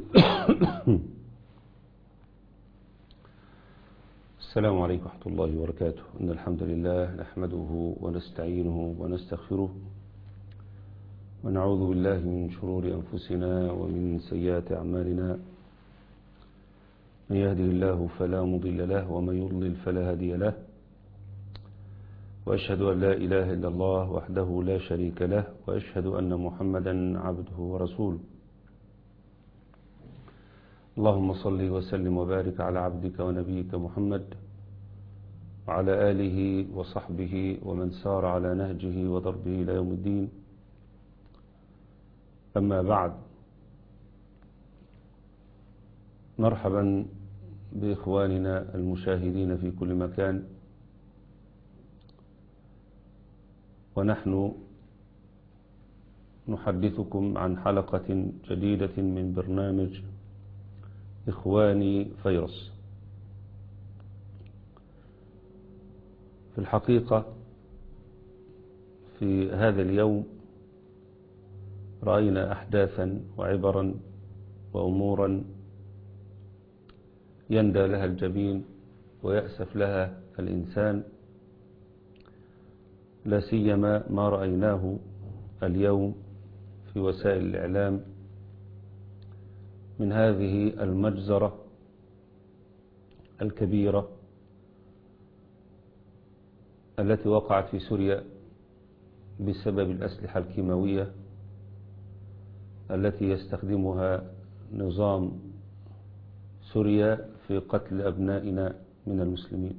السلام عليكم ورحمة الله وبركاته إن الحمد لله نحمده ونستعينه ونستغفره ونعوذ بالله من شرور أنفسنا ومن سيئات أعمالنا من يهده الله فلا مضل له ومن يضلل فلا هادي له وأشهد أن لا إله إلا الله وحده لا شريك له وأشهد أن محمدا عبده ورسوله اللهم صل وسلم وبارك على عبدك ونبيك محمد وعلى آله وصحبه ومن سار على نهجه وضربه إلى يوم الدين أما بعد مرحبا بإخواننا المشاهدين في كل مكان ونحن نحدثكم عن حلقة جديدة من برنامج إخواني فيروس في الحقيقة في هذا اليوم رأينا أحداثا وعبرا وأمورا يندى لها الجبين ويأسف لها الإنسان لا سيما ما رأيناه اليوم في وسائل الإعلام من هذه المجزرة الكبيرة التي وقعت في سوريا بسبب الأسلحة الكيماوية التي يستخدمها نظام سوريا في قتل أبنائنا من المسلمين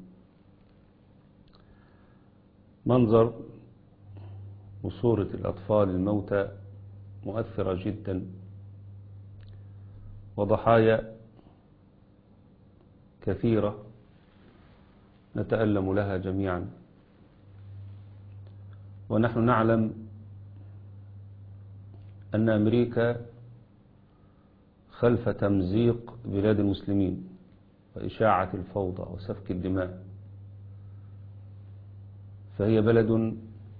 منظر وصورة الأطفال الموتى مؤثرة جدا وضحايا كثيرة نتألم لها جميعا ونحن نعلم أن أمريكا خلف تمزيق بلاد المسلمين وإشاعة الفوضى وسفك الدماء فهي بلد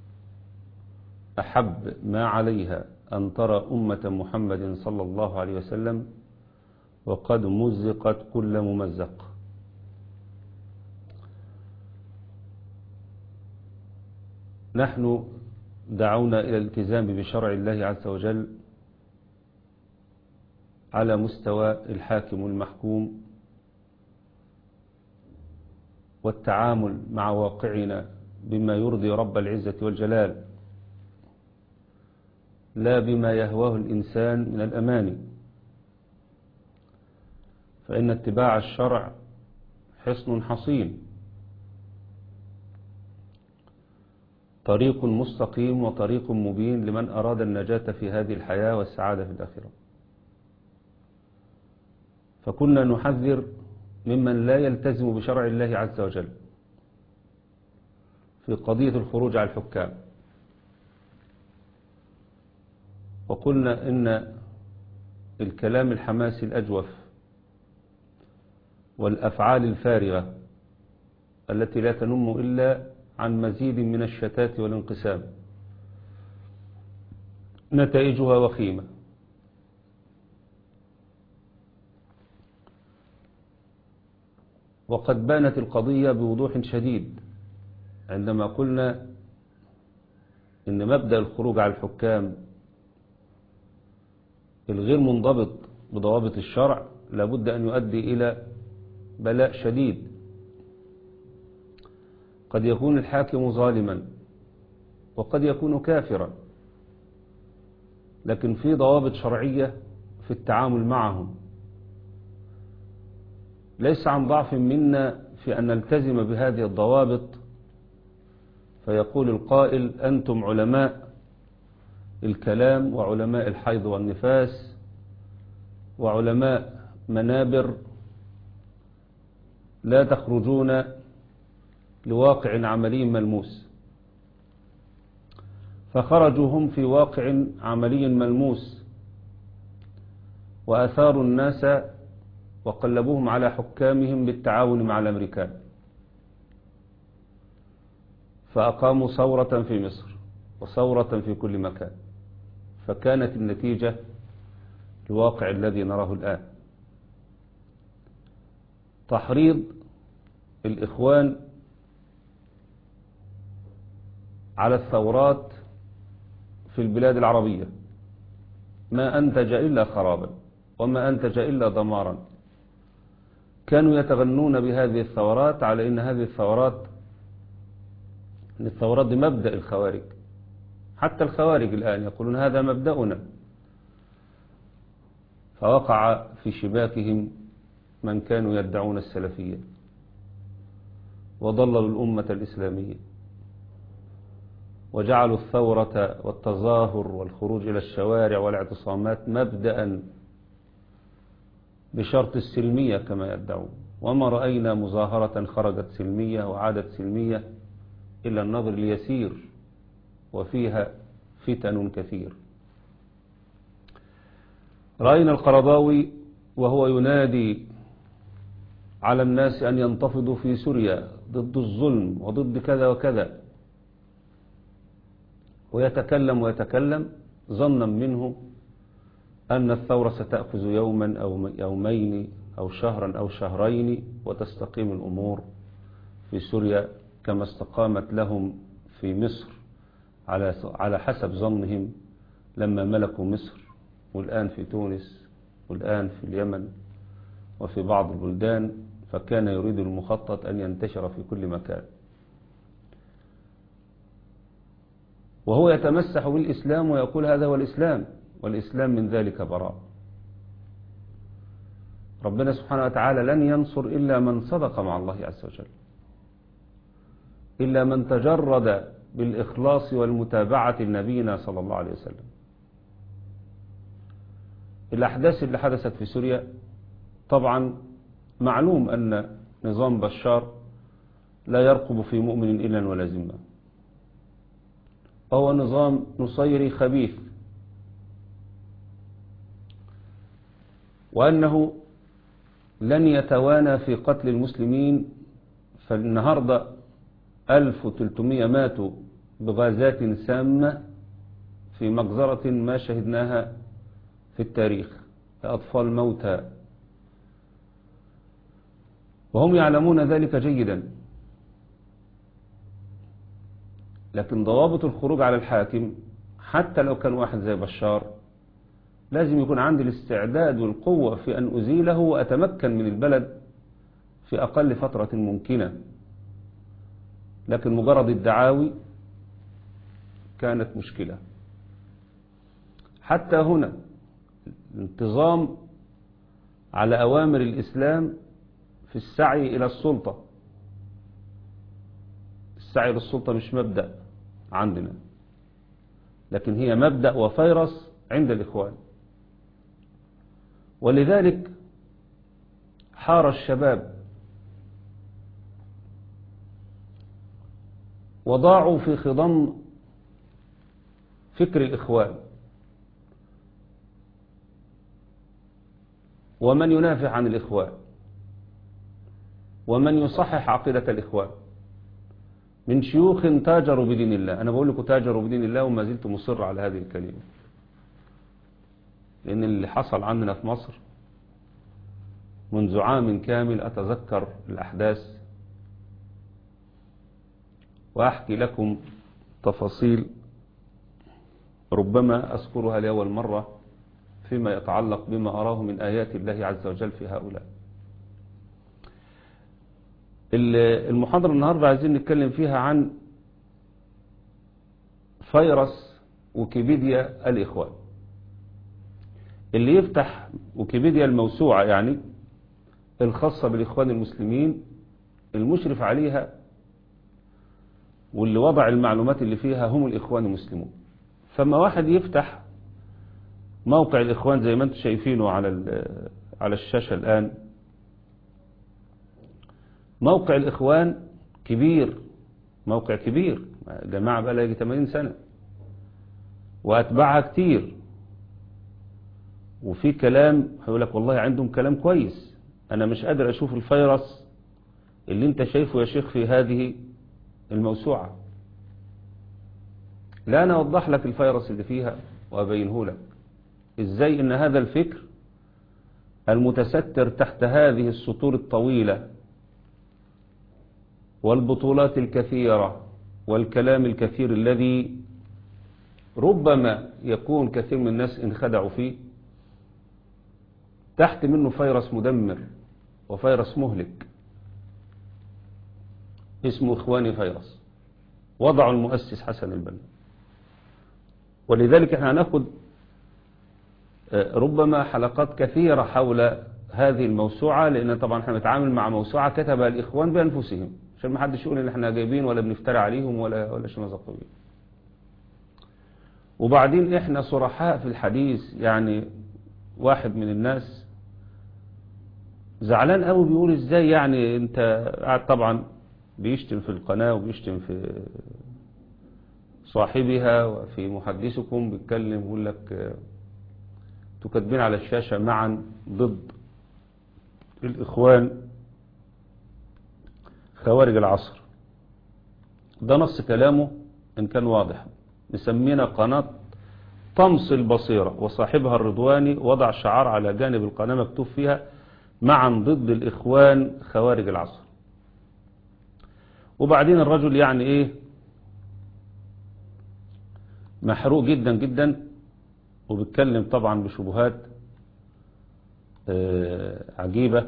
أحب ما عليها أن ترى أمة محمد صلى الله عليه وسلم وقد مزقت كل ممزق نحن دعونا إلى الالتزام بشرع الله عز وجل على مستوى الحاكم المحكوم والتعامل مع واقعنا بما يرضي رب العزة والجلال لا بما يهواه الإنسان من الأماني فإن اتباع الشرع حصن حصين طريق مستقيم وطريق مبين لمن أراد النجاة في هذه الحياة والسعادة في الآخرة فكنا نحذر ممن لا يلتزم بشرع الله عز وجل في قضية الخروج على الحكام وقلنا إن الكلام الحماسي الأجوف والأفعال الفارغة التي لا تنم إلا عن مزيد من الشتات والانقسام نتائجها وخيمة وقد بانت القضية بوضوح شديد عندما قلنا إن مبدأ الخروج على الحكام الغير منضبط بضوابط الشرع لابد أن يؤدي إلى بلاء شديد قد يكون الحاكم ظالما وقد يكون كافرا لكن في ضوابط شرعية في التعامل معهم ليس عن ضعف منا في أن نلتزم بهذه الضوابط فيقول القائل أنتم علماء الكلام وعلماء الحيض والنفاس وعلماء منابر لا تخرجون لواقع عملي ملموس فخرجوا هم في واقع عملي ملموس وأثاروا الناس وقلبوهم على حكامهم بالتعاون مع الأمريكان فأقاموا ثورة في مصر وثورة في كل مكان فكانت النتيجة الواقع الذي نراه الآن تحريض الإخوان على الثورات في البلاد العربية ما أنتج إلا خرابا وما أنتج إلا دمارا كانوا يتغنون بهذه الثورات على أن هذه الثورات أن الثورات دي مبدأ الخوارج حتى الخوارج الآن يقولون هذا مبدأنا فوقع في شباكهم من كانوا يدعون السلفية وضللوا الأمة الإسلامية وجعلوا الثورة والتظاهر والخروج إلى الشوارع والاعتصامات مبدأ بشرط السلمية كما يدعون وما رأينا مظاهرة خرجت سلمية وعادت سلمية إلا النظر اليسير وفيها فتن كثير رأينا القرضاوي وهو ينادي على الناس أن ينتفضوا في سوريا ضد الظلم وضد كذا وكذا ويتكلم ويتكلم ظنا منه أن الثورة ستأخذ يوما أو يومين أو شهرا أو شهرين وتستقيم الأمور في سوريا كما استقامت لهم في مصر على على حسب ظنهم لما ملكوا مصر والآن في تونس والآن في اليمن وفي بعض البلدان فكان يريد المخطط أن ينتشر في كل مكان وهو يتمسح بالإسلام ويقول هذا هو الإسلام والإسلام من ذلك براء ربنا سبحانه وتعالى لن ينصر إلا من صدق مع الله عز وجل إلا من تجرد بالإخلاص والمتابعة لنبينا صلى الله عليه وسلم الأحداث اللي حدثت في سوريا طبعا معلوم أن نظام بشار لا يرقب في مؤمن إلا ولا ذمة وهو نظام نصيري خبيث وأنه لن يتوانى في قتل المسلمين فالنهاردة 1300 ماتوا بغازات سامة في مجزرة ما شهدناها في التاريخ أطفال موتى وهم يعلمون ذلك جيدا لكن ضوابط الخروج على الحاكم حتى لو كان واحد زي بشار لازم يكون عندي الاستعداد والقوة في أن أزيله وأتمكن من البلد في أقل فترة ممكنة لكن مجرد الدعاوي كانت مشكلة حتى هنا الانتظام على أوامر الإسلام في السعي إلى السلطة السعي للسلطة مش مبدأ عندنا لكن هي مبدأ وفيروس عند الإخوان ولذلك حار الشباب وضاعوا في خضم فكر الإخوان ومن ينافع عن الإخوان ومن يصحح عقيدة الإخوان من شيوخ تاجروا بدين الله أنا بقول لكم تاجروا بدين الله وما زلت مصر على هذه الكلمة لأن اللي حصل عندنا في مصر منذ عام كامل أتذكر الأحداث وأحكي لكم تفاصيل ربما أذكرها لأول مرة فيما يتعلق بما أراه من آيات الله عز وجل في هؤلاء المحاضرة النهاردة عايزين نتكلم فيها عن فيروس ويكيبيديا الإخوان اللي يفتح ويكيبيديا الموسوعة يعني الخاصة بالإخوان المسلمين المشرف عليها واللي وضع المعلومات اللي فيها هم الإخوان المسلمون فما واحد يفتح موقع الإخوان زي ما انتم شايفينه على على الشاشة الآن موقع الإخوان كبير موقع كبير جماعة بقى يجي 80 سنة وأتباعها كتير وفي كلام هيقول لك والله عندهم كلام كويس أنا مش قادر أشوف الفيروس اللي أنت شايفه يا شيخ في هذه الموسوعة لا أنا أوضح لك الفيروس اللي فيها وأبينه لك ازاي ان هذا الفكر المتستر تحت هذه السطور الطويلة والبطولات الكثيرة والكلام الكثير الذي ربما يكون كثير من الناس انخدعوا فيه تحت منه فيروس مدمر وفيروس مهلك اسمه إخواني فيروس وضع المؤسس حسن البنا ولذلك احنا هناخد ربما حلقات كثيرة حول هذه الموسوعة لأن طبعا احنا بنتعامل مع موسوعة كتبها الإخوان بأنفسهم عشان ما حدش يقول ان احنا جايبين ولا بنفترى عليهم ولا ولا شيء مزقوا بيه وبعدين احنا صرحاء في الحديث يعني واحد من الناس زعلان قوي بيقول ازاي يعني انت قاعد طبعا بيشتم في القناة وبيشتم في صاحبها وفي محدثكم بيتكلم يقول لك تكتبين على الشاشة معا ضد الإخوان خوارج العصر ده نص كلامه إن كان واضح نسمينا قناة طمس البصيرة وصاحبها الرضواني وضع شعار على جانب القناة مكتوب فيها معا ضد الإخوان خوارج العصر وبعدين الرجل يعني إيه محروق جدا جدا وبيتكلم طبعا بشبهات عجيبة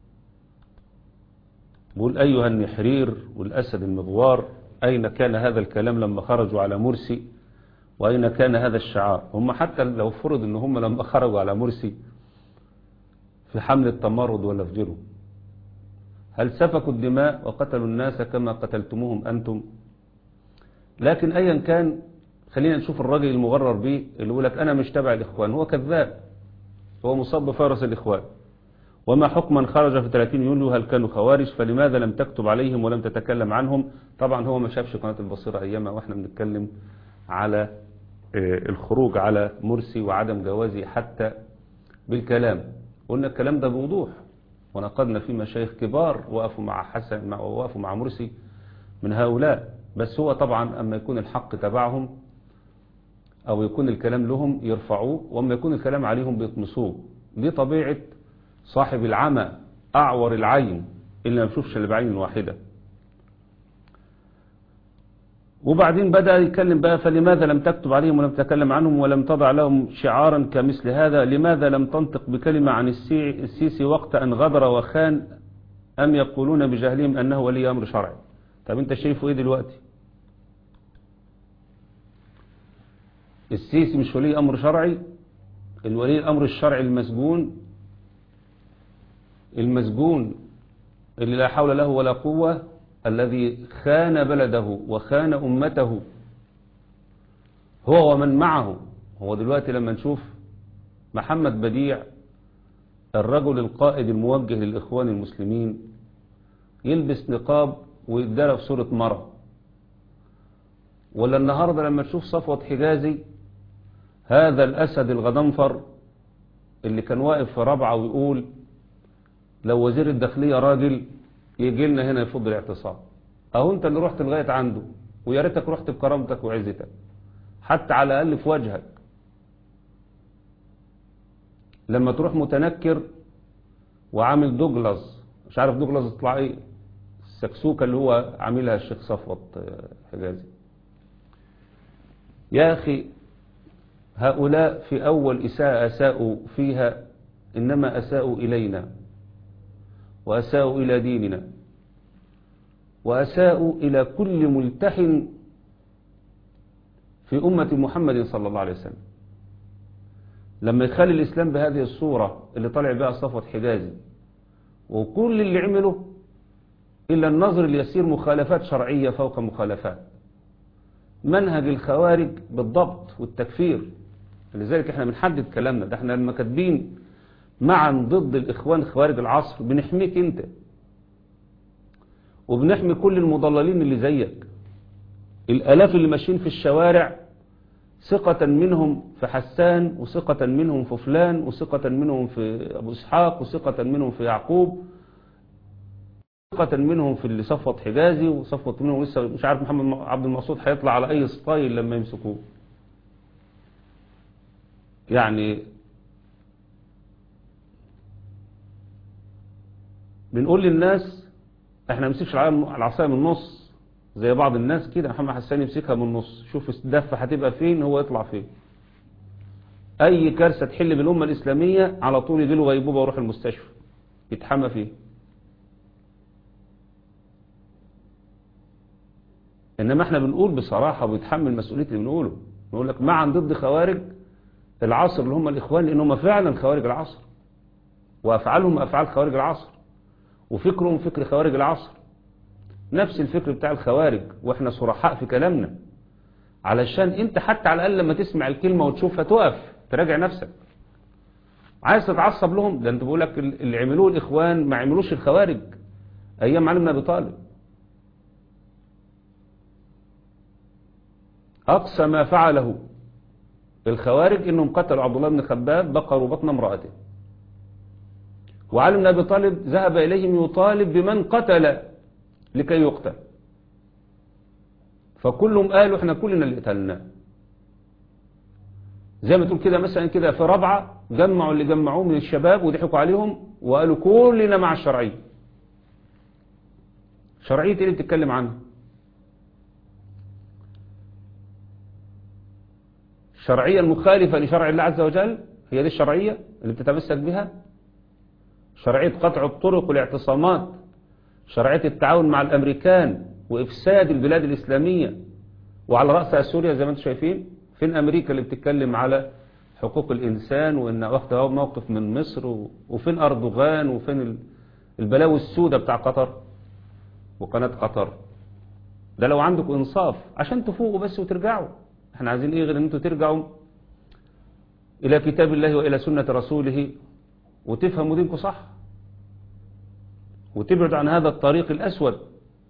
بيقول أيها النحرير والأسد المغوار أين كان هذا الكلام لما خرجوا على مرسي وأين كان هذا الشعار هم حتى لو فرض أن هم لما خرجوا على مرسي في حمل التمرد ولا في غيره هل سفكوا الدماء وقتلوا الناس كما قتلتموهم أنتم لكن أيا كان خلينا نشوف الراجل المغرر به اللي يقول لك أنا مش تبع الإخوان هو كذاب هو مصاب بفيروس الإخوان وما حكم من خرج في 30 يوليو هل كانوا خوارج فلماذا لم تكتب عليهم ولم تتكلم عنهم طبعا هو ما شافش قناة البصيرة أيامها وإحنا بنتكلم على الخروج على مرسي وعدم جوازه حتى بالكلام قلنا الكلام ده بوضوح ونقدنا في مشايخ كبار وقفوا مع حسن وقفوا مع مرسي من هؤلاء بس هو طبعا أما يكون الحق تبعهم أو يكون الكلام لهم يرفعوه وأما يكون الكلام عليهم بيطمسوه دي طبيعة صاحب العمى أعور العين اللي ما بيشوفش اللي بعين واحدة وبعدين بدأ يتكلم بقى فلماذا لم تكتب عليهم ولم تتكلم عنهم ولم تضع لهم شعارا كمثل هذا لماذا لم تنطق بكلمة عن السيسي وقت أن غدر وخان أم يقولون بجهلهم أنه ولي أمر شرعي طب أنت شايفه إيه دلوقتي السيسي مش ولي أمر شرعي الولي الأمر الشرعي المسجون المسجون اللي لا حول له ولا قوة الذي خان بلده وخان أمته هو ومن معه هو دلوقتي لما نشوف محمد بديع الرجل القائد الموجه للإخوان المسلمين يلبس نقاب ويتدرى في صورة مرة ولا النهاردة لما تشوف صفوة حجازي هذا الأسد الغضنفر اللي كان واقف في رابعة ويقول لو وزير الداخلية راجل يجي لنا هنا يفض الاعتصام اهو انت اللي رحت لغاية عنده ويا ريتك رحت بكرامتك وعزتك حتى على الأقل في وجهك لما تروح متنكر وعامل دوجلاس مش عارف دوجلاس يطلع ايه السكسوكة اللي هو عاملها الشيخ صفوت حجازي يا أخي هؤلاء في أول إساءة أساءوا فيها إنما أساءوا إلينا وأساءوا إلى ديننا وأساءوا إلى كل ملتحن في أمة محمد صلى الله عليه وسلم لما يخلي الإسلام بهذه الصورة اللي طلع بها صفوة حجازي وكل اللي عمله إلا النظر اليسير مخالفات شرعية فوق مخالفات منهج الخوارج بالضبط والتكفير لذلك احنا بنحدد كلامنا ده احنا لما كاتبين معا ضد الإخوان خوارج العصر بنحميك انت وبنحمي كل المضللين اللي زيك الآلاف اللي ماشيين في الشوارع ثقة منهم في حسان وثقة منهم في فلان وثقة منهم في أبو إسحاق وثقة منهم في يعقوب ثقة منهم في اللي صفوت حجازي وصفوت منهم لسه مش عارف محمد عبد المقصود هيطلع على أي ستايل لما يمسكوه يعني بنقول للناس احنا نمسكش العصايه من النص زي بعض الناس كده محمد حسان يمسكها من النص شوف الدفه هتبقى فين هو يطلع فين اي كارثه تحل بالامه الاسلاميه على طول يجي له غيبوبه ويروح المستشفى يتحمى فيه انما احنا بنقول بصراحه وبيتحمل مسؤوليه اللي بنقوله نقول لك معا ضد خوارج العصر اللي هم الاخوان لان هم فعلا خوارج العصر وافعالهم افعال خوارج العصر وفكرهم فكر خوارج العصر نفس الفكر بتاع الخوارج واحنا صرحاء في كلامنا علشان انت حتى على الاقل لما تسمع الكلمه وتشوفها تقف تراجع نفسك عايز تتعصب لهم ده انت بقول لك اللي عملوه الاخوان ما عملوش الخوارج ايام علي بن ابي طالب اقصى ما فعله الخوارج انهم قتلوا عبد الله بن خباب بقروا بطن امراته وعلي بن ابي طالب ذهب اليهم يطالب بمن قتل لكي يقتل فكلهم قالوا احنا كلنا اللي قتلناه زي ما تقول كده مثلا كده في رابعه جمعوا اللي جمعوه من الشباب وضحكوا عليهم وقالوا كلنا مع الشرعيه شرعيه ايه اللي بتتكلم عنها الشرعيه المخالفه لشرع الله عز وجل هي دي الشرعيه اللي بتتمسك بها شرعيه قطع الطرق والاعتصامات شرعيه التعاون مع الامريكان وافساد البلاد الاسلاميه وعلى راسها سوريا زي ما انتم شايفين فين امريكا اللي بتتكلم على حقوق الانسان وان واخده موقف من مصر وفين اردوغان وفين البلاوي السوداء بتاع قطر وقناه قطر ده لو عندكم انصاف عشان تفوقوا بس وترجعوا احنا عايزين ايه غير ان انتوا ترجعوا الى كتاب الله والى سنه رسوله وتفهموا دينكم صح وتبعدوا عن هذا الطريق الاسود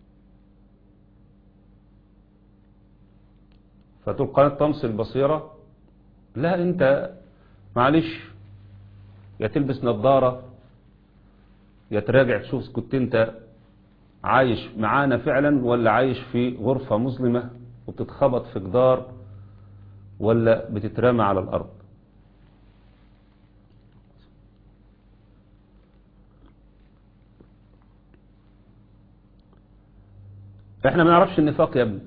فتقول قناة طمس البصيرة لا انت معلش يا تلبس نظارة يا تراجع تشوف كنت انت عايش معانا فعلا ولا عايش في غرفة مظلمة وبتتخبط في جدار ولا بتترمى على الأرض احنا ما نعرفش النفاق يا ابني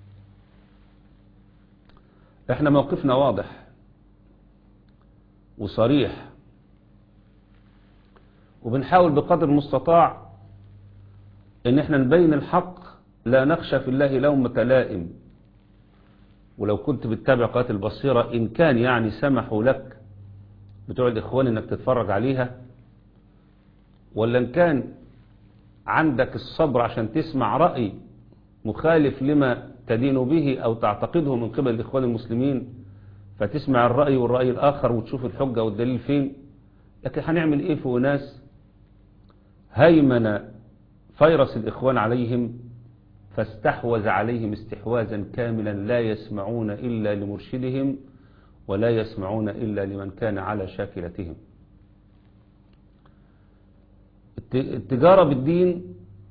احنا موقفنا واضح وصريح وبنحاول بقدر المستطاع ان احنا نبين الحق لا نخشى في الله لومة لائم ولو كنت بتتابع قناة البصيرة ان كان يعني سمحوا لك بتوع الاخوان انك تتفرج عليها ولا ان كان عندك الصبر عشان تسمع رأي مخالف لما تدين به أو تعتقده من قبل الإخوان المسلمين فتسمع الرأي والرأي الآخر وتشوف الحجة والدليل فين لكن هنعمل إيه في ناس هيمن فيروس الإخوان عليهم فاستحوذ عليهم استحواذا كاملا لا يسمعون إلا لمرشدهم ولا يسمعون إلا لمن كان على شاكلتهم التجارة بالدين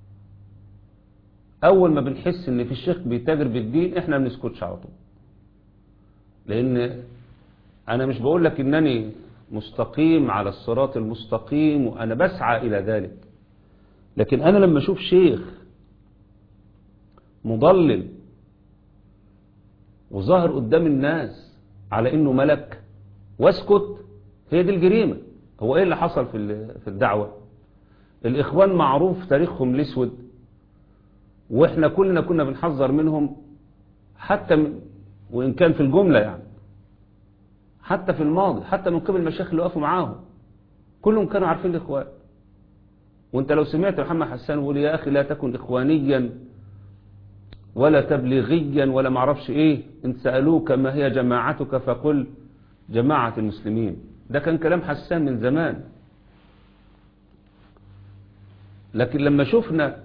اول ما بنحس ان في الشيخ بيتاجر بالدين احنا ما بنسكتش على طول لان انا مش بقول لك انني مستقيم على الصراط المستقيم وانا بسعى الى ذلك لكن انا لما اشوف شيخ مضلل وظاهر قدام الناس على انه ملك واسكت هي دي الجريمة هو ايه اللي حصل في في الدعوة الاخوان معروف تاريخهم الاسود واحنا كلنا كنا بنحذر منهم حتى من وإن كان في الجملة يعني حتى في الماضي حتى من قبل المشايخ اللي وقفوا معاهم كلهم كانوا عارفين الإخوان وانت لو سمعت محمد حسان يقول يا أخي لا تكن إخوانيا ولا تبليغيا ولا معرفش ايه ان سألوك ما هي جماعتك فقل جماعة المسلمين ده كان كلام حسان من زمان لكن لما شفنا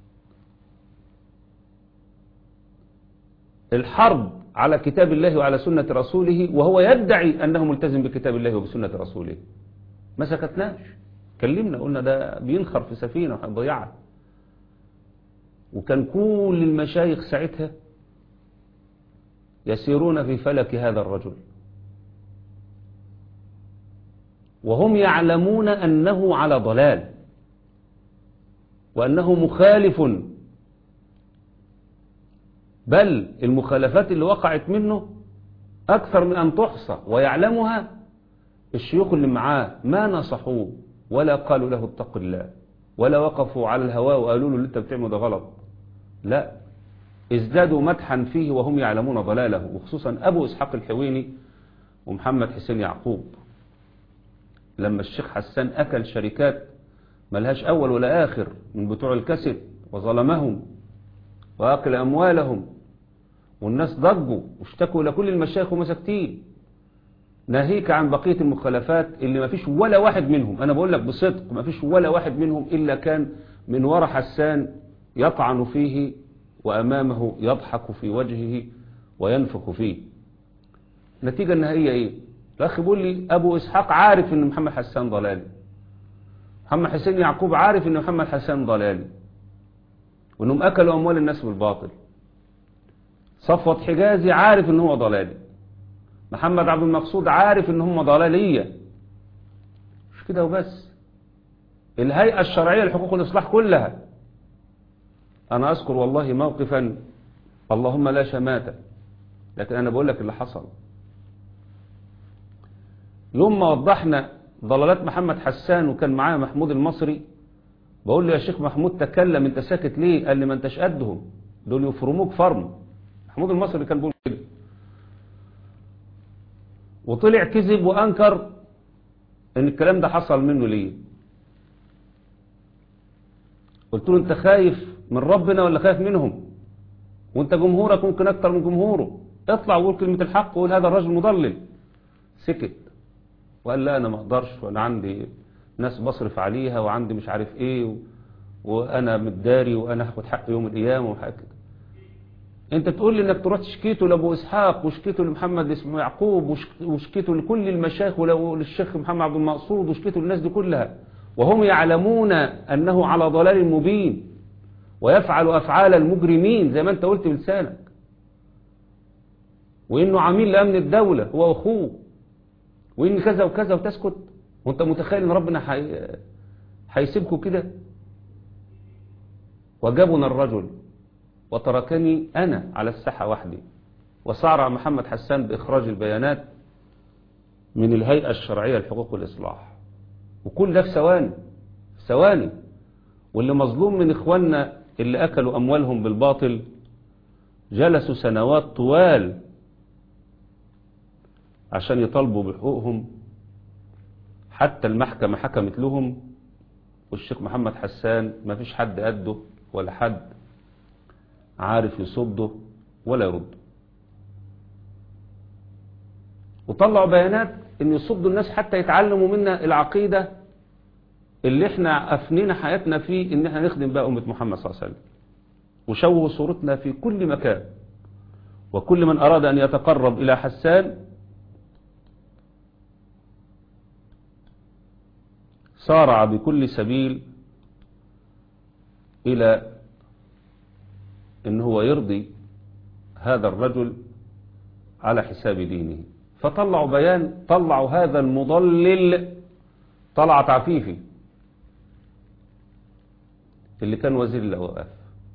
الحرب على كتاب الله وعلى سنة رسوله وهو يدعي أنه ملتزم بكتاب الله وبسنة رسوله ما سكتناش كلمنا قلنا ده بينخر في سفينة وهيضيعها وكان كل المشايخ ساعتها يسيرون في فلك هذا الرجل وهم يعلمون أنه على ضلال وأنه مخالف بل المخالفات اللي وقعت منه أكثر من أن تحصى ويعلمها الشيوخ اللي معاه ما نصحوه ولا قالوا له اتق الله ولا وقفوا على الهواء وقالوا له اللي انت بتعمله ده غلط لا ازدادوا مدحا فيه وهم يعلمون ضلاله وخصوصا أبو إسحاق الحويني ومحمد حسين يعقوب لما الشيخ حسان أكل شركات ملهاش أول ولا آخر من بتوع الكسب وظلمهم وأكل أموالهم والناس ضجوا واشتكوا إلى كل المشايخ ومساكتين ناهيك عن بقية المخالفات اللي ما فيش ولا واحد منهم أنا بقول لك بصدق ما فيش ولا واحد منهم إلا كان من وراء حسان يطعن فيه وأمامه يضحك في وجهه وينفخ فيه النتيجة النهائية إيه الأخ بيقول لي أبو إسحاق عارف إن محمد حسان ضلالي محمد حسين يعقوب عارف إن محمد حسان ضلالي وإنهم أكلوا أموال الناس بالباطل صفوت حجازي عارف إن هو ضلالي محمد عبد المقصود عارف إن هم ضلالية مش كده وبس الهيئة الشرعية لحقوق الإصلاح كلها أنا أذكر والله موقفا اللهم لا شماتة لكن أنا بقول لك اللي حصل يوم ما وضحنا ضلالات محمد حسان وكان معاه محمود المصري بقول له يا شيخ محمود تكلم انت ساكت ليه قال لي ما انتش قدهم دول يفرموك فرم محمود المصري كان بيقول كده وطلع كذب وانكر ان الكلام ده حصل منه ليه قلت له انت خايف من ربنا ولا خايف منهم وانت جمهورك ممكن اكتر من جمهوره اطلع وقول كلمة الحق وقول هذا الرجل مضلل سكت وقال لا انا ما اقدرش وانا عندي ناس بصرف عليها وعندي مش عارف ايه و... وانا متداري وانا هاخد حق يوم القيامه وحاجه كده انت تقول لي انك تروح تشكيته لابو اسحاق وشكيته لمحمد اسمه يعقوب وشك- وشكيته لكل المشايخ وللشيخ محمد عبد المقصود وشكيته للناس دي كلها وهم يعلمون انه على ضلال مبين ويفعل افعال المجرمين زي ما انت قلت بلسانك وانه عميل لامن الدوله هو واخوه وان كذا وكذا وتسكت وانت متخيل ان ربنا حي... هيسيبكم كده وجبنا الرجل وتركني انا على الساحه وحدي وسارع محمد حسان باخراج البيانات من الهيئه الشرعيه لحقوق الاصلاح وكل ده في ثواني في ثواني واللي مظلوم من اخواننا اللي اكلوا اموالهم بالباطل جلسوا سنوات طوال عشان يطالبوا بحقوقهم حتى المحكمة حكمت لهم والشيخ محمد حسان ما فيش حد قده ولا حد عارف يصده ولا يرده وطلعوا بيانات ان يصدوا الناس حتى يتعلموا منا العقيدة اللي احنا افنينا حياتنا فيه ان احنا نخدم بقى امة محمد صلى الله عليه وسلم وشوهوا صورتنا في كل مكان وكل من اراد ان يتقرب الى حسان سارع بكل سبيل إلى إن هو يرضي هذا الرجل على حساب دينه فطلعوا بيان طلعوا هذا المضلل طلعت عفيفي اللي كان وزير الأوقاف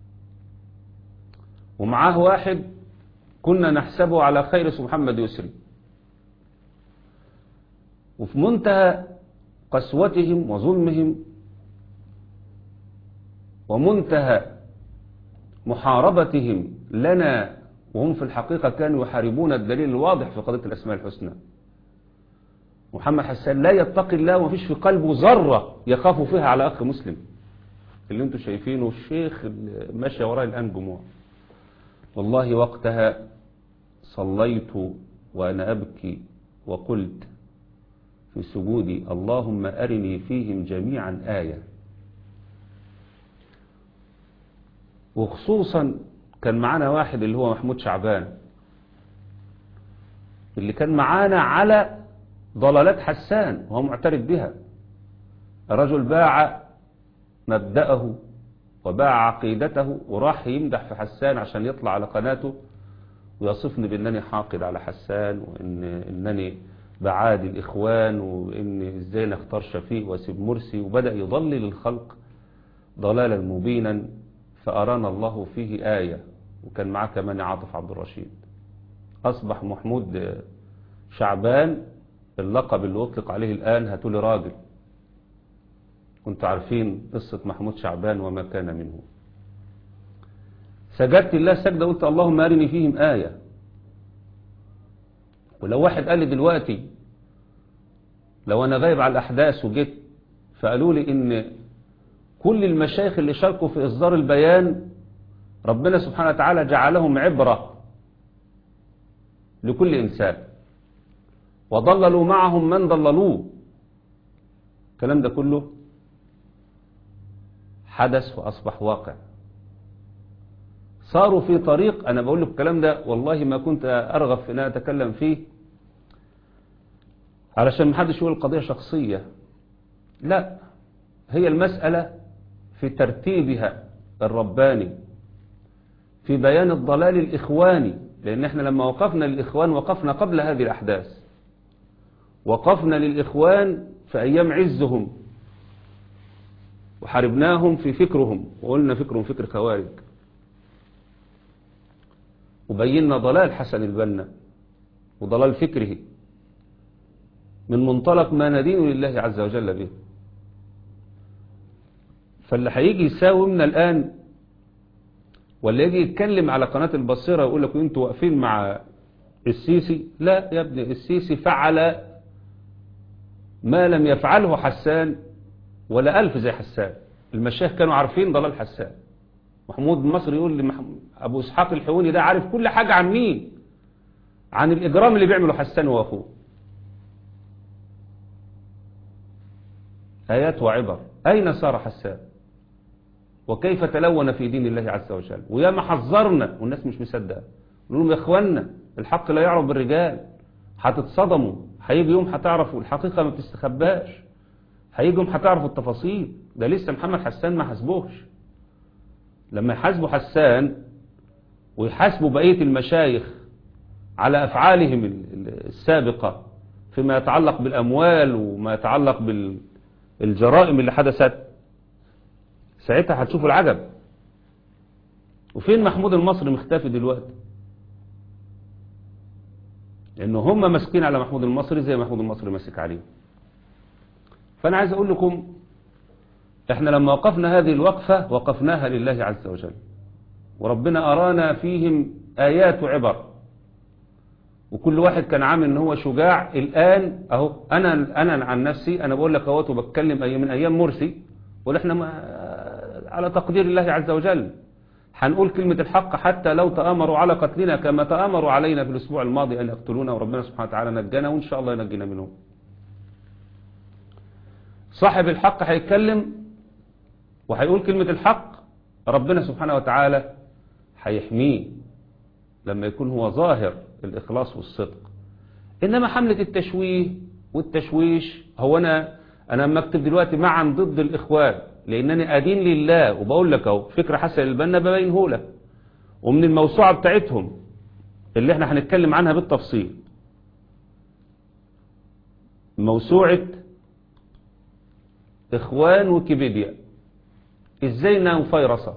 ومعاه واحد كنا نحسبه على خير اسمه محمد يسري وفي منتهى قسوتهم وظلمهم ومنتهى محاربتهم لنا وهم في الحقيقة كانوا يحاربون الدليل الواضح في قضية الأسماء الحسنى محمد حسان لا يتقي الله ومفيش في قلبه ذرة يخاف فيها على أخ مسلم اللي انتم شايفينه الشيخ اللي ماشي وراء الآن جموع والله وقتها صليت وأنا أبكي وقلت في سجودي اللهم أرني فيهم جميعا آية وخصوصا كان معانا واحد اللي هو محمود شعبان اللي كان معانا على ضلالات حسان وهو معترف بها رجل باع مبدأه وباع عقيدته وراح يمدح في حسان عشان يطلع على قناته ويصفني بأنني حاقد على حسان وإن إنني بعادي الإخوان وإن إزاي نختار شفيق واسيب مرسي وبدأ يضلل الخلق ضلالا مبينا فأرانا الله فيه آية وكان معاه كمان عاطف عبد الرشيد أصبح محمود شعبان اللقب اللي أطلق عليه الآن هاتولي راجل كنتوا عارفين قصة محمود شعبان وما كان منه سجدت الله سجدة قلت اللهم أرني فيهم آية ولو واحد قال لي دلوقتي لو أنا غايب على الأحداث وجيت فقالوا لي إن كل المشايخ اللي شاركوا في إصدار البيان ربنا سبحانه وتعالى جعلهم عبرة لكل إنسان وضللوا معهم من ضللوه الكلام ده كله حدث وأصبح واقع صاروا في طريق أنا بقول لك الكلام ده والله ما كنت أرغب في أن أتكلم فيه علشان محدش يقول القضية شخصية لا هي المسألة في ترتيبها الرباني في بيان الضلال الإخواني لأن احنا لما وقفنا للإخوان وقفنا قبل هذه الأحداث وقفنا للإخوان في أيام عزهم وحاربناهم في فكرهم وقلنا فكرهم فكر خوارج وبينا ضلال حسن البنا وضلال فكره من منطلق ما ندين لله عز وجل به فاللي هيجي يساومنا الآن ولا يجي يتكلم على قناة البصيرة ويقول لك انتوا واقفين مع السيسي لا يا ابني السيسي فعل ما لم يفعله حسان ولا ألف زي حسان المشايخ كانوا عارفين ضلال حسان محمود مصر يقول لي أبو إسحاق الحيوني ده عارف كل حاجة عن مين عن الإجرام اللي بيعمله حسان وأخوه آيات وعبر أين صار حسان وكيف تلون في دين الله عز وجل ويا ما حذرنا والناس مش مصدقه نقول لهم يا اخوانا الحق لا يعرف بالرجال هتتصدموا هيجي يوم هتعرفوا الحقيقة ما بتستخباش هيجي يوم هتعرفوا التفاصيل ده لسه محمد حسان ما حسبوش لما يحاسبوا حسان ويحاسبوا بقية المشايخ على أفعالهم السابقة فيما يتعلق بالأموال وما يتعلق بالجرائم اللي حدثت ساعتها هتشوفوا العجب وفين محمود المصري مختفي دلوقتي لأن هم ماسكين على محمود المصري زي محمود المصري ماسك عليه فأنا عايز أقول لكم احنا لما وقفنا هذه الوقفة وقفناها لله عز وجل وربنا أرانا فيهم آيات وعبر وكل واحد كان عامل ان هو شجاع الآن اهو انا انا عن نفسي انا بقول لك اهوت وبتكلم أيام من ايام مرسي ونحن على تقدير الله عز وجل هنقول كلمة الحق حتى لو تآمروا على قتلنا كما تآمروا علينا في الأسبوع الماضي أن يقتلونا وربنا سبحانه وتعالى نجانا وإن شاء الله ينجينا منهم صاحب الحق هيتكلم وهيقول كلمة الحق ربنا سبحانه وتعالى هيحميه لما يكون هو ظاهر الإخلاص والصدق إنما حملة التشويه والتشويش هو أنا أنا لما أكتب دلوقتي معا ضد الإخوان لأنني أدين لله وبقول لك أهو فكرة حسن البنا ببينه لك ومن الموسوعة بتاعتهم اللي احنا هنتكلم عنها بالتفصيل موسوعة إخوان ويكيبيديا إزاي إنها مفيرصة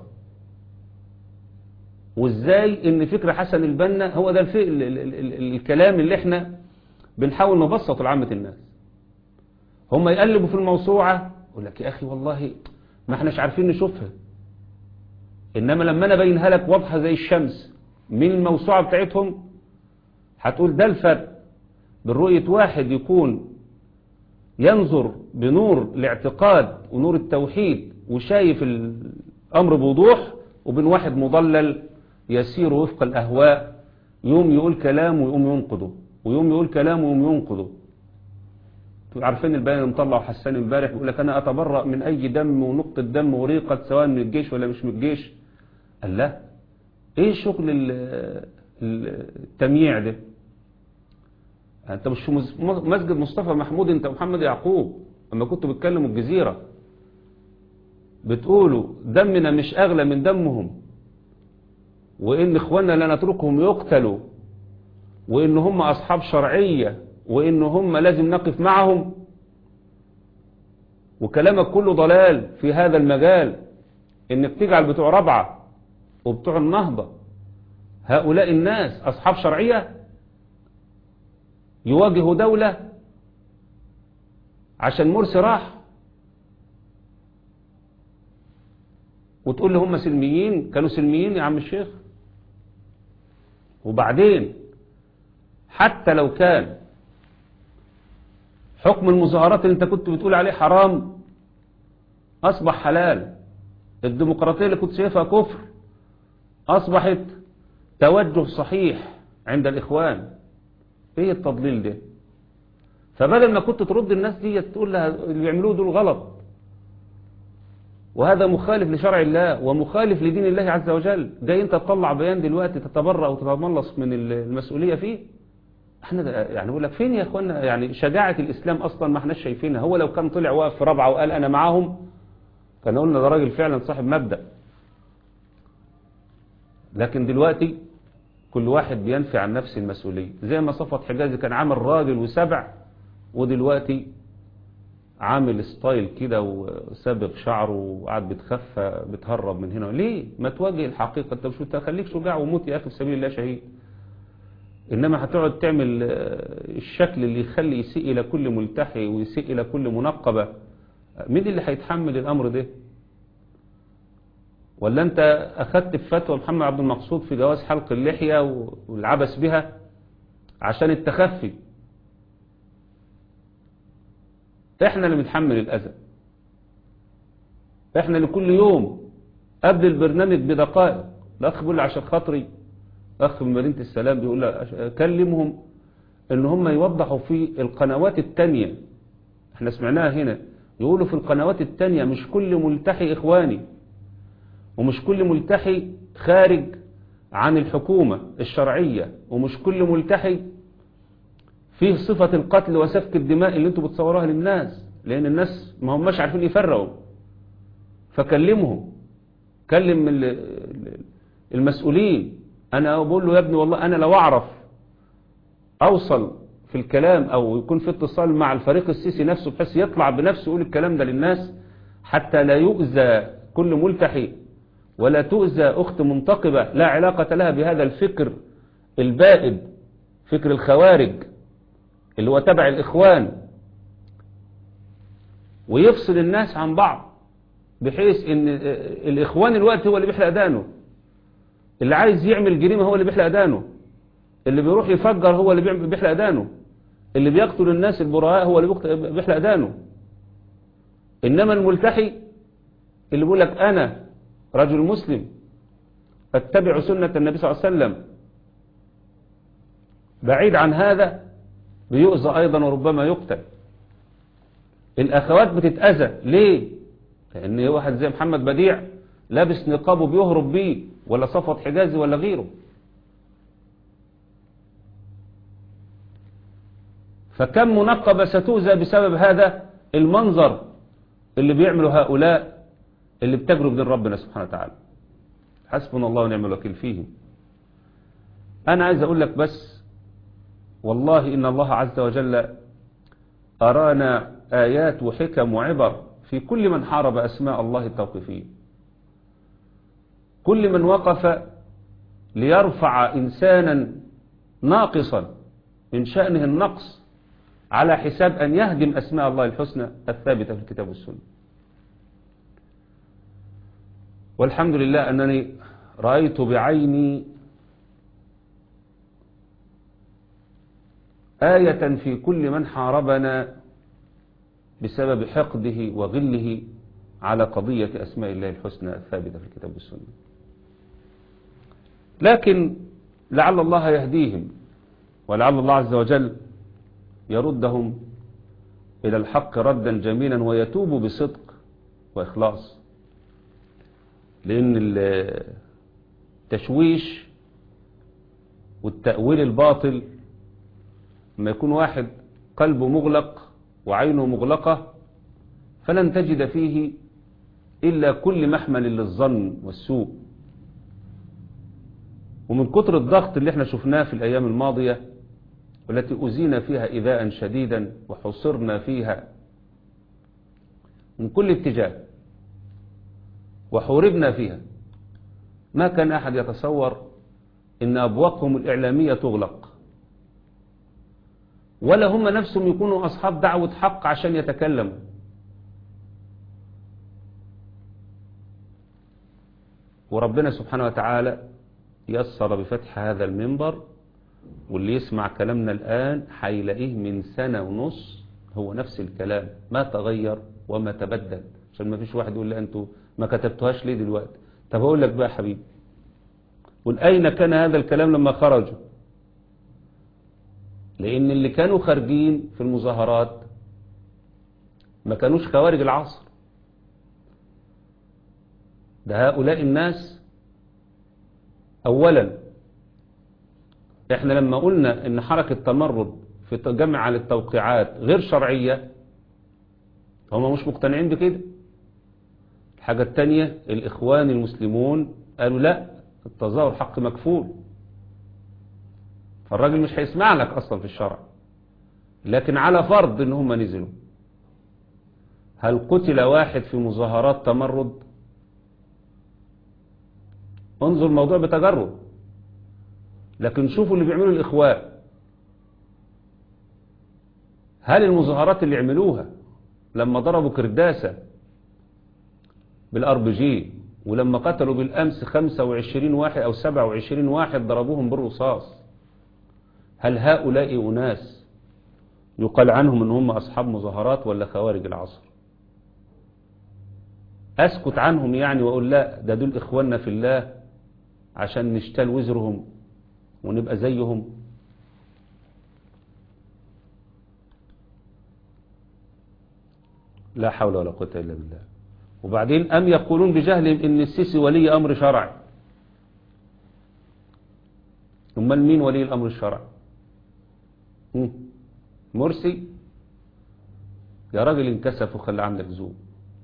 وإزاي إن فكرة حسن البنا هو ده الف... ال... ال... ال... الكلام اللي احنا بنحاول نبسط لعامة الناس هم يقلبوا في الموسوعة يقول لك يا أخي والله ما احناش عارفين نشوفها إنما لما أنا بينها لك واضحة زي الشمس من الموسوعة بتاعتهم هتقول ده الفرق بالرؤية واحد يكون ينظر بنور الاعتقاد ونور التوحيد وشايف الأمر بوضوح وبين واحد مضلل يسير وفق الأهواء يوم يقول كلام ويقوم ينقضه ويوم يقول كلام ويقوم ينقضه عارفين البيان اللي مطلعه حسان امبارح بيقول لك انا اتبرأ من اي دم ونقطة دم وريقة سواء من الجيش ولا مش من الجيش قال لا ايه شغل التمييع ده انت مش مسجد مصطفى محمود انت محمد يعقوب اما كنتوا بتكلموا الجزيرة بتقولوا دمنا مش اغلى من دمهم وان اخواننا لا نتركهم يقتلوا وان هم اصحاب شرعيه وإن هم لازم نقف معهم وكلامك كله ضلال في هذا المجال انك تجعل بتوع رابعة وبتوع النهضة هؤلاء الناس اصحاب شرعية يواجهوا دولة عشان مرسي راح وتقول لي هم سلميين كانوا سلميين يا عم الشيخ وبعدين حتى لو كان حكم المظاهرات اللي انت كنت بتقول عليه حرام اصبح حلال الديمقراطية اللي كنت شايفها كفر اصبحت توجه صحيح عند الاخوان ايه التضليل ده فبدل ما كنت ترد الناس دي تقول لها اللي بيعملوه دول غلط وهذا مخالف لشرع الله ومخالف لدين الله عز وجل جاي انت تطلع بيان دلوقتي تتبرأ وتتملص من المسؤولية فيه احنا ده يعني بقول لك فين يا اخوانا يعني شجاعة الاسلام اصلا ما احناش شايفينها هو لو كان طلع واقف في رابعه وقال انا معاهم كان قلنا ده راجل فعلا صاحب مبدأ لكن دلوقتي كل واحد بينفي عن نفسه المسؤولية زي ما صفت حجازي كان عامل راجل وسبع ودلوقتي عامل ستايل كده وسابق شعره وقاعد بتخفى بتهرب من هنا ليه ما تواجه الحقيقة انت مش خليك شجاع وموت يا اخي في سبيل الله شهيد انما هتقعد تعمل الشكل اللي يخلي يسيء الى كل ملتحي ويسيء الى كل منقبة مين اللي هيتحمل الامر ده ولا انت اخدت بفتوى محمد عبد المقصود في جواز حلق اللحية والعبث بها عشان التخفي احنا اللي بنتحمل الاذى احنا اللي كل يوم قبل البرنامج بدقائق الاخ بيقول لي عشان خاطري اخ من مدينه السلام بيقول لي كلمهم ان هم يوضحوا في القنوات التانية احنا سمعناها هنا يقولوا في القنوات التانية مش كل ملتحي اخواني ومش كل ملتحي خارج عن الحكومة الشرعية ومش كل ملتحي فيه صفة القتل وسفك الدماء اللي انتوا بتصوروها للناس لان الناس ما هماش عارفين يفرقوا فكلمهم كلم المسؤولين انا بقول له يا ابني والله انا لو اعرف اوصل في الكلام او يكون في اتصال مع الفريق السيسي نفسه بحيث يطلع بنفسه يقول الكلام ده للناس حتى لا يؤذى كل ملتحي ولا تؤذى اخت منتقبة لا علاقة لها بهذا الفكر البائد فكر الخوارج اللي هو تبع الإخوان ويفصل الناس عن بعض بحيث ان الإخوان الوقت هو اللي بيحلق دانه اللي عايز يعمل جريمة هو اللي بيحلق دانه اللي بيروح يفجر هو اللي بيحلق دانه اللي بيقتل الناس البراء هو اللي بيحلق دانه إنما الملتحي اللي بيقول لك أنا رجل مسلم اتبع سنة النبي صلى الله عليه وسلم بعيد عن هذا بيؤذى أيضا وربما يقتل الأخوات بتتأذى ليه لأن واحد زي محمد بديع لابس نقابه بيهرب بيه ولا صفوت حجازي ولا غيره فكم منقبة ستؤذى بسبب هذا المنظر اللي بيعمله هؤلاء اللي بتجروا بدين ربنا سبحانه وتعالى حسبنا الله ونعم الوكيل فيهم أنا عايز أقول لك بس والله إن الله عز وجل أرانا آيات وحكم وعبر في كل من حارب أسماء الله التوقيفية كل من وقف ليرفع إنسانا ناقصا من شأنه النقص على حساب أن يهدم أسماء الله الحسنى الثابتة في الكتاب والسنة والحمد لله أنني رأيت بعيني آية في كل من حاربنا بسبب حقده وغله على قضية أسماء الله الحسنى الثابتة في الكتاب والسنة لكن لعل الله يهديهم ولعل الله عز وجل يردهم إلى الحق ردا جميلا ويتوبوا بصدق وإخلاص لأن التشويش والتأويل الباطل لما يكون واحد قلبه مغلق وعينه مغلقة فلن تجد فيه إلا كل محمل للظن والسوء ومن كتر الضغط اللي احنا شفناه في الأيام الماضية والتي أزينا فيها إذاء شديدا وحصرنا فيها من كل اتجاه وحوربنا فيها ما كان أحد يتصور إن أبواقهم الإعلامية تغلق ولا هم نفسهم يكونوا أصحاب دعوة حق عشان يتكلموا وربنا سبحانه وتعالى يسر بفتح هذا المنبر واللي يسمع كلامنا الآن هيلاقيه من سنة ونص هو نفس الكلام ما تغير وما تبدل عشان ما فيش واحد يقول لي أنتوا ما كتبتوهاش ليه دلوقتي طب أقول لك بقى يا حبيبي قل أين كان هذا الكلام لما خرجوا لأن اللي كانوا خارجين في المظاهرات ما كانوش خوارج العصر ده هؤلاء الناس أولا احنا لما قلنا ان حركة تمرد في جمع التوقيعات غير شرعية هم مش مقتنعين بكده الحاجة التانية الإخوان المسلمون قالوا لا التظاهر حق مكفول فالراجل مش هيسمع لك أصلا في الشرع لكن على فرض ان هم نزلوا هل قتل واحد في مظاهرات تمرد انظر الموضوع بتجرب لكن شوفوا اللي بيعملوا الإخوان هل المظاهرات اللي عملوها لما ضربوا كرداسة بالار بي جي ولما قتلوا بالأمس 25 واحد أو 27 واحد ضربوهم بالرصاص هل هؤلاء أناس يقال عنهم ان هم أصحاب مظاهرات ولا خوارج العصر أسكت عنهم يعني وأقول لا ده دول إخواننا في الله عشان نشتال وزرهم ونبقى زيهم لا حول ولا قوة إلا بالله وبعدين أم يقولون بجهلهم إن السيسي ولي أمر شرعي أمال مين ولي الأمر الشرعي مرسي يا راجل انكسف وخلى عندك ذوق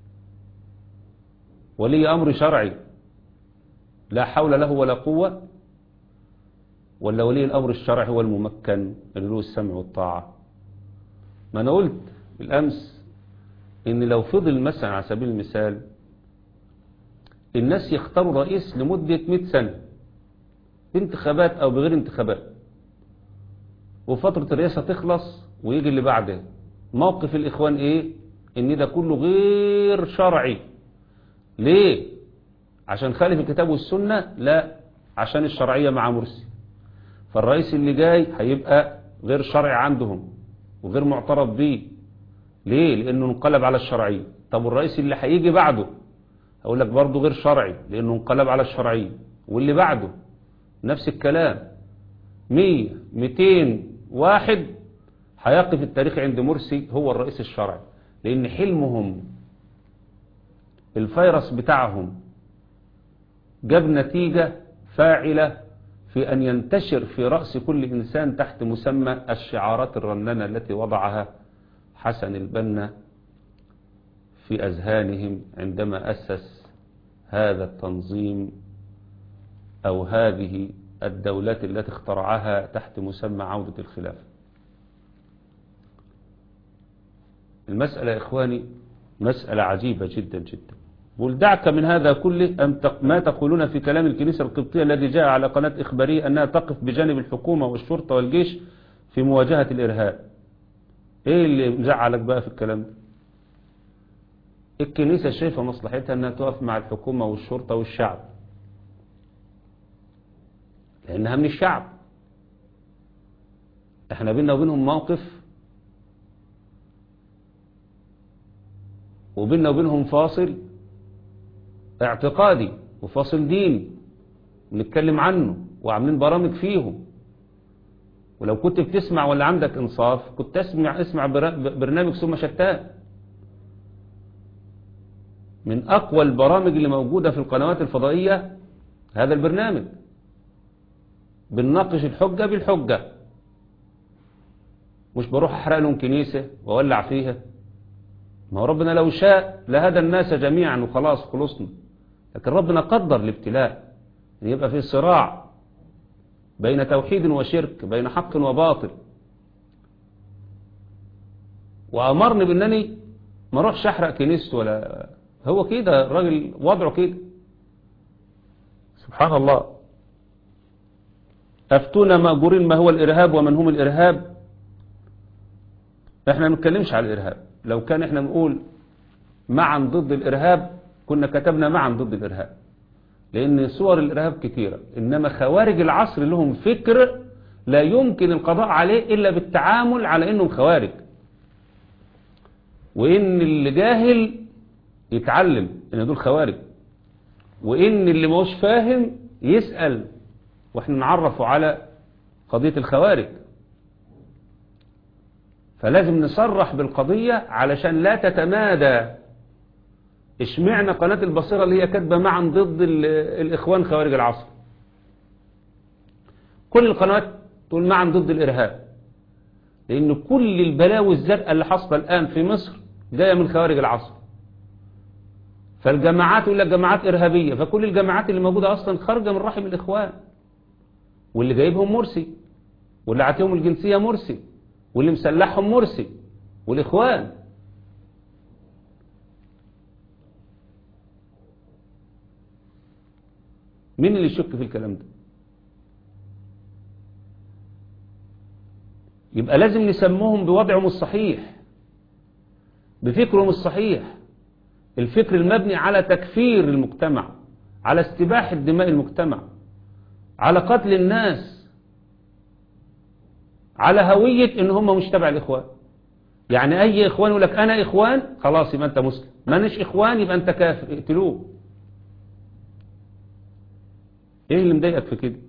ولي أمر شرعي لا حول له ولا قوة ولا ولي الأمر الشرعي هو الممكن اللي له السمع والطاعة ما أنا قلت بالأمس إن لو فضل مثلا على سبيل المثال الناس يختاروا رئيس لمدة 100 سنة انتخابات أو بغير انتخابات وفترة الرئاسة تخلص ويجي اللي بعده موقف الإخوان إيه إن ده كله غير شرعي ليه عشان خالف الكتاب والسنة لا عشان الشرعية مع مرسي فالرئيس اللي جاي هيبقى غير شرعي عندهم وغير معترف به ليه لانه انقلب على الشرعية طب والرئيس اللي هيجي بعده هقول لك برضه غير شرعي لانه انقلب على الشرعية واللي بعده نفس الكلام 100 200 واحد هيقف التاريخ عند مرسي هو الرئيس الشرعي لان حلمهم الفيروس بتاعهم جاب نتيجة فاعلة في أن ينتشر في رأس كل إنسان تحت مسمى الشعارات الرنانة التي وضعها حسن البنا في أذهانهم عندما أسس هذا التنظيم أو هذه الدولات التي اخترعها تحت مسمى عودة الخلافة المسألة يا إخواني مسألة عجيبة جدا جدا بقول دعك من هذا كله أم ما تقولون في كلام الكنيسة القبطية الذي جاء على قناة إخبارية أنها تقف بجانب الحكومة والشرطة والجيش في مواجهة الإرهاب إيه اللي مزعلك بقى في الكلام ده الكنيسة شايفة مصلحتها أنها تقف مع الحكومة والشرطة والشعب لأنها من الشعب احنا بينا وبينهم موقف وبيننا وبينهم فاصل اعتقادي وفاصل ديني بنتكلم عنه وعاملين برامج فيهم ولو كنت بتسمع ولا عندك انصاف كنت تسمع اسمع برنامج ثم شتان من اقوى البرامج اللي موجودة في القنوات الفضائية هذا البرنامج بنناقش الحجة بالحجة مش بروح احرق لهم كنيسة واولع فيها ما هو ربنا لو شاء لهدى الناس جميعا وخلاص خلصنا لكن ربنا قدر الابتلاء ان يبقى في صراع بين توحيد وشرك بين حق وباطل وأمرني بأنني ما اروحش أحرق كنيسته ولا هو كده الراجل وضعه كده سبحان الله أفتونا مأجورين ما هو الإرهاب ومن هم الإرهاب احنا ما نتكلمش على الإرهاب لو كان احنا نقول معا ضد الإرهاب كنا كتبنا معا ضد الإرهاب لأن صور الإرهاب كثيرة إنما خوارج العصر لهم فكر لا يمكن القضاء عليه إلا بالتعامل على إنهم خوارج وإن اللي جاهل يتعلم إن دول خوارج وإن اللي ماهوش فاهم يسأل وإحنا نعرفه على قضية الخوارج فلازم نصرح بالقضية علشان لا تتمادى اشمعنا قناة البصيرة اللي هي كاتبة معا ضد الإخوان خوارج العصر كل القنوات تقول معا ضد الإرهاب لأن كل البلاوي الزرقاء اللي حصل الآن في مصر جاية من خوارج العصر فالجماعات يقول لك جماعات إرهابية فكل الجماعات اللي موجودة أصلا خارجة من رحم الإخوان واللي جايبهم مرسي واللي عاتيهم الجنسية مرسي واللي مسلحهم مرسي والإخوان مين اللي يشك في الكلام ده يبقى لازم نسموهم بوضعهم الصحيح بفكرهم الصحيح الفكر المبني على تكفير المجتمع على استباحة دماء المجتمع على قتل الناس على هوية ان هم مش تبع الاخوان يعني اي اخوان يقول لك انا اخوان خلاص يبقى انت مسلم ما نش اخوان يبقى انت كافر اقتلوه ايه اللي مضايقك في كده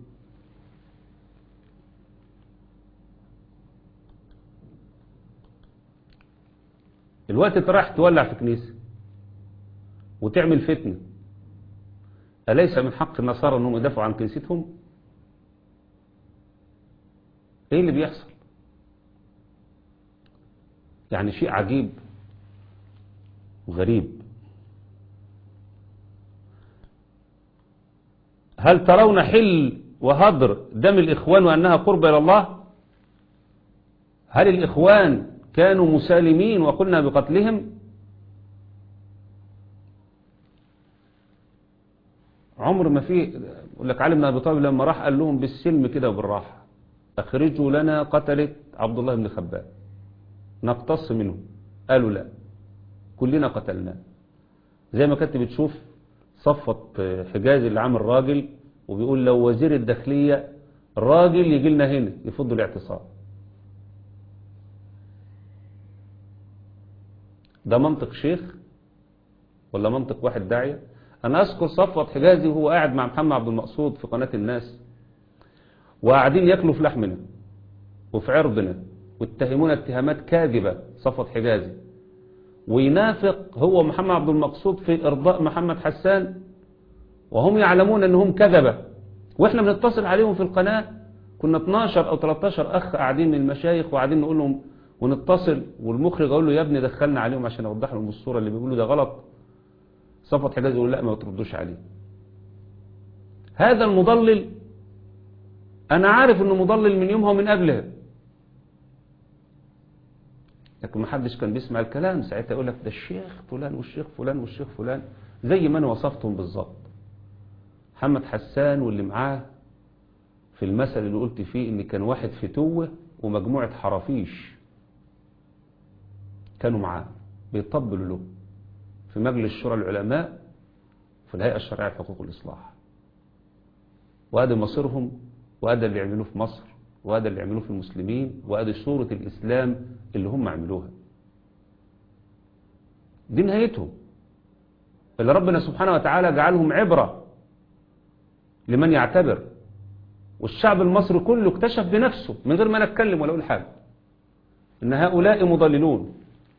الوقت انت رايح تولع في كنيسة وتعمل فتنة أليس من حق النصارى أنهم يدافعوا عن كنيستهم ايه اللي بيحصل يعني شيء عجيب وغريب هل ترون حل وهدر دم الإخوان وأنها قربة إلى الله هل الإخوان كانوا مسالمين وقلنا بقتلهم عمر ما في يقول لك علي بن ابي طالب لما راح قال لهم بالسلم كده وبالراحه اخرجوا لنا قتلة عبد الله بن خباب نقتص منه قالوا لا كلنا قتلناه زي ما كنت بتشوف صفة حجاز اللي عامل راجل وبيقول لو وزير الداخلية راجل يجي لنا هنا يفضوا الاعتصام ده منطق شيخ ولا منطق واحد داعية أنا أذكر صفوة حجازي وهو قاعد مع محمد عبد المقصود في قناة الناس وقاعدين ياكلوا في لحمنا وفي عرضنا واتهمونا اتهامات كاذبة صفوة حجازي وينافق هو محمد عبد المقصود في إرضاء محمد حسان وهم يعلمون أنهم كذبة وإحنا بنتصل عليهم في القناة كنا 12 أو 13 أخ قاعدين من المشايخ وقاعدين نقول لهم ونتصل والمخرج اقول له يا ابني دخلنا عليهم عشان اوضح لهم الصوره اللي بيقولوا ده غلط صفت حجاز يقول لا ما تردوش عليه هذا المضلل انا عارف انه مضلل من يومها ومن قبلها لكن ما حدش كان بيسمع الكلام ساعتها يقول لك ده الشيخ فلان والشيخ فلان والشيخ فلان زي ما انا وصفتهم بالظبط محمد حسان واللي معاه في المثل اللي قلت فيه ان كان واحد فتوه ومجموعة حرافيش كانوا معاه بيطبلوا له في مجلس شورى العلماء في الهيئة الشرعية لحقوق الإصلاح وهذا مصيرهم وهذا اللي يعملوه في مصر وهذا اللي يعملوه في المسلمين وهذه صورة الإسلام اللي هم عملوها دي نهايتهم اللي ربنا سبحانه وتعالى جعلهم عبرة لمن يعتبر والشعب المصري كله اكتشف بنفسه من غير ما نتكلم ولا اقول حاجه ان هؤلاء مضللون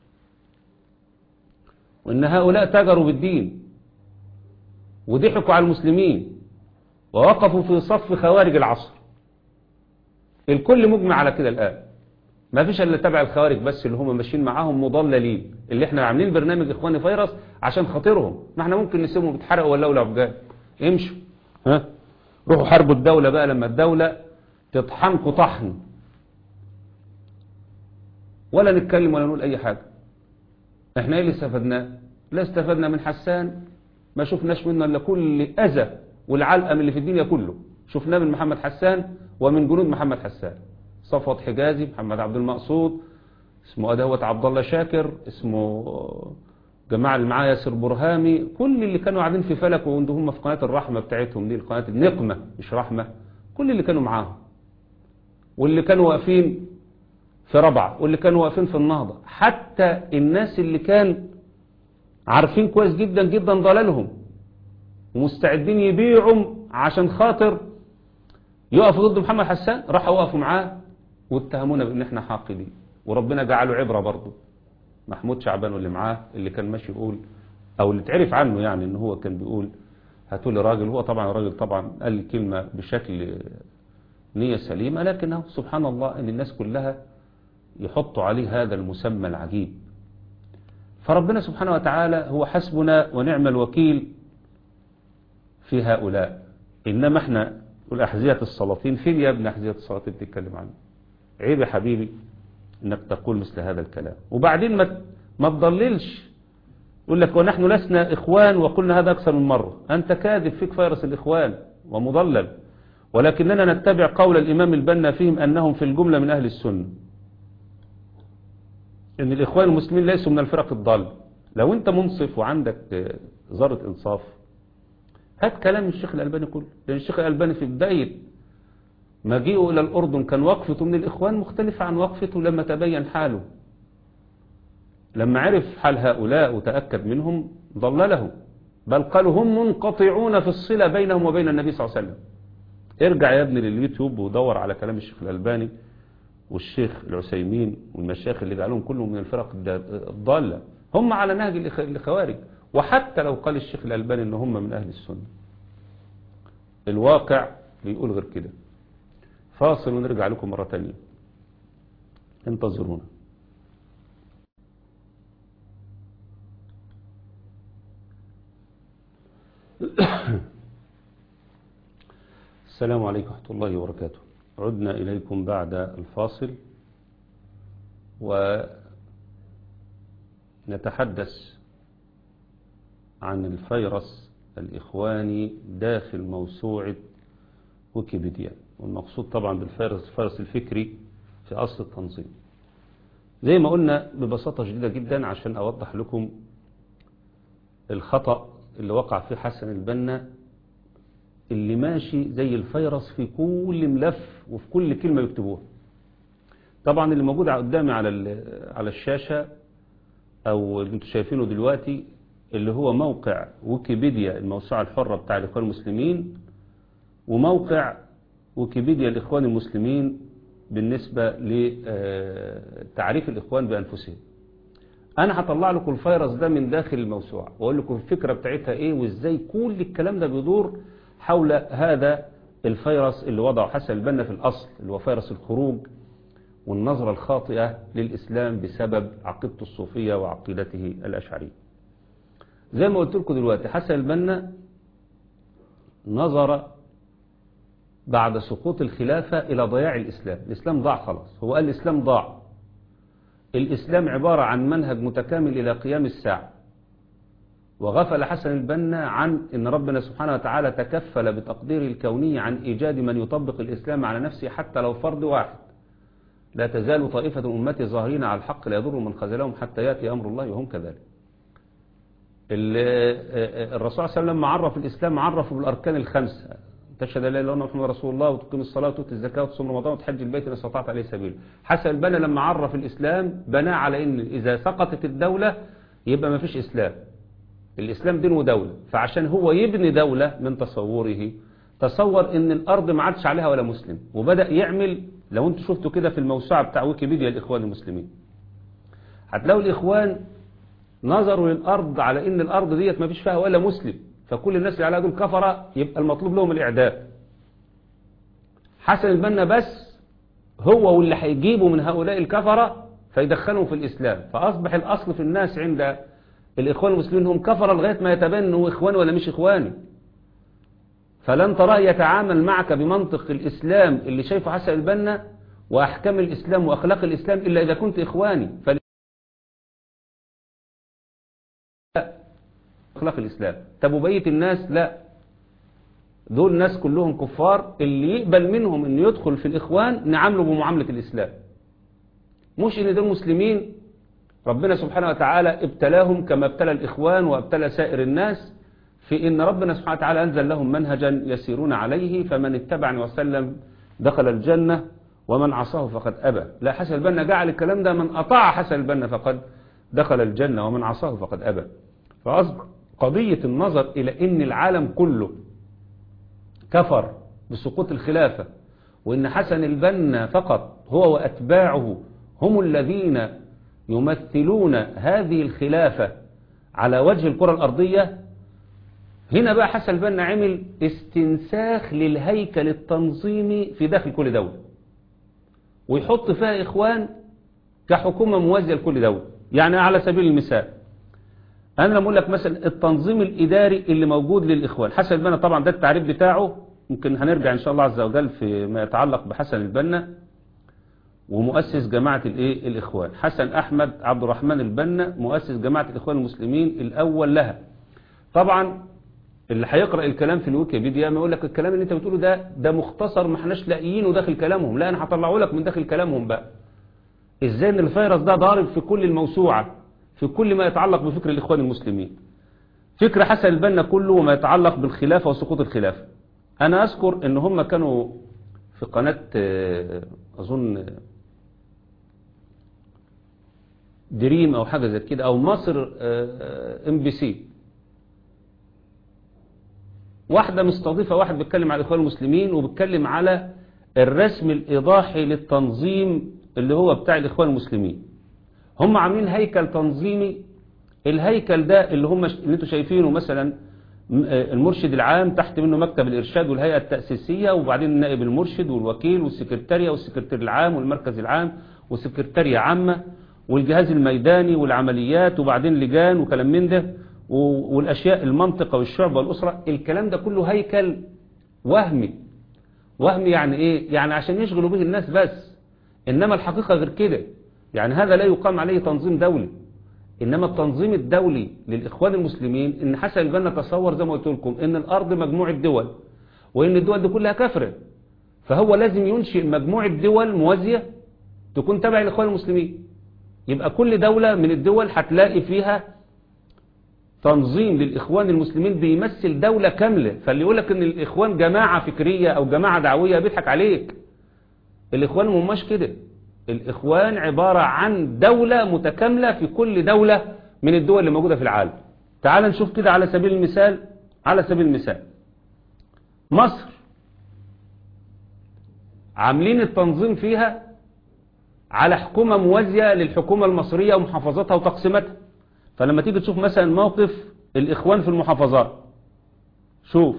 وان هؤلاء تاجروا بالدين وضحكوا على المسلمين ووقفوا في صف خوارج العصر الكل مجمع على كده الآن ما فيش الا تبع الخوارج بس اللي هم ماشيين معاهم مضللين اللي احنا عاملين برنامج اخواني فيروس عشان خاطرهم ما احنا ممكن نسيبهم بيتحرقوا ولا ولا عبجان امشوا ها روحوا حاربوا الدولة بقى لما الدولة تطحنكوا طحن ولا نتكلم ولا نقول اي حاجة احنا ايه اللي استفدناه لا استفدنا من حسان ما شفناش منه الا كل اذى والعلقم اللي في الدنيا كله شفناه من محمد حسان ومن جنود محمد حسان صفوت حجازي محمد عبد المقصود اسمه ادهوت عبد الله شاكر اسمه جماعة اللي معاه ياسر برهامي كل اللي كانوا قاعدين في فلك وهم في قناة الرحمة بتاعتهم دي قناة النقمة مش رحمة كل اللي كانوا معاهم واللي كانوا واقفين في ربعة واللي كانوا واقفين في النهضة حتى الناس اللي كان عارفين كويس جدا جدا ضلالهم ومستعدين يبيعوا عشان خاطر يقفوا ضد محمد حسان راحوا وقفوا معاه واتهمونا بان احنا حاقدين وربنا جعله عبرة برضه محمود شعبان واللي معاه اللي كان ماشي يقول او اللي اتعرف عنه يعني ان هو كان بيقول هاتوا لي راجل هو طبعا راجل طبعا قال الكلمة بشكل نية سليمة لكنه سبحان الله ان الناس كلها يحطوا عليه هذا المسمى العجيب فربنا سبحانه وتعالى هو حسبنا ونعم الوكيل في هؤلاء إنما احنا نقول أحذية السلاطين فين يا ابن أحذية السلاطين بتتكلم عنه عيب يا حبيبي انك تقول مثل هذا الكلام وبعدين ما ما تضللش يقول لك ونحن لسنا إخوان وقلنا هذا أكثر من مرة أنت كاذب فيك فيروس الإخوان ومضلل ولكننا نتبع قول الإمام البنا فيهم أنهم في الجملة من أهل السنة ان الاخوان المسلمين ليسوا من الفرق الضالة لو انت منصف وعندك ذرة انصاف هات كلام الشيخ الالباني كله لان الشيخ الالباني في بداية مجيئه الى الاردن كان وقفته من الاخوان مختلفة عن وقفته لما تبين حاله لما عرف حال هؤلاء وتأكد منهم ضلله بل قالوا هم منقطعون في الصلة بينهم وبين النبي صلى الله عليه وسلم ارجع يا ابني لليوتيوب ودور على كلام الشيخ الألباني والشيخ العسيمين والمشايخ اللي جعلهم كلهم من الفرق الضالة هم على نهج الخوارج وحتى لو قال الشيخ الألباني ان هم من أهل السنة الواقع بيقول غير كده فاصل ونرجع لكم مرة تانية انتظرونا السلام عليكم ورحمة الله وبركاته عدنا إليكم بعد الفاصل ونتحدث عن الفيروس الإخواني داخل موسوعة ويكيبيديا والمقصود طبعا بالفيروس الفيروس الفكري في أصل التنظيم زي ما قلنا ببساطة شديدة جدا عشان أوضح لكم الخطأ اللي وقع فيه حسن البنا اللي ماشي زي الفيروس في كل ملف وفي كل كلمة يكتبوها طبعا اللي موجود قدامي على على الشاشة او اللي انتم شايفينه دلوقتي اللي هو موقع ويكيبيديا الموسوعة الحرة بتاع الاخوان المسلمين وموقع ويكيبيديا الاخوان المسلمين بالنسبة لتعريف الاخوان بانفسهم انا هطلع لكم الفيروس ده من داخل الموسوعة واقول لكم الفكرة بتاعتها ايه وازاي كل الكلام ده بيدور حول هذا الفيروس اللي وضعه حسن البنا في الأصل اللي هو فيروس الخروج والنظرة الخاطئة للإسلام بسبب عقيدته الصوفية وعقيدته الأشعرية زي ما قلت لكم دلوقتي حسن البنا نظر بعد سقوط الخلافة إلى ضياع الإسلام الإسلام ضاع خلاص هو قال الإسلام ضاع الإسلام عبارة عن منهج متكامل إلى قيام الساعة وغفل حسن البنا عن ان ربنا سبحانه وتعالى تكفل بتقديره الكوني عن ايجاد من يطبق الاسلام على نفسه حتى لو فرد واحد لا تزال طائفة أمتي ظاهرين على الحق لا يضر من خذلهم حتى يأتي أمر الله وهم كذلك الرسول صلى الله عليه وسلم لما عرف الإسلام عرفه بالأركان الخمسة تشهد لا اله الا الله محمد رسول الله وتقيم الصلاة وتؤتي الزكاة وتصوم رمضان وتحج البيت إن استطعت عليه سبيل حسن البنا لما عرف الإسلام بناه على إن إذا سقطت الدولة يبقى ما فيش إسلام الإسلام دين ودولة فعشان هو يبني دولة من تصوره تصور ان الأرض ما عادش عليها ولا مسلم وبدأ يعمل لو انتوا شفتوا كده في الموسوعة بتاع ويكيبيديا الإخوان المسلمين هتلاقوا الإخوان نظروا للأرض على ان الأرض ديت ما فيش فيها ولا مسلم فكل الناس اللي عليها دول كفرة يبقى المطلوب لهم الإعدام حسن البنا بس هو واللي هيجيبوا من هؤلاء الكفرة فيدخلهم في الإسلام فأصبح الأصل في الناس عند الإخوان المسلمين هم كفر لغاية ما يتبين أنه إخوان ولا مش إخواني فلن تراه يتعامل معك بمنطق الإسلام اللي شايفه حسن البنا وأحكام الإسلام وأخلاق الإسلام إلا إذا كنت إخواني فل... أخلاق الإسلام طب وبقية الناس لا دول ناس كلهم كفار اللي يقبل منهم انه يدخل في الإخوان نعامله بمعاملة الإسلام مش ان دول مسلمين ربنا سبحانه وتعالى ابتلاهم كما ابتلى الإخوان وابتلى سائر الناس في ان ربنا سبحانه وتعالى أنزل لهم منهجا يسيرون عليه فمن اتبعني وسلم دخل الجنة ومن عصاه فقد أبى لا حسن البنا جعل الكلام ده من أطاع حسن البنا فقد دخل الجنة ومن عصاه فقد أبى فأصبح قضية النظر إلى أن العالم كله كفر بسقوط الخلافة وأن حسن البنا فقط هو وأتباعه هم الذين يمثلون هذه الخلافة على وجه الكرة الأرضية هنا بقى حسن البنا عمل استنساخ للهيكل التنظيمي في داخل كل دولة ويحط فيها إخوان كحكومة موازية لكل دولة يعني على سبيل المثال أنا لما أقول لك مثلا التنظيم الإداري اللي موجود للإخوان حسن البنا طبعا ده التعريف بتاعه ممكن هنرجع إن شاء الله عز وجل في ما يتعلق بحسن البنا ومؤسس جماعة الإيه الإخوان حسن أحمد عبد الرحمن البنا مؤسس جماعة الإخوان المسلمين الأول لها طبعا اللي هيقرأ الكلام في الويكيبيديا ما يقول لك الكلام اللي انت بتقوله ده ده مختصر ما احناش لاقيينه داخل كلامهم لا انا هطلعه لك من داخل كلامهم بقى ازاي ان الفيروس ده ضارب في كل الموسوعة في كل ما يتعلق بفكر الاخوان المسلمين فكر حسن البنا كله وما يتعلق بالخلافة وسقوط الخلافة انا اذكر ان هم كانوا في قناة اظن دريم او حاجة زي كده او مصر ام بي سي واحدة مستضيفة واحد بيتكلم على الإخوان المسلمين وبيتكلم على الرسم الإيضاحي للتنظيم اللي هو بتاع الإخوان المسلمين هم عاملين هيكل تنظيمي الهيكل ده اللي هم اللي انتوا شايفينه مثلا المرشد العام تحت منه مكتب الإرشاد والهيئة التأسيسية وبعدين النائب المرشد والوكيل والسكرتارية والسكرتير العام والمركز العام والسكرتارية عامة والجهاز الميداني والعمليات وبعدين لجان وكلام من ده والأشياء المنطقة والشعب والأسرة الكلام ده كله هيكل وهمي وهمي يعني إيه يعني عشان يشغلوا به الناس بس إنما الحقيقة غير كده يعني هذا لا يقام عليه تنظيم دولي إنما التنظيم الدولي للإخوان المسلمين إن حسن البنا تصور زي ما قلت لكم إن الأرض مجموعة دول وإن الدول دي كلها كافرة فهو لازم ينشئ مجموعة دول موازية تكون تبع الإخوان المسلمين يبقى كل دولة من الدول هتلاقي فيها تنظيم للإخوان المسلمين بيمثل دولة كاملة فاللي يقولك ان الإخوان جماعة فكرية أو جماعة دعوية بيضحك عليك الإخوان مماش كده الإخوان عبارة عن دولة متكاملة في كل دولة من الدول اللي موجودة في العالم تعال نشوف كده على سبيل المثال على سبيل المثال مصر عاملين التنظيم فيها على حكومة موازية للحكومة المصرية ومحافظاتها وتقسيماتها فلما تيجي تشوف مثلا موقف الإخوان في المحافظات شوف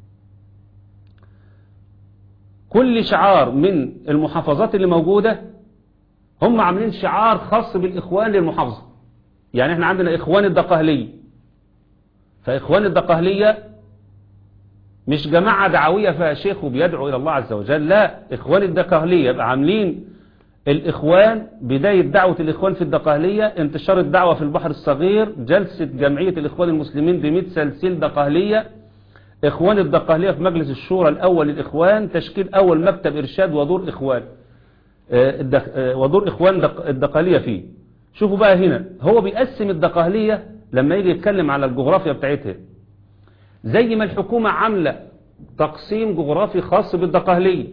كل شعار من المحافظات اللي موجودة هم عاملين شعار خاص بالإخوان للمحافظة يعني احنا عندنا إخوان الدقهلية فإخوان الدقهلية مش جماعة دعوية فيها شيخ وبيدعو إلى الله عز وجل لا إخوان الدقهلية يبقى عاملين الإخوان بداية دعوة الإخوان في الدقهلية انتشار الدعوة في البحر الصغير جلسة جمعية الإخوان المسلمين بمئة سلسل دقهلية إخوان الدقهلية في مجلس الشورى الأول للإخوان تشكيل أول مكتب إرشاد ودور إخوان ودور إخوان الدقهلية فيه شوفوا بقى هنا هو بيقسم الدقهلية لما يجي يتكلم على الجغرافيا بتاعتها زي ما الحكومة عاملة تقسيم جغرافي خاص بالدقهلية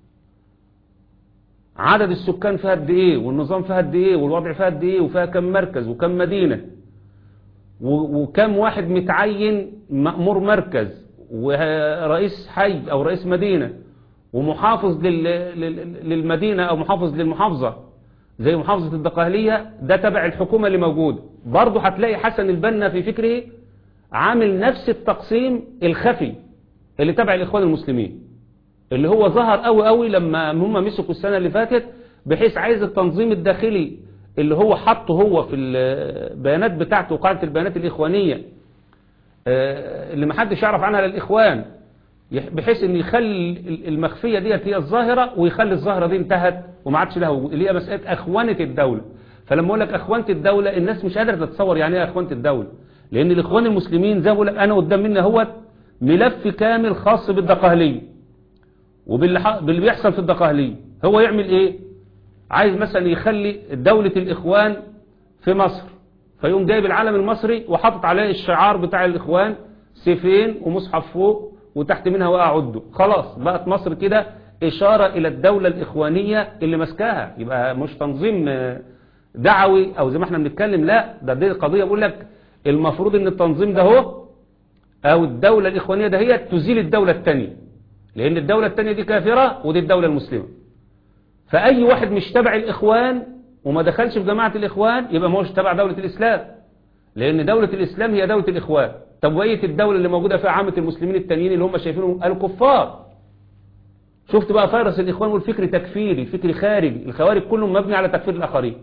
عدد السكان فيها قد ايه والنظام فيها قد ايه والوضع فيها قد ايه وفيها كم مركز وكم مدينة وكم واحد متعين مأمور مركز ورئيس حي او رئيس مدينة ومحافظ للمدينة او محافظ للمحافظة زي محافظة الدقهلية ده تبع الحكومة اللي موجود برضه هتلاقي حسن البنا في فكره عامل نفس التقسيم الخفي اللي تبع الإخوان المسلمين اللي هو ظهر قوي قوي لما هم مسكوا السنة اللي فاتت بحيث عايز التنظيم الداخلي اللي هو حطه هو في البيانات بتاعته قاعدة البيانات الإخوانية اللي محدش يعرف عنها للإخوان بحيث ان يخلي المخفية ديت هي الظاهرة ويخلي الظاهرة دي انتهت وما عادش لها وجود اللي هي مسألة أخوانة الدولة فلما اقول لك أخوانة الدولة الناس مش قادرة تتصور يعني ايه أخوانة الدولة لان الاخوان المسلمين زي ما بقول لك انا قدام مني هو ملف كامل خاص بالدقهلية وباللي ح- باللي بيحصل في الدقهلية هو يعمل ايه عايز مثلا يخلي دولة الاخوان في مصر فيقوم جايب العلم المصري وحاطط عليه الشعار بتاع الاخوان سيفين ومصحف فوق وتحت منها وقع عده خلاص بقت مصر كده اشارة الى الدولة الاخوانية اللي ماسكاها يبقى مش تنظيم آه، دعوي او زي ما احنا بنتكلم لا ده دي قضية بقول لك المفروض ان التنظيم ده هو او الدولة الاخوانية ده هي تزيل الدولة التانية لان الدولة التانية دي كافرة ودي الدولة المسلمة فاي واحد مش تبع الاخوان وما دخلش في جماعة الاخوان يبقى ما هوش تبع دولة الاسلام لان دولة الاسلام هي دولة الاخوان طب وإيه الدولة اللي موجودة فيها عامة المسلمين التانيين اللي هم شايفينهم الكفار شفت بقى فيروس الاخوان والفكر تكفيري فكر خارجي الخوارج كلهم مبني على تكفير الاخرين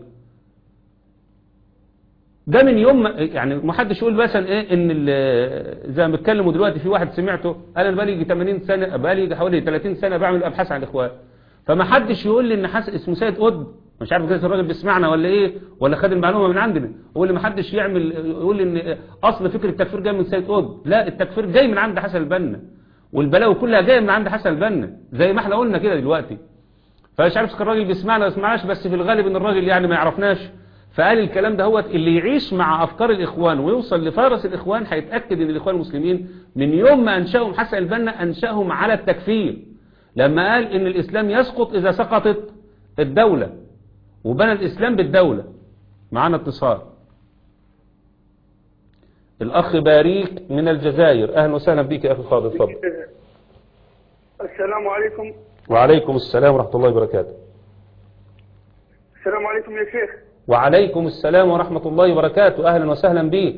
ده من يوم ما يعني ما حدش يقول مثلا ايه ان ال- زي ما بيتكلموا دلوقتي في واحد سمعته انا بقالي يجي 80 سنه بقالي حوالي 30 سنه بعمل ابحاث عن الاخوان فما حدش يقول لي ان حس اسمه سيد قطب مش عارف كده الراجل بيسمعنا ولا ايه ولا خد المعلومه من عندنا يقول لي ما حدش يعمل يقول لي ان اصل فكره التكفير جاي من سيد قطب لا التكفير جاي من عند حسن البنا والبلاوي كلها جايه من عند حسن البنا زي ما احنا قلنا كده دلوقتي فمش عارف كان الراجل بيسمعنا ولا يسمعناش بس في الغالب ان الراجل يعني ما يعرفناش فقال الكلام ده هو اللي يعيش مع افكار الاخوان ويوصل لفارس الاخوان هيتاكد ان الاخوان المسلمين من يوم ما انشاهم حسن البنا انشاهم على التكفير لما قال ان الاسلام يسقط اذا سقطت الدوله وبنى الاسلام بالدوله معانا اتصال الاخ باريك من الجزائر اهلا وسهلا بك يا اخي فاضل اتفضل السلام عليكم وعليكم السلام ورحمه الله وبركاته السلام عليكم يا شيخ وعليكم السلام ورحمة الله وبركاته أهلا وسهلا بك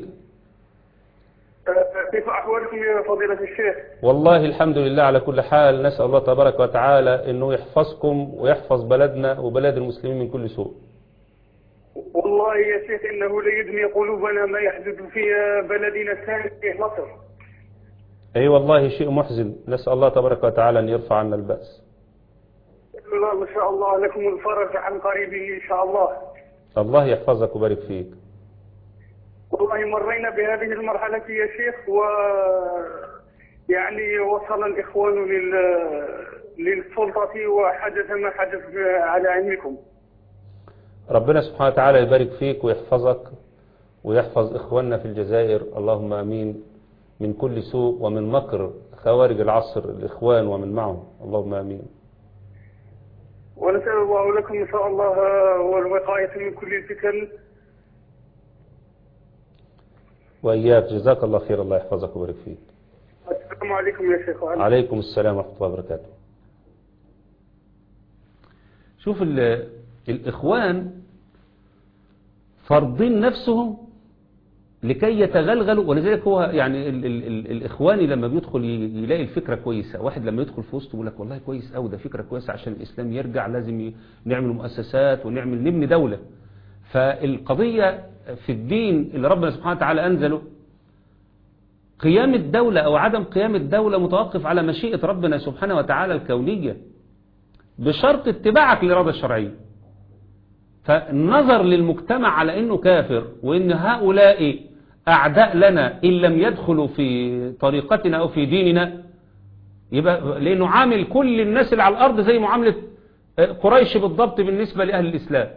آه، كيف أحوالكم يا فضيلة الشيخ والله الحمد لله على كل حال نسأل الله تبارك وتعالى أنه يحفظكم ويحفظ بلدنا وبلاد المسلمين من كل سوء والله يا شيخ إنه ليدمي قلوبنا ما يحدث في بلدنا الثاني في مصر أي والله شيء محزن نسأل الله تبارك وتعالى أن يرفع عنا البأس الله ما شاء الله لكم الفرج عن قريب إن شاء الله الله يحفظك ويبارك فيك والله مرينا بهذه المرحلة يا شيخ و يعني وصل الإخوان لل... للسلطة وحدث ما حدث على علمكم ربنا سبحانه وتعالى يبارك فيك ويحفظك ويحفظ إخواننا في الجزائر اللهم أمين من كل سوء ومن مكر خوارج العصر الإخوان ومن معهم اللهم أمين ونسأل الله لكم إن شاء الله والوقاية من كل الفتن وإياك جزاك الله خير الله يحفظك ويبارك فيك السلام عليكم يا شيخ وعليكم عليكم السلام ورحمة الله وبركاته شوف ال- الإخوان فرضين نفسهم لكي يتغلغلوا ولذلك هو يعني ال ال ال الإخواني لما بيدخل ي- يلاقي الفكرة كويسة واحد لما يدخل في وسطه يقول لك والله كويس أوي ده فكرة كويسة عشان الإسلام يرجع لازم ي- نعمل مؤسسات ونعمل نبني دولة فالقضية في الدين اللي ربنا سبحانه وتعالى أنزله قيام الدولة أو عدم قيام الدولة متوقف على مشيئة ربنا سبحانه وتعالى الكونية بشرط اتباعك للإرادة الشرعية فالنظر للمجتمع على أنه كافر وأن هؤلاء أعداء لنا إن لم يدخلوا في طريقتنا أو في ديننا يبقى لأنه عامل كل الناس اللي على الأرض زي معاملة قريش بالضبط بالنسبة لأهل الإسلام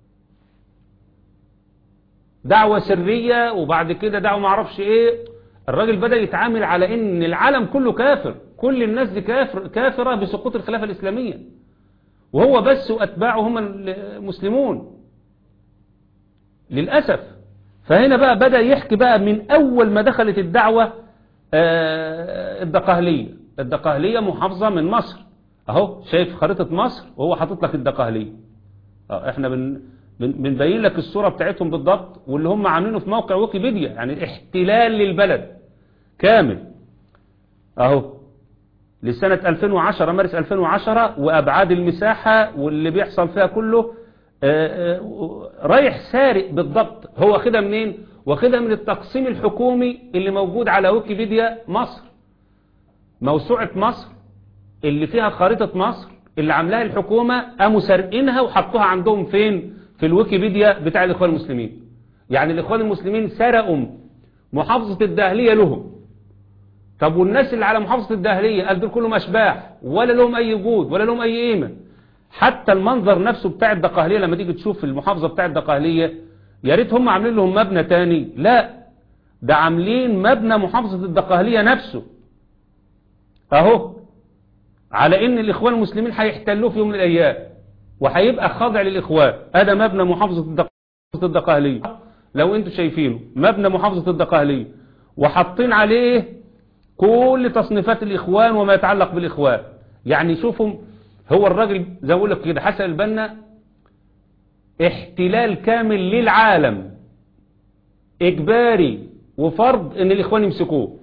دعوة سرية وبعد كده دعوة معرفش ايه الراجل بدأ يتعامل على ان العالم كله كافر كل الناس دي كافر كافرة بسقوط الخلافة الإسلامية وهو بس وأتباعه هم المسلمون للأسف فهنا بقى بدأ يحكي بقى من أول ما دخلت الدعوة آه، الدقهلية الدقهلية محافظة من مصر أهو شايف خريطة مصر وهو حاطط لك الدقهلية اه احنا بن بن- بنبين لك الصورة بتاعتهم بالضبط واللي هم عاملينه في موقع ويكيبيديا يعني احتلال للبلد كامل اهو لسنة 2010 مارس 2010 وابعاد المساحة واللي بيحصل فيها كله آه، آه، رايح سارق بالضبط هو واخدها منين واخدها من التقسيم الحكومي اللي موجود على ويكيبيديا مصر موسوعة مصر اللي فيها خريطة مصر اللي عاملاها الحكومة قاموا سارقينها وحطوها عندهم فين في الويكيبيديا بتاع الإخوان المسلمين يعني الإخوان المسلمين سرقوا محافظة الداهلية لهم طب والناس اللي على محافظة الداهلية قال دول كلهم أشباح ولا لهم أي وجود ولا لهم أي قيمة حتى المنظر نفسه بتاع الدقهلية لما تيجي تشوف المحافظة بتاع الدقهلية يا ريت هم عاملين لهم مبنى تاني لا ده عاملين مبنى محافظة الدقهلية نفسه اهو على ان الاخوان المسلمين هيحتلوه في يوم من الايام وهيبقى خاضع للاخوان هذا مبنى محافظة الدق- الدقهلية لو انتوا شايفينه مبنى محافظة الدقهلية وحاطين عليه كل تصنيفات الاخوان وما يتعلق بالاخوان يعني شوفوا هو الراجل زي ما بقول لك كده حسن البنا احتلال كامل للعالم اجباري وفرض ان الاخوان يمسكوه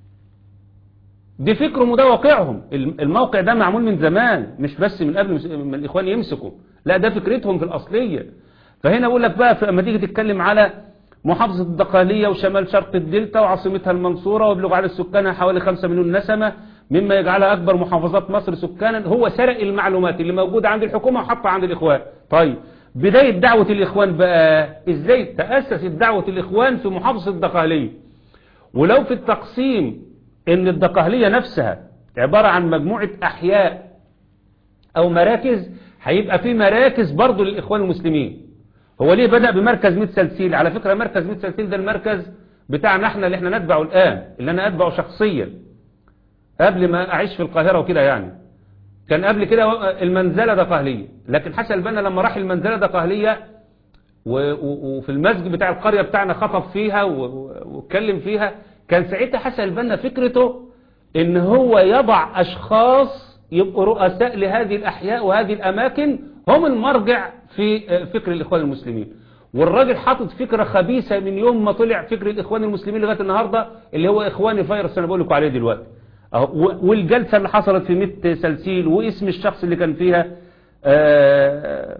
دي فكرهم وده واقعهم الموقع ده معمول من زمان مش بس من قبل مس- من الاخوان يمسكوا لا ده فكرتهم في الاصليه فهنا اقول لك بقى لما تيجي تتكلم على محافظة الدقهلية وشمال شرق الدلتا وعاصمتها المنصورة ويبلغ على سكانها حوالي 5 مليون نسمة مما يجعلها أكبر محافظات مصر سكانا هو سرق المعلومات اللي موجودة عند الحكومة وحطها عند الإخوان طيب بداية دعوة الإخوان بقى إزاي تأسست دعوة الإخوان في محافظة الدقهلية ولو في التقسيم ان الدقهلية نفسها عبارة عن مجموعة احياء او مراكز هيبقى في مراكز برضو للاخوان المسلمين هو ليه بدأ بمركز ميت سلسيل على فكرة مركز ميت سلسيل ده المركز بتاعنا احنا اللي احنا نتبعه الان اللي انا اتبعه شخصيا قبل ما اعيش في القاهرة وكده يعني كان قبل كده المنزلة دقهلية لكن حسن البنا لما راح المنزلة دقهلية و- و- وفي المسجد بتاع القرية بتاعنا خطب فيها و- و- واتكلم فيها كان ساعتها حسن البنا فكرته ان هو يضع اشخاص يبقوا رؤساء لهذه الاحياء وهذه الاماكن هم المرجع في آه، فكر الاخوان المسلمين والراجل حاطط فكرة خبيثة من يوم ما طلع فكر الاخوان المسلمين لغاية النهاردة اللي هو اخواني فيروس انا بقول لكم عليه دلوقتي أهو، و- والجلسة اللي حصلت في ميت سلسيل واسم الشخص اللي كان فيها آه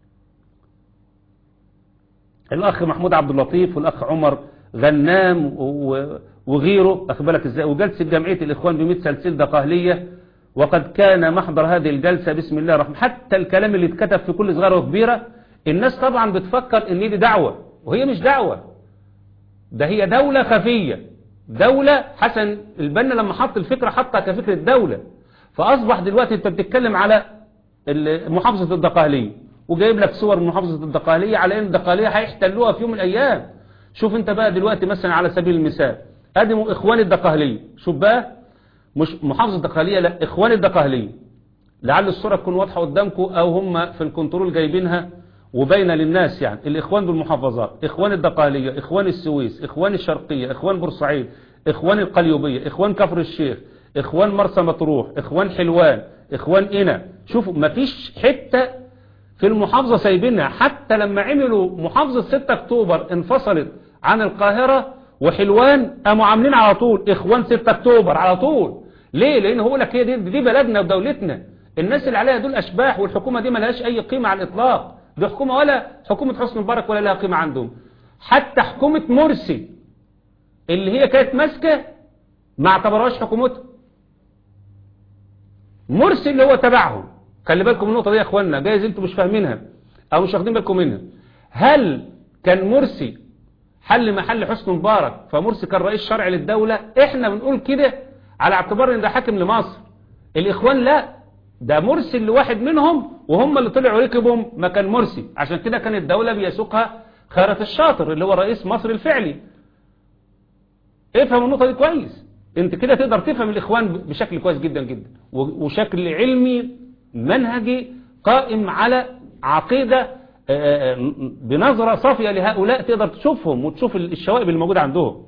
الاخ محمود عبد اللطيف والاخ عمر غنام و- وغيره اخبرك ازاي وجلسه جمعيه الاخوان ب 100 سلسله دقهليه وقد كان محضر هذه الجلسه بسم الله الرحمن حتى الكلام اللي اتكتب في كل صغيره وكبيره الناس طبعا بتفكر ان دي دعوه وهي مش دعوه ده هي دوله خفيه دوله حسن البنا لما حط الفكره حطها كفكره دوله فاصبح دلوقتي انت بتتكلم على ال- محافظه الدقهليه وجايب لك صور من محافظه الدقهليه على ان الدقهليه هيحتلوها في يوم من الايام شوف انت بقى دلوقتي مثلا على سبيل المثال ادي م- اخوان الدقهليه شوف بقى مش محافظه الدقهليه لا اخوان الدقهليه لعل الصوره تكون واضحه قدامكم او هم في الكنترول جايبينها وباينه للناس يعني الاخوان بالمحافظات اخوان الدقهليه اخوان السويس اخوان الشرقيه اخوان بورسعيد اخوان القليوبيه اخوان كفر الشيخ اخوان مرسى مطروح اخوان حلوان اخوان قنا شوفوا مفيش حته في المحافظة سايبينها حتى لما عملوا محافظة 6 اكتوبر انفصلت عن القاهرة وحلوان قاموا عاملين على طول اخوان 6 اكتوبر على طول ليه لان هو لك هي دي, دي بلدنا ودولتنا الناس اللي عليها دول اشباح والحكومة دي ما لهاش اي قيمة على الاطلاق دي حكومة ولا حكومة حسن مبارك ولا لها قيمة عندهم حتى حكومة مرسي اللي هي كانت ماسكة ما اعتبرهاش حكومته مرسي اللي هو تبعهم خلي بالكم من النقطة دي يا اخوانا جايز انتوا مش فاهمينها او مش واخدين بالكم منها هل كان مرسي حل محل حسن مبارك فمرسي كان رئيس شرعي للدولة احنا بنقول كده على اعتبار ان ده حاكم لمصر الاخوان لا ده مرسي اللي واحد منهم وهم اللي طلعوا ركبهم مكان مرسي عشان كده كانت الدولة بيسوقها خيرة الشاطر اللي هو رئيس مصر الفعلي افهم النقطة دي كويس انت كده تقدر تفهم الاخوان بشكل كويس جدا جدا و- وشكل علمي منهجي قائم على عقيدة آه، آه، بنظرة صافية لهؤلاء تقدر تشوفهم وتشوف الشوائب الموجودة عندهم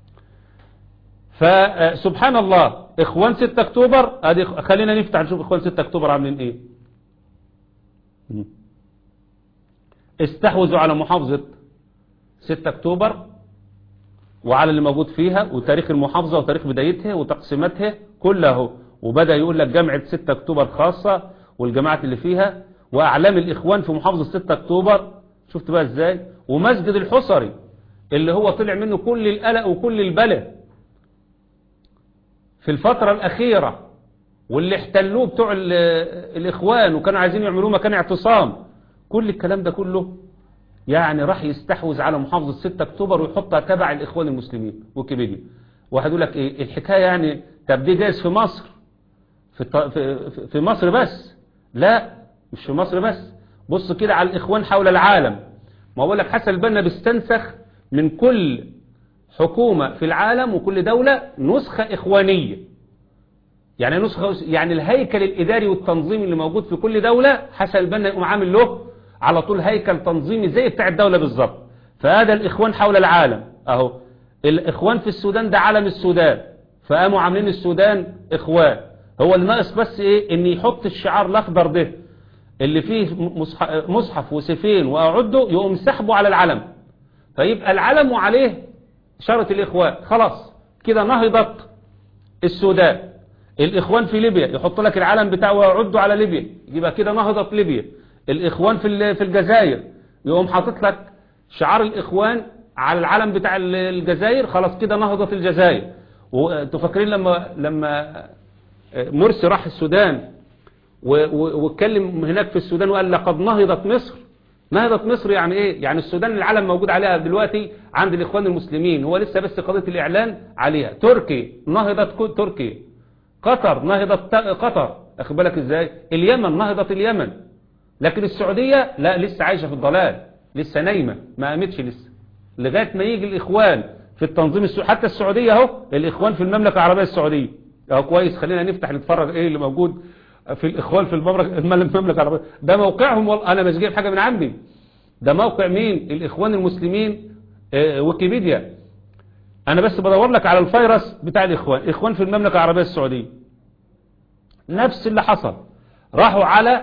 فسبحان الله اخوان 6 اكتوبر ادي خلينا نفتح نشوف اخوان 6 اكتوبر عاملين ايه استحوذوا على محافظة 6 اكتوبر وعلى اللي موجود فيها وتاريخ المحافظة وتاريخ بدايتها وتقسيماتها كله وبدأ يقول لك جامعة 6 اكتوبر خاصة والجماعات اللي فيها واعلام الاخوان في محافظة 6 اكتوبر شفت بقى ازاي ومسجد الحصري اللي هو طلع منه كل القلق وكل البلد في الفترة الاخيرة واللي احتلوه بتوع ال- الاخوان وكانوا عايزين يعملوه مكان اعتصام كل الكلام ده كله يعني راح يستحوذ على محافظة 6 اكتوبر ويحطها تبع الاخوان المسلمين ويكيبيديا واحد يقول لك ايه الحكاية يعني طب دي جايز في مصر في, الط- في, في- في مصر بس لا مش في مصر بس بص كده على الاخوان حول العالم ما بقول لك حسن البنا بيستنسخ من كل حكومة في العالم وكل دولة نسخة إخوانية يعني نسخة يعني الهيكل الإداري والتنظيمي اللي موجود في كل دولة حسن البنا يقوم عامل له على طول هيكل تنظيمي زي بتاع الدولة بالظبط فهذا الإخوان حول العالم أهو الإخوان في السودان ده علم السودان فقاموا عاملين السودان إخوان هو اللي ناقص بس إيه إن يحط الشعار الأخضر ده اللي فيه مصح- مصحف وسيفين وأعده يقوم سحبه على العلم فيبقى العلم وعليه شرط الإخوان خلاص كده نهضت السودان الإخوان في ليبيا يحط لك العلم بتاعه ويعده على ليبيا يبقى كده نهضت ليبيا الإخوان في ال- في الجزائر يقوم حاطط لك شعار الإخوان على العلم بتاع ال- الجزائر خلاص كده نهضت الجزائر وتفكرين لما لما مرسي راح السودان و- و- واتكلم هناك في السودان وقال لقد نهضت مصر نهضت مصر يعني ايه يعني السودان العلم موجود عليها دلوقتي عند الاخوان المسلمين هو لسه بس قضية الاعلان عليها تركي نهضت كو- تركيا قطر نهضت تا- قطر اخد بالك ازاي اليمن نهضت اليمن لكن السعودية لا لسه عايشة في الضلال لسه نايمة ما قامتش لسه لغاية ما يجي الاخوان في التنظيم السعودي حتى السعودية اهو الاخوان في المملكة العربية السعودية اهو كويس خلينا نفتح نتفرج ايه اللي موجود في الاخوان في المملكة المملكة العربية ده موقعهم والله انا مش جايب حاجة من عندي ده موقع مين الاخوان المسلمين آه، ويكيبيديا انا بس بدور لك على الفيروس بتاع الاخوان اخوان في المملكة العربية السعودية نفس اللي حصل راحوا على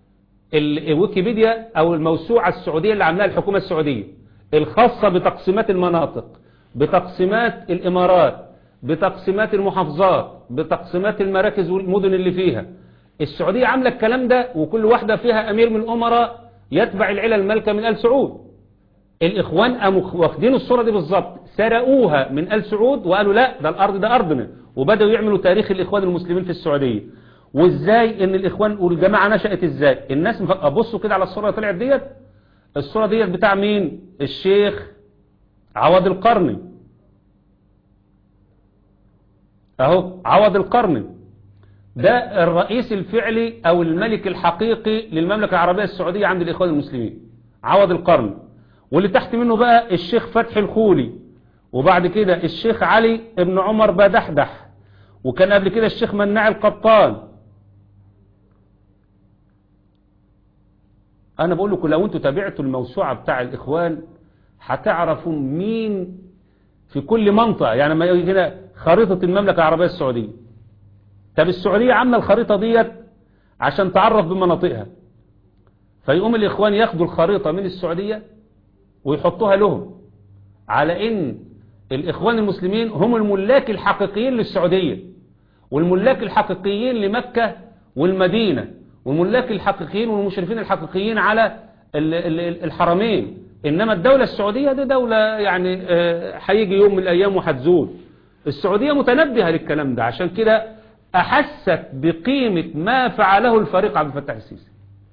الويكيبيديا او الموسوعة السعودية اللي عاملاها الحكومة السعودية الخاصة بتقسيمات المناطق بتقسيمات الامارات بتقسيمات المحافظات بتقسيمات المراكز والمدن اللي فيها السعودية عاملة الكلام ده وكل واحدة فيها امير من الامراء يتبع العيلة المالكة من آل سعود الاخوان قاموا واخدين الصورة دي بالظبط سرقوها من آل سعود وقالوا لا ده الارض ده ارضنا وبدأوا يعملوا تاريخ الاخوان المسلمين في السعودية وازاي ان الاخوان والجماعة نشأت ازاي الناس مف- ابصوا كده على الصورة اللي طلعت ديت الصورة ديت بتاع مين الشيخ عوض القرني اهو عوض القرني ده الرئيس الفعلي او الملك الحقيقي للمملكة العربية السعودية عند الاخوان المسلمين عوض القرن واللي تحت منه بقى الشيخ فتحي الخولي وبعد كده الشيخ علي ابن عمر بدحدح وكان قبل كده الشيخ مناع القطان انا بقول لكم لو انتوا تابعتوا الموسوعة بتاع الاخوان هتعرفوا مين في كل منطقة يعني لما يجي هنا خريطة المملكة العربية السعودية طب السعودية عاملة الخريطة ديت عشان تعرف بمناطقها فيقوم الإخوان ياخدوا الخريطة من السعودية ويحطوها لهم على إن الإخوان المسلمين هم الملاك الحقيقيين للسعودية والملاك الحقيقيين لمكة والمدينة والملاك الحقيقيين والمشرفين الحقيقيين على ال- ال- الحرمين إنما الدولة السعودية دي دولة يعني آه، هيجي يوم من الأيام وهتزول السعودية متنبهة للكلام ده عشان كده أحست بقيمة ما فعله الفريق عبد الفتاح السيسي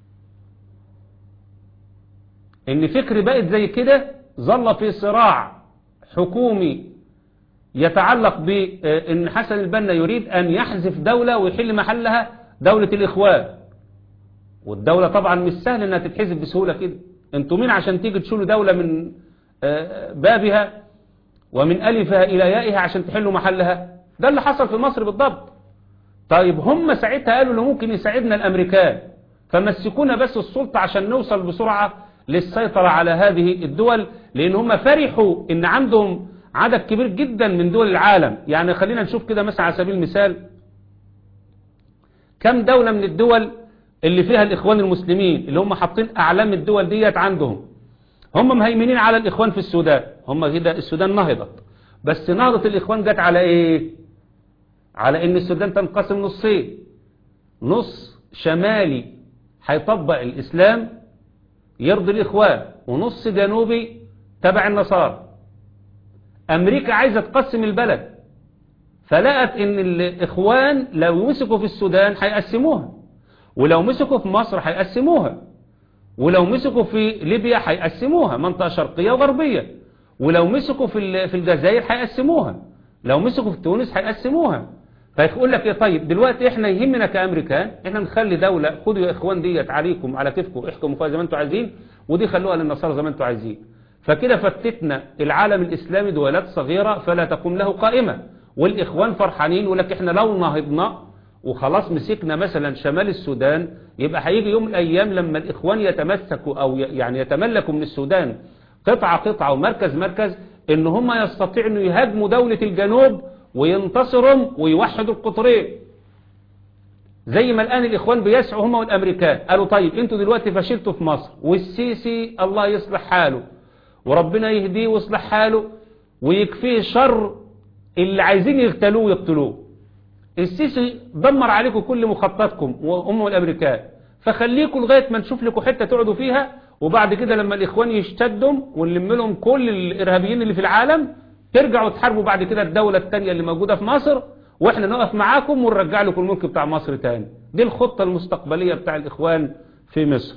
ان فكر بقت زي كده ظل في صراع حكومي يتعلق بان حسن البنا يريد ان يحذف دولة ويحل محلها دولة الاخوان والدولة طبعا مش سهل انها تتحذف بسهولة كده انتوا مين عشان تيجي تشيلوا دولة من آه، بابها ومن ألفها إلى يائها عشان تحلوا محلها ده اللي حصل في مصر بالضبط طيب هم ساعتها قالوا انه ممكن يساعدنا الامريكان فمسكونا بس السلطة عشان نوصل بسرعة للسيطرة على هذه الدول لان هم فرحوا ان عندهم عدد كبير جدا من دول العالم يعني خلينا نشوف كده مثلا على سبيل المثال كم دولة من الدول اللي فيها الاخوان المسلمين اللي هم حاطين اعلام الدول ديت عندهم هم مهيمنين على الاخوان في السودان هم كده السودان نهضت بس نهضة الاخوان جت على ايه على ان السودان تنقسم نصين نص شمالي هيطبق الاسلام يرضي الاخوان ونص جنوبي تبع النصارى امريكا عايزة تقسم البلد فلقت ان الاخوان لو مسكوا في السودان هيقسموها ولو مسكوا في مصر هيقسموها ولو مسكوا في ليبيا هيقسموها منطقة شرقية وغربية ولو مسكوا في ال- في الجزائر هيقسموها لو مسكوا في تونس هيقسموها فيقول لك ايه طيب دلوقتي احنا يهمنا كامريكان احنا نخلي دولة خدوا يا اخوان ديت عليكم على كيفكم احكموا فيها زي ما انتوا عايزين ودي خلوها للنصارى زي ما انتوا عايزين فكده فتتنا العالم الاسلامي دولات صغيرة فلا تقوم له قائمة والاخوان فرحانين يقول لك احنا لو نهضنا وخلاص مسكنا مثلا شمال السودان يبقى هيجي يوم من الايام لما الاخوان يتمسكوا او ي- يعني يتملكوا من السودان قطعة قطعة ومركز مركز ان هم يستطيعوا انه يهاجموا دولة الجنوب وينتصروا ويوحدوا القطرين زي ما الآن الإخوان بيسعوا هم والأمريكان قالوا طيب انتوا دلوقتي فشلتوا في مصر والسيسي الله يصلح حاله وربنا يهديه ويصلح حاله ويكفيه شر اللي عايزين يغتالوه ويقتلوه السيسي دمر عليكم كل مخططكم وهم والأمريكان فخليكم لغاية ما نشوف لكم حتة تقعدوا فيها وبعد كده لما الإخوان يشتدوا ونلم لهم كل الإرهابيين اللي في العالم ترجعوا تحاربوا بعد كده الدولة التانية اللي موجودة في مصر واحنا نقف معاكم ونرجع لكم الملك بتاع مصر تاني دي الخطة المستقبلية بتاع الإخوان في مصر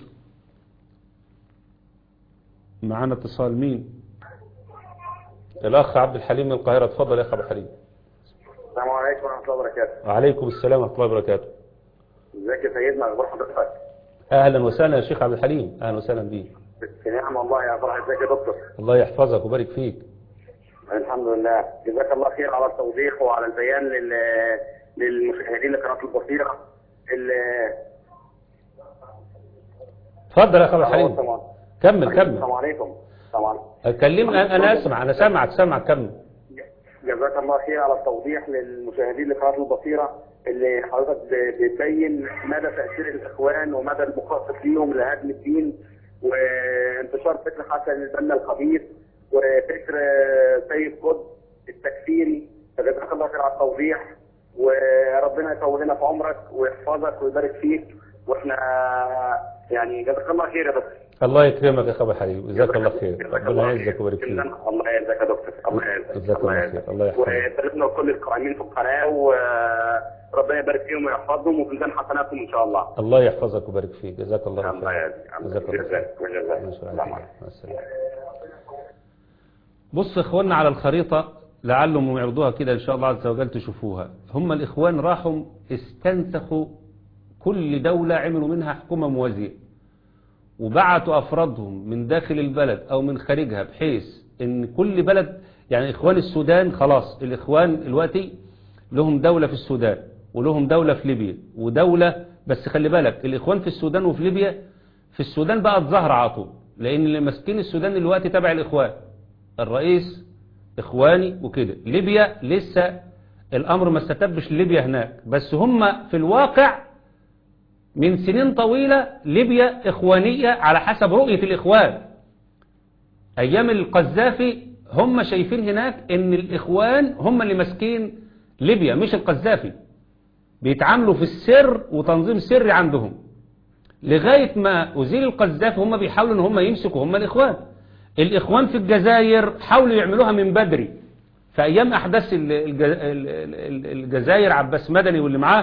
معانا اتصال مين الأخ عبد الحليم من القاهرة اتفضل يا أخ عبد الحليم السلام عليكم ورحمة الله وبركاته. وعليكم السلام ورحمة الله وبركاته ازيك يا سيدنا اخبار حضرتك؟ أهلا وسهلا يا شيخ عبد الحليم أهلا وسهلا بيك في نعم والله يا فرح ازيك يا دكتور؟ الله يحفظك ويبارك فيك الحمد لله جزاك الله خير على التوضيح وعلى البيان لل... للمشاهدين لقناة البصيرة ال... اتفضل يا أخ عبد الحليم السلام كمل كمل السلام عليكم السلام عليكم كلمنا أنا أسمع أنا سامعك سامعك كمل جزاك الله خير على التوضيح للمشاهدين لقناة البصيرة اللي حضرتك ب- بتبين مدى تأثير الإخوان ومدى المخطط ليهم لهدم الدين وانتشار فكر حسن البنا الخبيث وفكر سيد قطب التكفيري فجزاك الله خير على التوضيح وربنا يطول لنا في عمرك ويحفظك ويبارك فيك واحنا يعني جزاك الله خير يا دكتور الله يكرمك يا أخ عبد الحليم جزاك الله خير جزاك ربنا الله يعزك خير. ويبارك فيك الله يعزك يا دكتور الله يعزك جزاك الله يعزك. خير. الله يحفظك. وباركنا كل القائمين في القناه وربنا يبارك فيهم ويحفظهم وفي ميزان حسناتهم ان شاء الله الله يحفظك ويبارك فيك جزاك الله الله خير يعزك جزاك الله خير جزاك وجزاك ما شاء الله. السلام عليكم مع السلامة. بص يا اخواننا على الخريطة لعلهم يعرضوها كده ان شاء الله عز وجل تشوفوها هم الاخوان راحوا استنسخوا كل دولة عملوا منها حكومة موازية وبعتوا افرادهم من داخل البلد او من خارجها بحيث ان كل بلد يعني اخوان السودان خلاص الاخوان دلوقتي لهم دولة في السودان ولهم دولة في ليبيا ودولة بس خلي بالك الاخوان في السودان وفي ليبيا في السودان بقت ظاهرة على طول لان اللي ماسكين السودان دلوقتي تبع الاخوان الرئيس اخواني وكده ليبيا لسه الامر ما استتبش ليبيا هناك بس هم في الواقع من سنين طويلة ليبيا اخوانية على حسب رؤية الاخوان ايام القذافي هم شايفين هناك ان الاخوان هم اللي ماسكين ليبيا مش القذافي بيتعاملوا في السر وتنظيم سري عندهم لغاية ما أزيل القذافي هم بيحاولوا ان هم يمسكوا هم الإخوان الإخوان في الجزائر حاولوا يعملوها من بدري في أيام أحداث ال- الج- ال- ال- الجزائر عباس مدني واللي معاه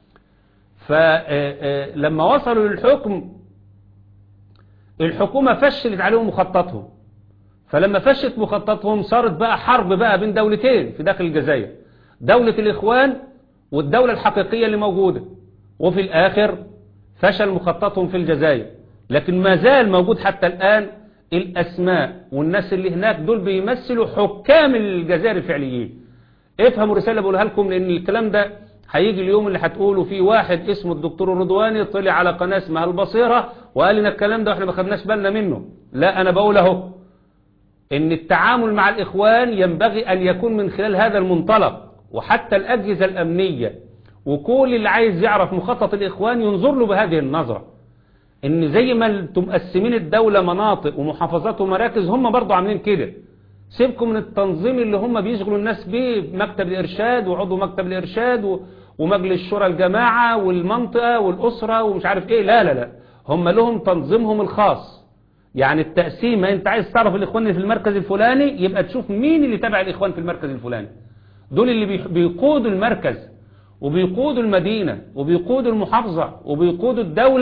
فلما وصلوا للحكم الحكومة فشلت عليهم مخططهم فلما فشلت مخططهم صارت بقى حرب بقى بين دولتين في داخل الجزائر دولة الإخوان والدولة الحقيقية اللي موجودة وفي الآخر فشل مخططهم في الجزائر لكن ما زال موجود حتى الآن الأسماء والناس اللي هناك دول بيمثلوا حكام الجزائر الفعليين افهموا الرسالة بقولها لكم لأن الكلام ده هيجي اليوم اللي هتقولوا فيه واحد اسمه الدكتور الرضواني طلع على قناة اسمها البصيرة وقال لنا الكلام ده واحنا ما خدناش بالنا منه لا أنا بقول اهو ان التعامل مع الإخوان ينبغي أن يكون من خلال هذا المنطلق وحتى الأجهزة الأمنية وكل اللي عايز يعرف مخطط الإخوان ينظر له بهذه النظرة ان زي ما انتم مقسمين الدولة مناطق ومحافظات ومراكز هم برضو عاملين كده سيبكم من التنظيم اللي هم بيشغلوا الناس بيه مكتب الإرشاد وعضو مكتب الإرشاد و- ومجلس شورى الجماعة والمنطقة والأسرة ومش عارف ايه لا لا لا هم لهم تنظيمهم الخاص يعني التقسيمة انت عايز تعرف الإخوان اللي في المركز الفلاني يبقى تشوف مين اللي تبع الإخوان في المركز الفلاني دول اللي بيح- بيقودوا المركز وبيقودوا المدينة وبيقودوا المحافظة وبيقودوا الدولة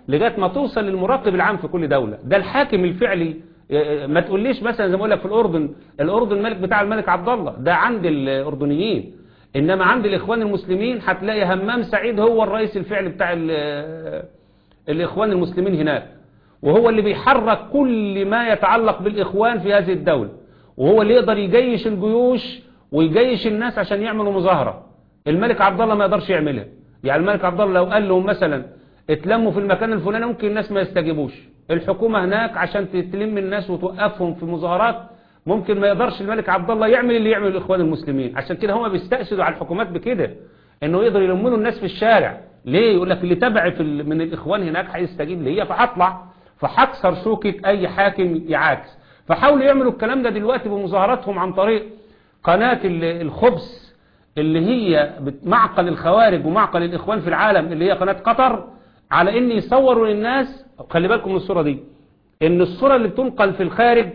لغايه ما توصل للمراقب العام في كل دوله ده الحاكم الفعلي آه، ما تقوليش مثلا زي ما اقول لك في الاردن الاردن الملك بتاع الملك عبد الله ده عند الاردنيين انما عند الاخوان المسلمين هتلاقي همام سعيد هو الرئيس الفعلي بتاع ال- الاخوان المسلمين هناك وهو اللي بيحرك كل ما يتعلق بالاخوان في هذه الدوله وهو اللي يقدر يجيش الجيوش ويجيش الناس عشان يعملوا مظاهره الملك عبد الله ما يقدرش يعملها يعني الملك عبد الله لو قال لهم مثلا اتلموا في المكان الفلاني ممكن الناس ما يستجيبوش الحكومة هناك عشان تلم الناس وتوقفهم في مظاهرات ممكن ما يقدرش الملك عبد الله يعمل اللي يعمل الاخوان المسلمين عشان كده هم بيستأسدوا على الحكومات بكده انه يقدر يلموا الناس في الشارع ليه يقول لك اللي تبعي في ال- من الاخوان هناك هيستجيب ليا فهطلع فهكسر شوكة اي حاكم يعاكس فحاولوا يعملوا الكلام ده دلوقتي بمظاهراتهم عن طريق قناة ال- الخبز اللي هي بت- معقل الخوارج ومعقل الإخوان في العالم اللي هي قناة قطر على إن يصوروا للناس خلي بالكم من الصورة دي إن الصورة اللي بتنقل في الخارج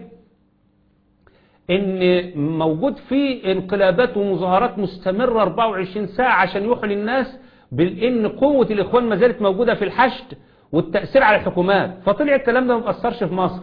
إن موجود فيه انقلابات ومظاهرات مستمرة 24 ساعة عشان يوحوا للناس بأن قوة الإخوان ما زالت موجودة في الحشد والتأثير على الحكومات فطلع الكلام ده ما بأثرش في مصر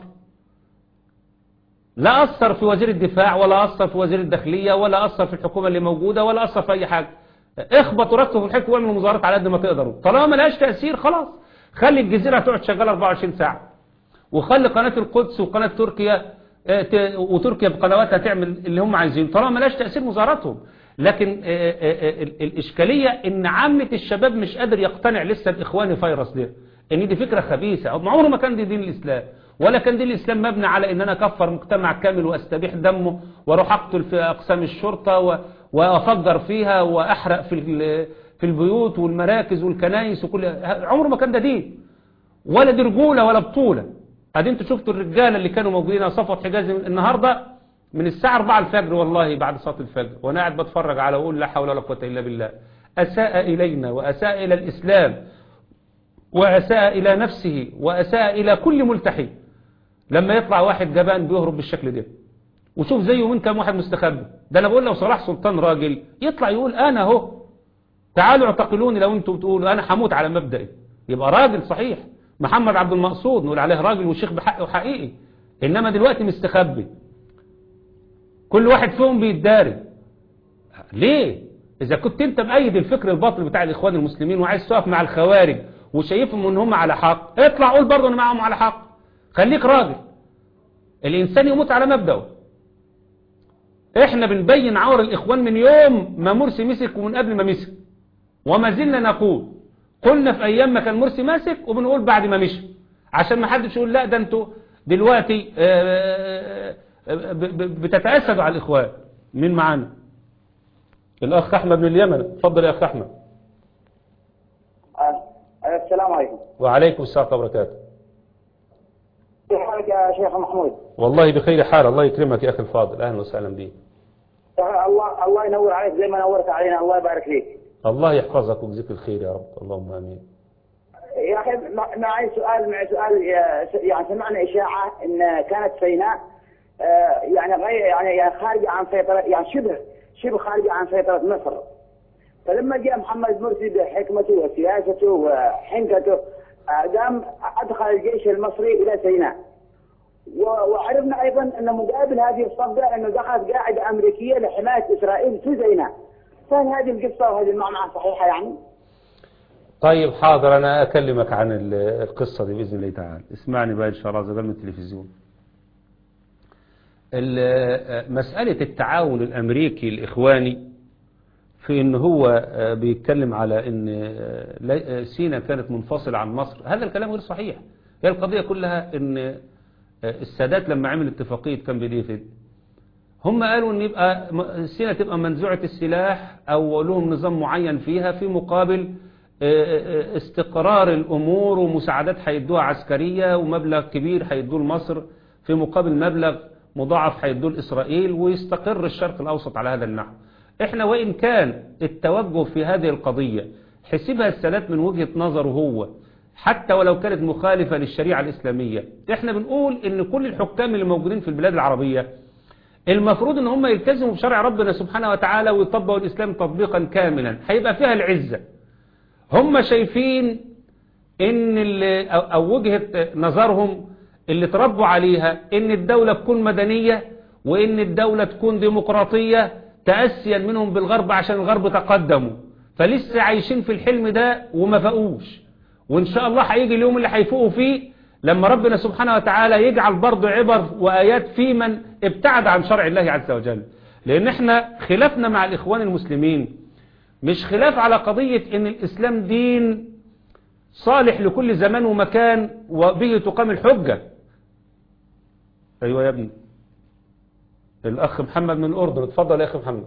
لا أثر في وزير الدفاع ولا أثر في وزير الداخلية ولا أثر في الحكومة اللي موجودة ولا أثر في أي حاجة اخبطوا ركزوا في الحكم واعملوا مظاهرات على قد ما تقدروا طالما ملهاش تأثير خلاص خلي الجزيرة تقعد شغالة 24 ساعة وخلي قناة القدس وقناة تركيا آه، ت- وتركيا بقنواتها تعمل اللي هم عايزينه طالما ملهاش تأثير مظاهراتهم لكن آه، آه، آه، ال- الإشكالية إن عامة الشباب مش قادر يقتنع لسه الإخواني فيروس ده إن دي فكرة خبيثة ما عمره ما كان دي دين الإسلام ولا كان دين الإسلام مبني على إن أنا أكفر مجتمع كامل وأستبيح دمه وأروح أقتل في أقسام الشرطة و- وأفجر فيها وأحرق في ال- في البيوت والمراكز والكنائس وكل عمره ما كان ده دين ولا دي رجولة ولا بطولة ادي انتوا شفتوا الرجالة اللي كانوا موجودين على صفوة حجاز النهاردة من الساعة 4 الفجر والله بعد صلاة الفجر وانا قاعد بتفرج على اقول لا حول ولا قوة الا بالله اساء الينا واساء الى الاسلام واساء الى نفسه واساء الى كل ملتحي لما يطلع واحد جبان بيهرب بالشكل ده وشوف زيه من كام واحد مستخبي ده انا بقول لو صلاح سلطان راجل يطلع يقول انا اهو تعالوا اعتقلوني لو انتوا بتقولوا انا هموت على مبدئي يبقى راجل صحيح محمد عبد المقصود نقول عليه راجل والشيخ بحقه حقيقي انما دلوقتي مستخبي كل واحد فيهم بيتداري ليه اذا كنت انت مأيد الفكر الباطل بتاع الاخوان المسلمين وعايز تقف مع الخوارج وشايفهم ان هم على حق اطلع قول برضه انا معاهم على حق خليك راجل الانسان يموت على مبدأه احنا بنبين عور الاخوان من يوم ما مرسي مسك ومن قبل ما مسك وما زلنا نقول قلنا في ايام ما كان مرسي ماسك وبنقول بعد ما مشي عشان ما حدش يقول لا ده انتوا دلوقتي آه، آه، ب- ب- بتتأسدوا على الاخوان مين معانا الاخ احمد من اليمن اتفضل يا اخ احمد آه، السلام عليكم وعليكم السلام ورحمه الله وبركاته كيف حالك يا شيخ محمود والله بخير حال الله يكرمك يا اخي الفاضل اهلا وسهلا بيك آه، الله الله ينور عليك زي ما نورت علينا الله يبارك فيك الله يحفظك ويجزيك الخير يا رب اللهم امين يا اخي مع- معي سؤال معي سؤال يا- يعني سمعنا اشاعه ان كانت سيناء آه، يعني غير يعني يعني خارجه عن سيطره يعني شبه شبه خارجه عن سيطره مصر فلما جاء محمد مرسي بحكمته وسياسته وحنكته آه، قام ادخل الجيش المصري الى سيناء و- وعرفنا ايضا ان مقابل هذه الصفقه انه دخلت قاعده امريكيه لحمايه اسرائيل في سيناء فهل هذه القصه وهذه المعمعه صحيحه يعني؟ طيب حاضر أنا أكلمك عن ال- القصة دي بإذن الله تعالى اسمعني بقى إن شاء الله زي من التلفزيون ال- مسألة التعاون الأمريكي الإخواني في إن هو آه، بيتكلم على إن آه، لا- آه، سينا كانت منفصلة عن مصر هذا الكلام غير صحيح هي القضية كلها إن آه، السادات لما عمل اتفاقية كان بديفيد هم قالوا ان يبقى م- سينا تبقى منزوعة السلاح او لهم نظام معين فيها في مقابل آه، آه، استقرار الامور ومساعدات هيدوها عسكرية ومبلغ كبير هيدوه لمصر في مقابل مبلغ مضاعف هيدوه لاسرائيل ويستقر الشرق الاوسط على هذا النحو احنا وان كان التوجه في هذه القضية حسبها السادات من وجهة نظره هو حتى ولو كانت مخالفة للشريعة الإسلامية احنا بنقول ان كل الحكام اللي موجودين في البلاد العربية المفروض ان هم يلتزموا بشرع ربنا سبحانه وتعالى ويطبقوا الاسلام تطبيقا كاملا هيبقى فيها العزة هم شايفين ان اللي او أو وجهة نظرهم اللي تربوا عليها ان الدولة تكون مدنية وان الدولة تكون ديمقراطية تأسيا منهم بالغرب عشان الغرب تقدموا فلسه عايشين في الحلم ده وما فاقوش وان شاء الله هيجي اليوم اللي هيفوقوا فيه لما ربنا سبحانه وتعالى يجعل برضه عبر وآيات في من ابتعد عن شرع الله عز وجل لان احنا خلافنا مع الاخوان المسلمين مش خلاف على قضية ان الاسلام دين صالح لكل زمان ومكان وبه تقام الحجة ايوه يا ابني الاخ محمد من الاردن اتفضل يا اخي محمد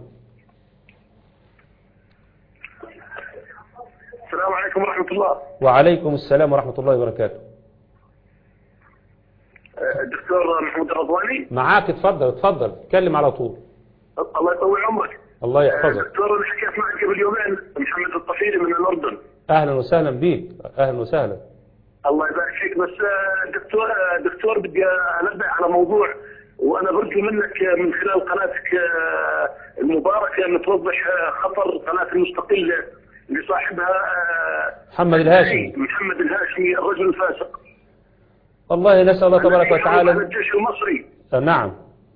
السلام عليكم ورحمة الله وعليكم السلام ورحمة الله وبركاته آه، الدكتور محمود الرضواني معاك اتفضل اتفضل اتكلم على طول الله يطول عمرك الله آه، يحفظك دكتور اللي حكيت معك قبل يومين محمد الطفيلي من الأردن اهلا وسهلا بيك اهلا وسهلا الله يبارك فيك بس آه، دكتور آه، دكتور بدي انبه على موضوع وانا برجو منك آه، من خلال قناتك آه، المباركه ان توضح آه، خطر قناه المستقله لصاحبها آه، محمد الهاشمي محمد الهاشمي الرجل الفاسق والله نسأل الله تبارك الذي يحرض على وتعالى الجيش المصري آه، نعم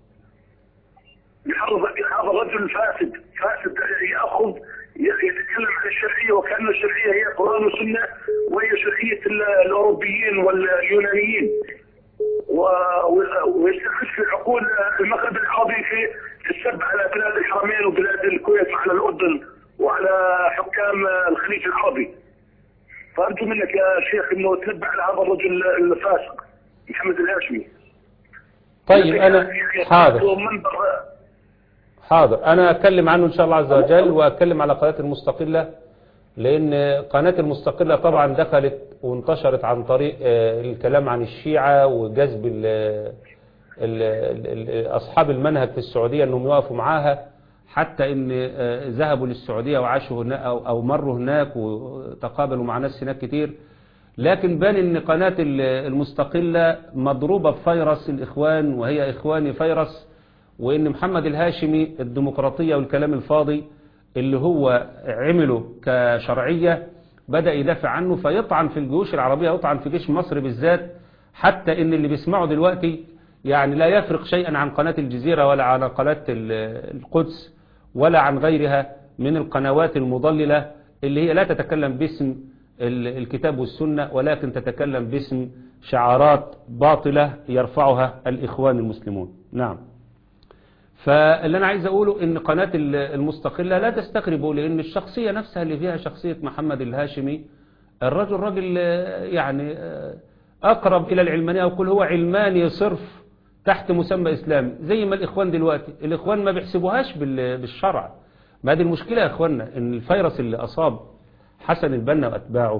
يحرض هذا الرجل فاسد فاسد ياخذ يتكلم عن الشرعيه وكان الشرعيه هي قران وسنه وهي شرعيه ال- الاوروبيين واليونانيين و- و- ويستخدم في عقول المغرب العربي في في السب على بلاد الحرمين وبلاد الكويت وعلى الاردن وعلى حكام الخليج العربي. فارجو منك يا شيخ انه تنبه على هذا الرجل الفاسق محمد الهاشمي. طيب انا حاضر منبر حاضر انا اتكلم عنه ان شاء الله عز وجل واتكلم على قناة المستقلة لان قناة المستقلة طبعا دخلت وانتشرت عن طريق آه، الكلام عن الشيعة وجذب ال ال ال اصحاب المنهج في السعودية انهم يقفوا معاها حتى ان آه، ذهبوا للسعودية وعاشوا هناك او أو مروا هناك وتقابلوا مع ناس هناك كتير لكن بان ان قناة ال- المستقلة مضروبة بفيروس الاخوان وهي اخواني فيروس وان محمد الهاشمي الديمقراطية والكلام الفاضي اللي هو عمله كشرعية بدأ يدافع عنه فيطعن في الجيوش العربية يطعن في جيش مصر بالذات حتى ان اللي بيسمعوا دلوقتي يعني لا يفرق شيئا عن قناة الجزيرة ولا عن قناة ال- القدس ولا عن غيرها من القنوات المضللة اللي هي لا تتكلم باسم ال- الكتاب والسنة ولكن تتكلم باسم شعارات باطلة يرفعها الإخوان المسلمون نعم فاللي أنا عايز أقوله إن قناة ال- المستقلة لا تستغربوا لأن الشخصية نفسها اللي فيها شخصية محمد الهاشمي الرجل راجل آه، يعني آه، أقرب إلى العلمانية أو قل هو علماني صرف تحت مسمى إسلامي زي ما الإخوان دلوقتي الإخوان ما بيحسبوهاش بال- بالشرع ما دي المشكلة يا إخواننا إن الفيروس اللي أصاب حسن البنا وأتباعه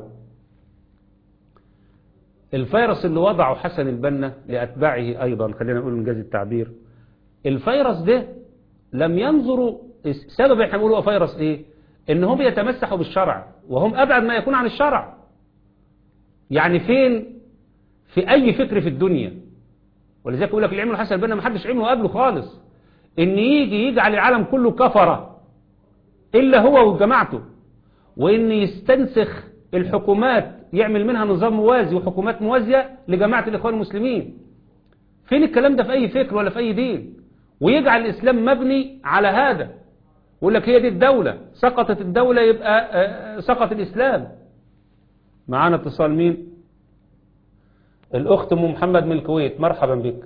الفيروس اللي وضعه حسن البنا لأتباعه أيضا خلينا نقول إنجاز التعبير الفيروس ده لم ينظروا سبب احنا بنقول هو فيروس ايه ان هم يتمسحوا بالشرع وهم ابعد ما يكون عن الشرع يعني فين في اي فكر في الدنيا ولذلك يقول لك اللي عمله حسن البنا ما حدش عمله قبله خالص ان يجي يجعل العالم كله كفره الا هو وجماعته وان يستنسخ الحكومات يعمل منها نظام موازي وحكومات موازية لجماعة الإخوان المسلمين فين الكلام ده في أي فكر ولا في أي دين ويجعل الإسلام مبني على هذا يقول لك هي دي الدولة سقطت الدولة يبقى آه، سقط الإسلام معانا اتصال مين الأخت أم محمد من الكويت مرحبا بك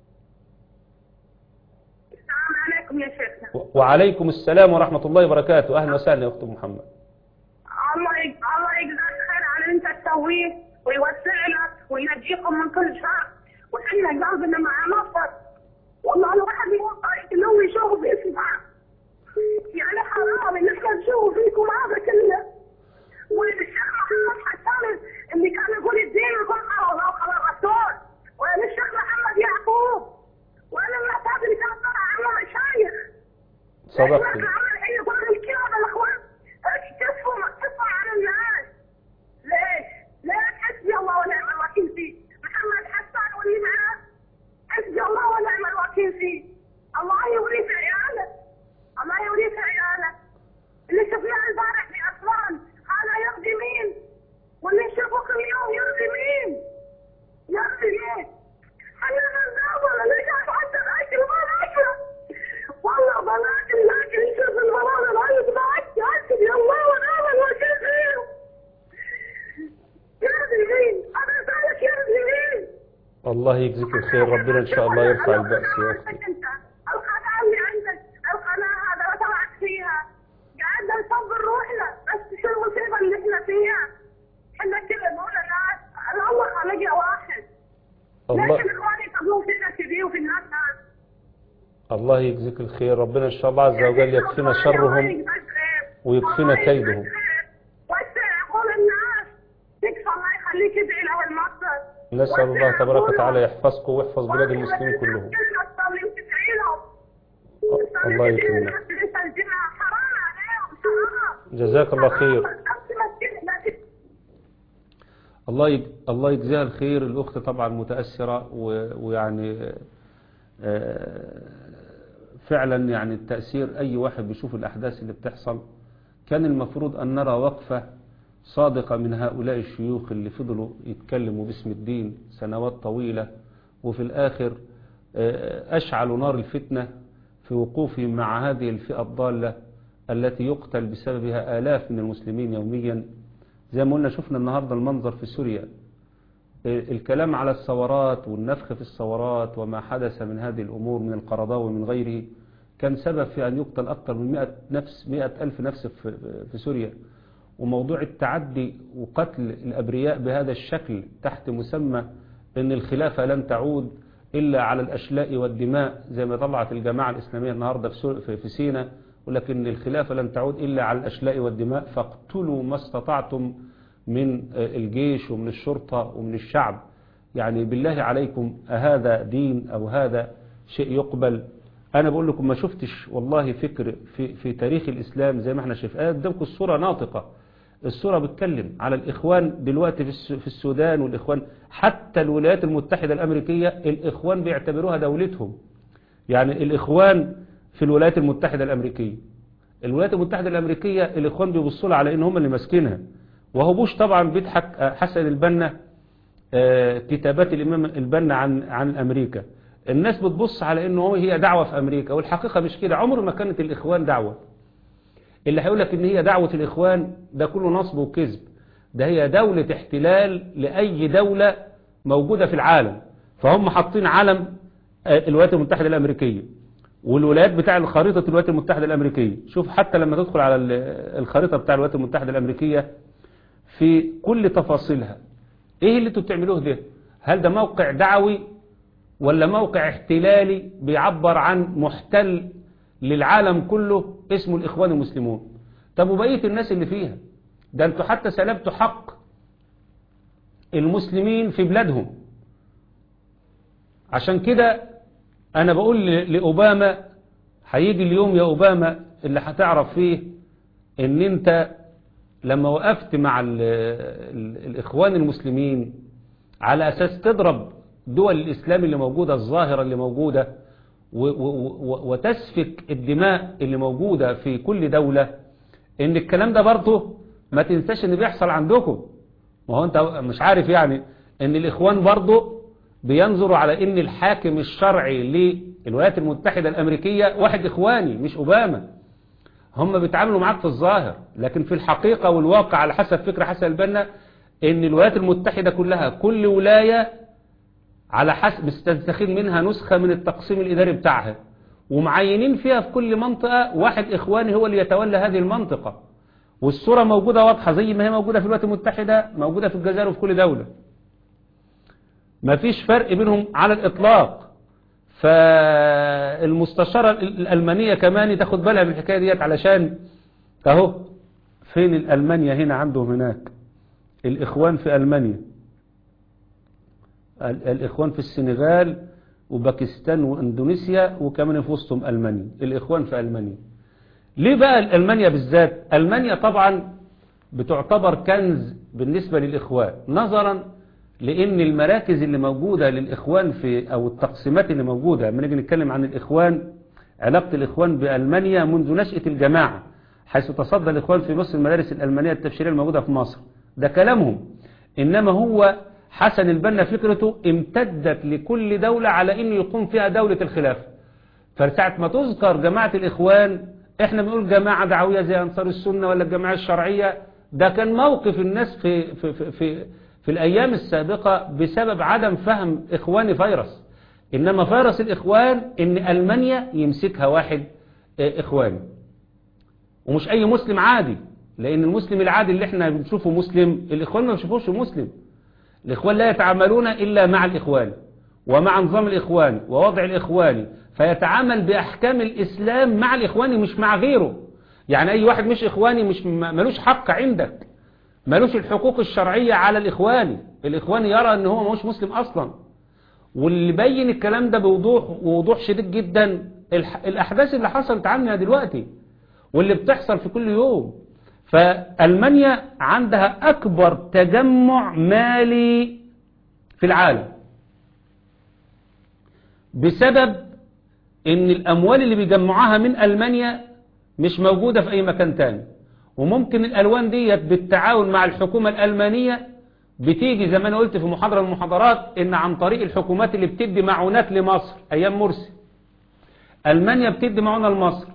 السلام عليكم يا شيخنا و- وعليكم السلام ورحمة الله وبركاته أهلا وسهلا يا أخت أم محمد الله يج... الله يجزاك خير على اللي انت تسويه ويوسع لك وينجيكم من كل شر وحنا قلبنا مع مصر والله الواحد يوقع انه يشوف اسمع يعني حرام ان احنا نشوف فيكم هذا كله والشيخ محمد حسان اللي كان يقول الدين يقول على الله وعلى الرسول وين الشيخ محمد يعقوب وين الناس اللي كانت طالعه عنه مشايخ صدقتي ليش؟ ليش حسبي الله ونعم الوكيل فيه؟ محمد حسان واللي معاه حسبي الله ونعم الوكيل فيه. الله يوريك عياله. الله يوريك عياله. اللي شفناه البارح في اسوان هذا يرضي مين؟ واللي نشوفه كل يوم الله يجزيك الخير ربنا إن شاء الله يرفع البأس يا أختي عندك انت القناة اللي عندك القناة هذا وطلعت فيها قاعدة نصبر روحنا بس شو المصيبة اللي احنا فيها احنا كذا نقول الناس الله خلقنا واحد الله لكن اخواني يطلعون فينا كذي وفي الناس ناس الله يجزيك الخير ربنا إن شاء الله عز وجل يكفينا شرهم ويكفينا كيدهم. وسع عقول الناس تكفى الله يخليك ادعي له المصدر نسأل الله تبارك وتعالى يحفظكم ويحفظ بلاد المسلمين كلهم الله يكرمك. جزاك الله خير الله يج... الله يجزيها الخير الأخت طبعا متأثرة و... ويعني آه، فعلا يعني التأثير أي واحد بيشوف الأحداث اللي بتحصل كان المفروض أن نرى وقفة صادقة من هؤلاء الشيوخ اللي فضلوا يتكلموا باسم الدين سنوات طويلة وفي الآخر آه، أشعلوا نار الفتنة في وقوفهم مع هذه الفئة الضالة التي يقتل بسببها آلاف من المسلمين يوميا زي ما قلنا شفنا النهاردة المنظر في سوريا الكلام على الثورات والنفخ في الثورات وما حدث من هذه الأمور من القرضاء ومن غيره كان سبب في أن يقتل أكثر من مئة, نفس مئة ألف نفس في, في سوريا وموضوع التعدي وقتل الأبرياء بهذا الشكل تحت مسمى أن الخلافة لن تعود إلا على الأشلاء والدماء زي ما طلعت الجماعة الإسلامية النهاردة في, سور- في, في سينا ولكن الخلافة لن تعود إلا على الأشلاء والدماء فاقتلوا ما استطعتم من الجيش ومن الشرطة ومن الشعب يعني بالله عليكم أهذا دين أو هذا شيء يقبل أنا بقول لكم ما شفتش والله فكر في, في تاريخ الإسلام زي ما احنا شايف آه قدامكم الصورة ناطقة الصورة بتكلم على الإخوان دلوقتي في الس- في السودان والإخوان حتى الولايات المتحدة الأمريكية الإخوان بيعتبروها دولتهم يعني الإخوان في الولايات المتحدة الأمريكية الولايات المتحدة الأمريكية الإخوان بيبصوا لها على إن هم اللي ماسكينها وهو بوش طبعا بيضحك آه، حسن البنا آه، كتابات الإمام البنا عن عن أمريكا الناس بتبص على إنه هو هي دعوة في أمريكا والحقيقة مش كده عمر ما كانت الإخوان دعوة اللي هيقول لك إن هي دعوة الإخوان ده كله نصب وكذب ده هي دولة احتلال لأي دولة موجودة في العالم فهم حاطين علم آه، الولايات المتحدة الأمريكية والولايات بتاع الخريطة الولايات المتحدة الأمريكية شوف حتى لما تدخل على ال- الخريطة بتاع الولايات المتحدة الأمريكية في كل تفاصيلها ايه اللي انتوا بتعملوه ده هل ده موقع دعوي ولا موقع احتلالي بيعبر عن محتل للعالم كله اسمه الإخوان المسلمون طب وبقية الناس اللي فيها ده انتوا حتى سلبتوا حق المسلمين في بلادهم عشان كده انا بقول ل- لأوباما هيجي اليوم يا أوباما اللي هتعرف فيه ان انت لما وقفت مع ال ال الإخوان المسلمين على أساس تضرب دول الإسلام اللي موجودة الظاهرة اللي موجودة و- و- و- وتسفك الدماء اللي موجودة في كل دولة ان الكلام ده برضه ما تنساش ان بيحصل عندكم ما هو انت مش عارف يعني ان الإخوان برضه بينظروا على ان الحاكم الشرعي للولايات المتحدة الأمريكية واحد إخواني مش أوباما هم بيتعاملوا معاك في الظاهر لكن في الحقيقة والواقع على حسب فكرة حسن البنا ان الولايات المتحدة كلها كل ولاية على حسب مستنسخين منها نسخة من التقسيم الإداري بتاعها ومعينين فيها في كل منطقة واحد إخواني هو اللي يتولى هذه المنطقة والصورة موجودة واضحة زي ما هي موجودة في الولايات المتحدة موجودة في الجزائر وفي كل دولة ما فيش فرق بينهم على الإطلاق فالمستشارة الألمانية كمان تاخد بالها من الحكاية ديت علشان اهو فين الألمانيا هنا عندهم هناك الإخوان في ألمانيا ال- الإخوان في السنغال وباكستان وإندونيسيا وكمان في وسطهم ألمانيا الإخوان في ألمانيا ليه بقى ألمانيا بالذات ألمانيا طبعا بتعتبر كنز بالنسبة للإخوان نظرا لأن المراكز اللي موجودة للإخوان في أو التقسيمات اللي موجودة لما نيجي نتكلم عن الإخوان علاقة الإخوان بألمانيا منذ نشأة الجماعة حيث تصدى الإخوان في مصر المدارس الألمانية التبشيرية الموجودة في مصر ده كلامهم إنما هو حسن البنا فكرته امتدت لكل دولة على إنه يقوم فيها دولة الخلافة فساعة ما تذكر جماعة الإخوان احنا بنقول جماعة دعوية زي أنصار السنة ولا الجماعة الشرعية ده كان موقف الناس في, في, في, في, في في الأيام السابقة بسبب عدم فهم إخواني فيروس إنما فيروس الإخوان إن ألمانيا يمسكها واحد آه، إخواني ومش أي مسلم عادي لأن المسلم العادي اللي احنا بنشوفه مسلم الإخوان ما بيشوفوش مسلم الإخوان لا يتعاملون إلا مع الإخوان ومع نظام الإخوان ووضع الإخواني فيتعامل بأحكام الإسلام مع الإخواني مش مع غيره يعني أي واحد مش إخواني مش م- ملوش حق عندك ملوش الحقوق الشرعية على الإخواني الإخواني يرى أنه هو مش مسلم أصلا واللي بين الكلام ده بوضوح ووضوح شديد جدا الح- الأحداث اللي حصلت عنها دلوقتي واللي بتحصل في كل يوم فألمانيا عندها أكبر تجمع مالي في العالم بسبب ان الاموال اللي بيجمعوها من المانيا مش موجودة في اي مكان تاني وممكن الالوان ديت بالتعاون مع الحكومة الالمانية بتيجي زي ما انا قلت في محاضرة من المحاضرات ان عن طريق الحكومات اللي بتدي معونات لمصر ايام مرسي المانيا بتدي معونة لمصر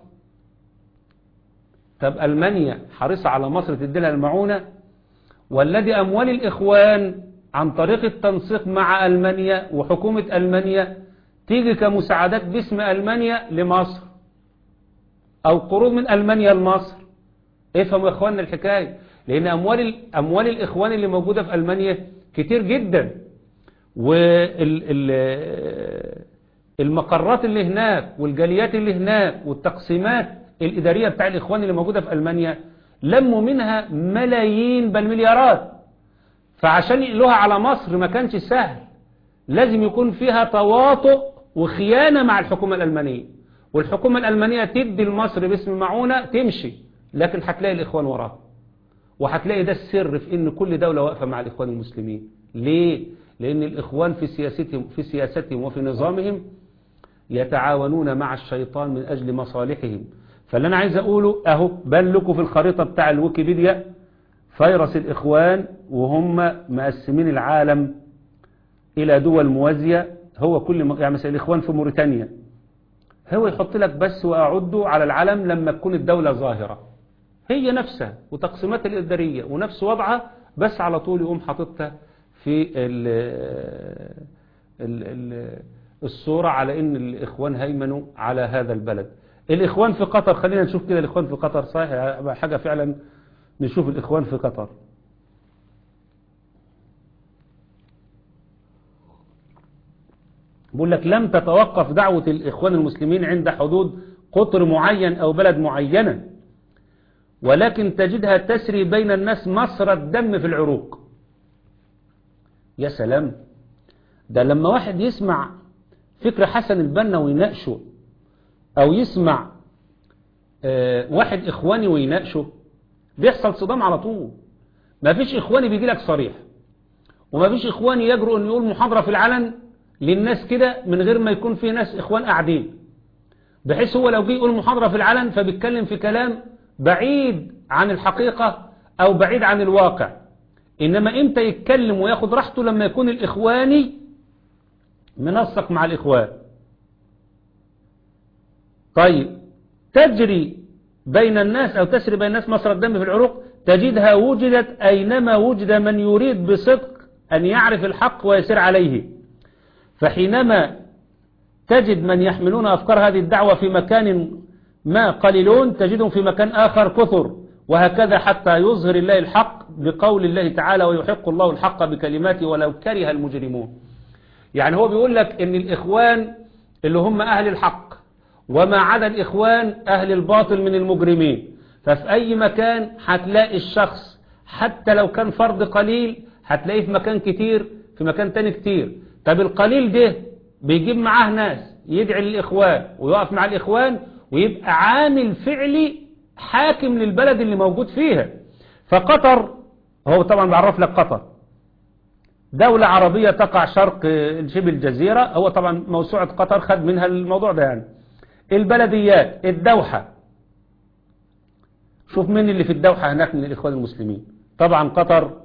طب المانيا حريصة على مصر تدي لها المعونة والذي اموال الاخوان عن طريق التنسيق مع المانيا وحكومة المانيا تيجي كمساعدات باسم ألمانيا لمصر أو قروض من ألمانيا لمصر افهموا يا إخواننا الحكاية لأن أموال, ال- أموال الإخوان اللي موجودة في ألمانيا كتير جدا والمقرات اللي هناك والجاليات اللي هناك والتقسيمات الإدارية بتاع الإخوان اللي موجودة في ألمانيا لموا منها ملايين بل مليارات فعشان يقلوها على مصر ما كانش سهل لازم يكون فيها تواطؤ وخيانة مع الحكومة الألمانية والحكومة الألمانية تدي لمصر باسم معونة تمشي لكن هتلاقي الإخوان وراها وهتلاقي ده السر في ان كل دولة واقفة مع الإخوان المسلمين ليه؟ لأن الإخوان في سياستهم, في سياستهم وفي نظامهم يتعاونون مع الشيطان من أجل مصالحهم فاللي أنا عايز أقوله أهو بل لكم في الخريطة بتاع الويكيبيديا فيروس الإخوان وهم مقسمين العالم إلى دول موازية هو كل م... يعني مثلا الإخوان في موريتانيا هو يحط لك بس وأعده على العلم لما تكون الدولة ظاهرة هي نفسها وتقسيمات الإدارية ونفس وضعها بس على طول يقوم حاططها في ال ال ال الصورة على ان الإخوان هيمنوا على هذا البلد الإخوان في قطر خلينا نشوف كده الإخوان في قطر صحيح حاجة فعلا نشوف الإخوان في قطر بقول لك لم تتوقف دعوة الإخوان المسلمين عند حدود قطر معين أو بلد معينة ولكن تجدها تسري بين الناس مصر الدم في العروق يا سلام ده لما واحد يسمع فكر حسن البنا ويناقشه أو يسمع آه واحد إخواني ويناقشه بيحصل صدام على طول ما فيش إخواني بيجي لك صريح وما فيش إخواني يجرؤ أن يقول محاضرة في العلن للناس كده من غير ما يكون في ناس إخوان قاعدين بحيث هو لو جه يقول محاضرة في العلن فبيتكلم في كلام بعيد عن الحقيقة أو بعيد عن الواقع إنما إمتى يتكلم وياخد راحته لما يكون الإخواني منسق مع الإخوان طيب تجري بين الناس أو تسري بين الناس مصر الدم في العروق تجدها وجدت أينما وجد من يريد بصدق أن يعرف الحق ويسير عليه فحينما تجد من يحملون أفكار هذه الدعوة في مكان ما قليلون تجدهم في مكان آخر كثر وهكذا حتى يظهر الله الحق بقول الله تعالى ويحق الله الحق بكلماته ولو كره المجرمون يعني هو بيقول لك ان الإخوان اللي هم أهل الحق وما عدا الإخوان أهل الباطل من المجرمين ففي أي مكان هتلاقي الشخص حتى لو كان فرد قليل هتلاقيه في مكان كتير في مكان تاني كتير طب القليل ده بيجيب معاه ناس يدعي للإخوان ويقف مع الإخوان ويبقى عامل فعلي حاكم للبلد اللي موجود فيها فقطر هو طبعا بعرف لك قطر دولة عربية تقع شرق شبه الجزيرة هو طبعا موسوعة قطر خد منها الموضوع ده يعني البلديات الدوحة شوف مين اللي في الدوحة هناك من الإخوان المسلمين طبعا قطر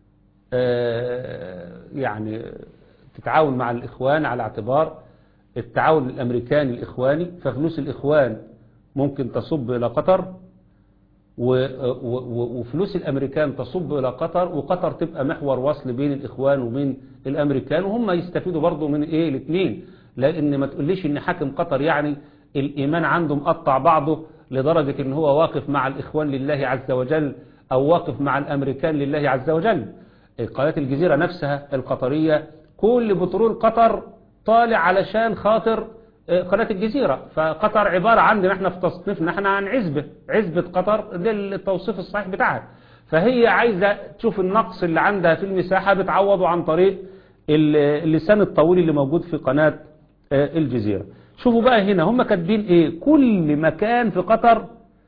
يعني تتعاون مع الإخوان على اعتبار التعاون الأمريكاني الإخواني ففلوس الإخوان ممكن تصب إلى قطر و- و- وفلوس الامريكان تصب الى قطر وقطر تبقى محور وصل بين الاخوان وبين الامريكان وهم يستفيدوا برضو من ايه الاثنين لان ما تقوليش ان حاكم قطر يعني الايمان عنده مقطع بعضه لدرجة ان هو واقف مع الاخوان لله عز وجل او واقف مع الامريكان لله عز وجل قناة الجزيرة نفسها القطرية كل بترول قطر طالع علشان خاطر قناة الجزيرة فقطر عبارة عندنا احنا في تصنيفنا احنا عن عزبة عزبة قطر ده التوصيف الصحيح بتاعها فهي عايزة تشوف النقص اللي عندها في المساحة بتعوضه عن طريق اللسان الطويل اللي موجود في قناة الجزيرة شوفوا بقى هنا هم كاتبين ايه كل مكان في قطر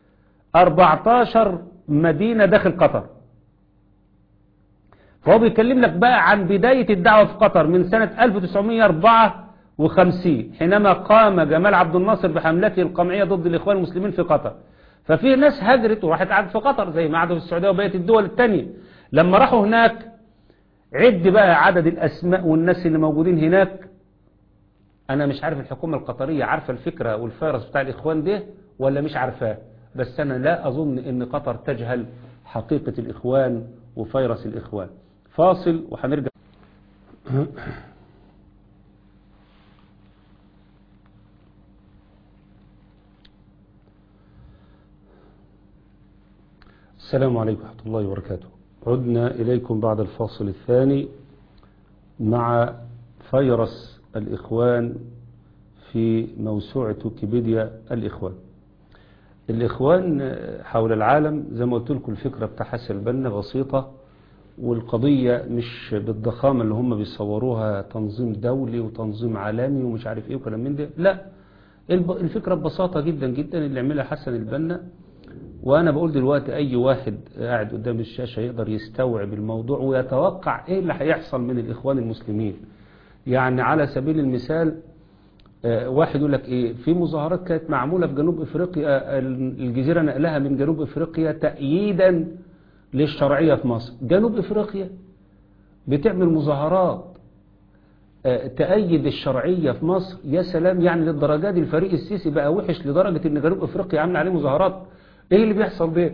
14 مدينة داخل قطر فهو بيكلم لك بقى عن بداية الدعوة في قطر من سنة 1954 حينما قام جمال عبد الناصر بحملته القمعية ضد الإخوان المسلمين في قطر ففي ناس هجرت وراحت قعدت في قطر زي ما قعدوا في السعودية وبقية الدول التانية لما راحوا هناك عد بقى عدد الأسماء والناس اللي موجودين هناك أنا مش عارف الحكومة القطرية عارفة الفكرة والفيروس بتاع الإخوان ده ولا مش عارفاه بس أنا لا أظن أن قطر تجهل حقيقة الإخوان وفيروس الإخوان فاصل وهنرجع السلام عليكم ورحمة الله وبركاته عدنا إليكم بعد الفاصل الثاني مع فيروس الإخوان في موسوعة ويكيبيديا الإخوان الإخوان حول العالم زي ما قلت لكم الفكرة بتاع حسن البنا بسيطة والقضية مش بالضخامة اللي هم بيصوروها تنظيم دولي وتنظيم عالمي ومش عارف ايه وكلام من ده لا الفكرة ببساطة جدا جدا اللي عملها حسن البنا وانا بقول دلوقتي اي واحد قاعد قدام الشاشة يقدر يستوعب الموضوع ويتوقع ايه اللي هيحصل من الاخوان المسلمين يعني على سبيل المثال واحد يقول لك ايه في مظاهرات كانت معمولة في جنوب افريقيا الجزيرة نقلها من جنوب افريقيا تأييدا للشرعية في مصر جنوب افريقيا بتعمل مظاهرات تأيد الشرعية في مصر يا سلام يعني للدرجات دي الفريق السيسي بقى وحش لدرجة ان جنوب افريقيا عامل عليه مظاهرات ايه اللي بيحصل ده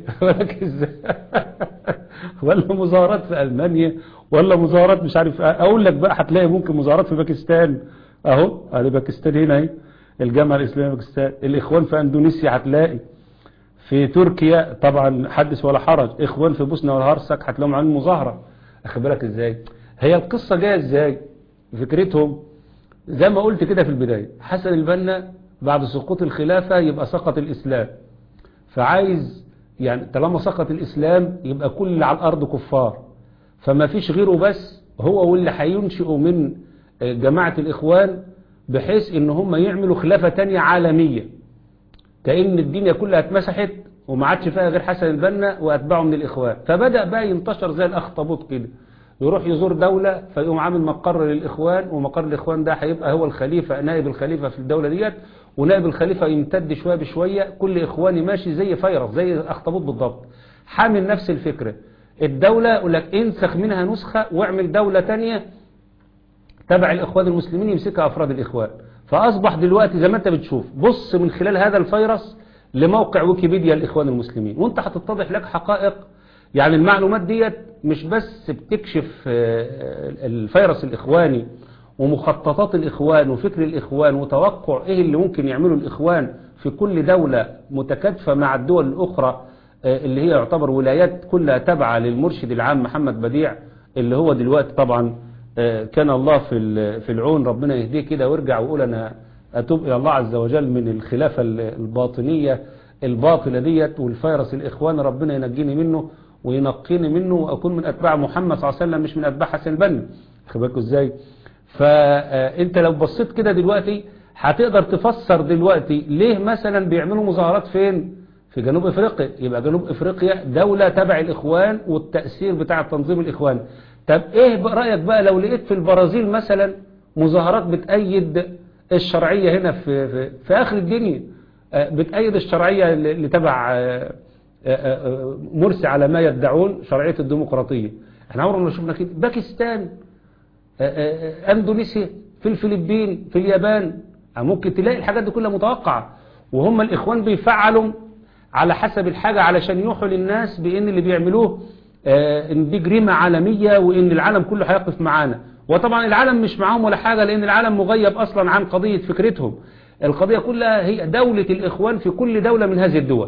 ولا مظاهرات في المانيا ولا مظاهرات مش عارف اقول لك بقى هتلاقي ممكن مظاهرات في باكستان اهو ادي باكستان هنا اهي الجامعة الاسلامية باكستان الاخوان في اندونيسيا هتلاقي في تركيا طبعا حدث ولا حرج اخوان في بوسنا والهرسك هتلاقيهم عاملين مظاهرة اخد بالك ازاي هي القصة جايه ازاي فكرتهم زي ما قلت كده في البداية حسن البنا بعد سقوط الخلافة يبقى سقط الاسلام فعايز يعني طالما سقط الاسلام يبقى كل اللي على الارض كفار فما فيش غيره بس هو واللي هينشئوا من جماعة الاخوان بحيث ان هم يعملوا خلافة تانية عالمية كأن الدنيا كلها اتمسحت وما عادش فيها غير حسن البنا واتباعه من الاخوان فبدأ بقى ينتشر زي الاخطبوط كده يروح يزور دولة فيقوم عامل مقر للاخوان ومقر الاخوان ده هيبقى هو الخليفة نائب الخليفة في الدولة ديت ونائب الخليفة يمتد شوية بشوية كل اخواني ماشي زي فيروس زي الاخطبوط بالضبط حامل نفس الفكرة الدولة يقول لك انسخ منها نسخة واعمل دولة تانية تبع الاخوان المسلمين يمسكها افراد الاخوان فأصبح دلوقتي زي ما انت بتشوف بص من خلال هذا الفيروس لموقع ويكيبيديا الإخوان المسلمين وانت هتتضح لك حقائق يعني المعلومات ديت مش بس بتكشف الفيروس الإخواني ومخططات الإخوان وفكر الإخوان وتوقع إيه اللي ممكن يعمله الإخوان في كل دولة متكاتفة مع الدول الأخرى اللي هي يعتبر ولايات كلها تابعة للمرشد العام محمد بديع اللي هو دلوقتي طبعا كان الله في في العون ربنا يهديه كده ويرجع ويقول أنا أتوب إلى الله عز وجل من الخلافة الباطنية الباطلة ديت والفيروس الإخوان ربنا ينجيني منه وينقيني منه وأكون من أتباع محمد صلى الله عليه وسلم مش من أتباع حسن البنا بالكم إزاي فأنت لو بصيت كده دلوقتي هتقدر تفسر دلوقتي ليه مثلا بيعملوا مظاهرات فين في جنوب افريقيا يبقى جنوب افريقيا دولة تبع الاخوان والتأثير بتاع تنظيم الاخوان طب ايه رأيك بقى لو لقيت في البرازيل مثلا مظاهرات بتأيد الشرعية هنا في, في, في اخر الدنيا بتأيد الشرعية اللي تبع مرسي على ما يدعون شرعية الديمقراطية احنا عمرنا ما شفنا كده باكستان اندونيسيا في الفلبين في اليابان ممكن تلاقي الحاجات دي كلها متوقعة وهم الاخوان بيفعلوا على حسب الحاجة علشان يوحوا للناس بان اللي بيعملوه آه، ان دي جريمة عالمية وان العالم كله هيقف معانا وطبعا العالم مش معاهم ولا حاجة لان العالم مغيب اصلا عن قضية فكرتهم القضية كلها هي دولة الاخوان في كل دولة من هذه الدول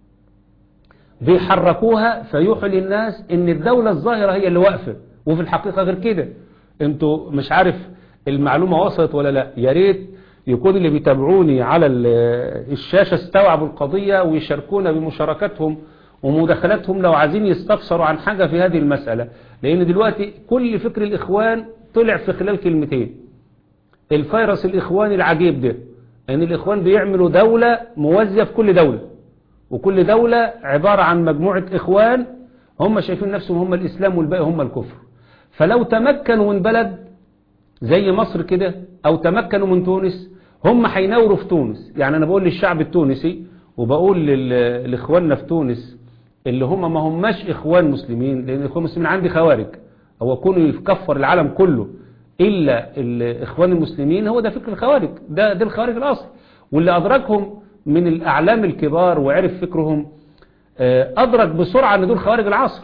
بيحركوها فيوحوا للناس ان الدولة الظاهرة هي اللي واقفة وفي الحقيقة غير كده انتوا مش عارف المعلومة وصلت ولا لا يا ريت يكون اللي بيتابعوني على ال- الشاشة استوعبوا القضية ويشاركونا بمشاركاتهم ومداخلاتهم لو عايزين يستفسروا عن حاجة في هذه المسألة لان دلوقتي كل فكر الاخوان طلع في خلال كلمتين الفيروس الاخواني العجيب ده ان الاخوان بيعملوا دولة موازية في كل دولة وكل دولة عبارة عن مجموعة إخوان هم شايفين نفسهم هم الإسلام والباقي هم الكفر فلو تمكنوا من بلد زي مصر كده أو تمكنوا من تونس هم هينوروا في تونس يعني أنا بقول للشعب التونسي وبقول لل- لإخواننا في تونس اللي هم ما هماش إخوان مسلمين لأن الإخوان المسلمين عندي خوارج هو كونه يكفر العالم كله إلا الإخوان المسلمين هو ده فكر الخوارج ده ده الخوارج الأصل واللي أدركهم من الأعلام الكبار وعرف فكرهم آه، أدرك بسرعة أن دول خوارج العصر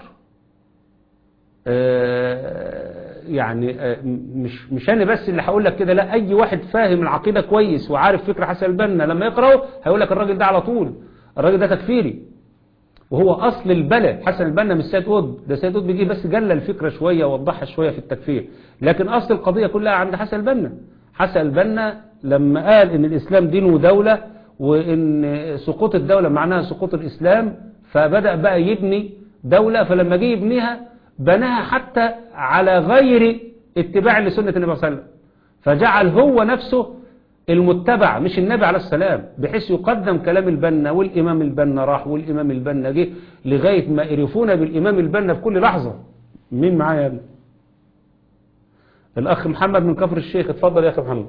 آه، يعني آه، مش مش أنا بس اللي هقول لك كده لا أي واحد فاهم العقيدة كويس وعارف فكر حسن البنا لما يقرأه هيقول لك الراجل ده على طول الراجل ده تكفيري وهو أصل البلد حسن البنا مش سيد قطب ده سيد قطب بيجي بس جلى الفكرة شوية ووضحها شوية في التكفير لكن أصل القضية كلها عند حسن البنا حسن البنا لما قال إن الإسلام دين ودولة وإن سقوط الدولة معناها سقوط الإسلام فبدأ بقى يبني دولة فلما جه يبنيها بناها حتى على غير اتباع لسنة النبي صلى الله عليه وسلم فجعل هو نفسه المتبع مش النبي عليه السلام بحيث يقدم كلام البنا والإمام البنا راح والإمام البنا جه لغاية ما قرفونا بالإمام البنا في كل لحظة مين معايا يا ابني الأخ محمد من كفر الشيخ اتفضل يا أخي محمد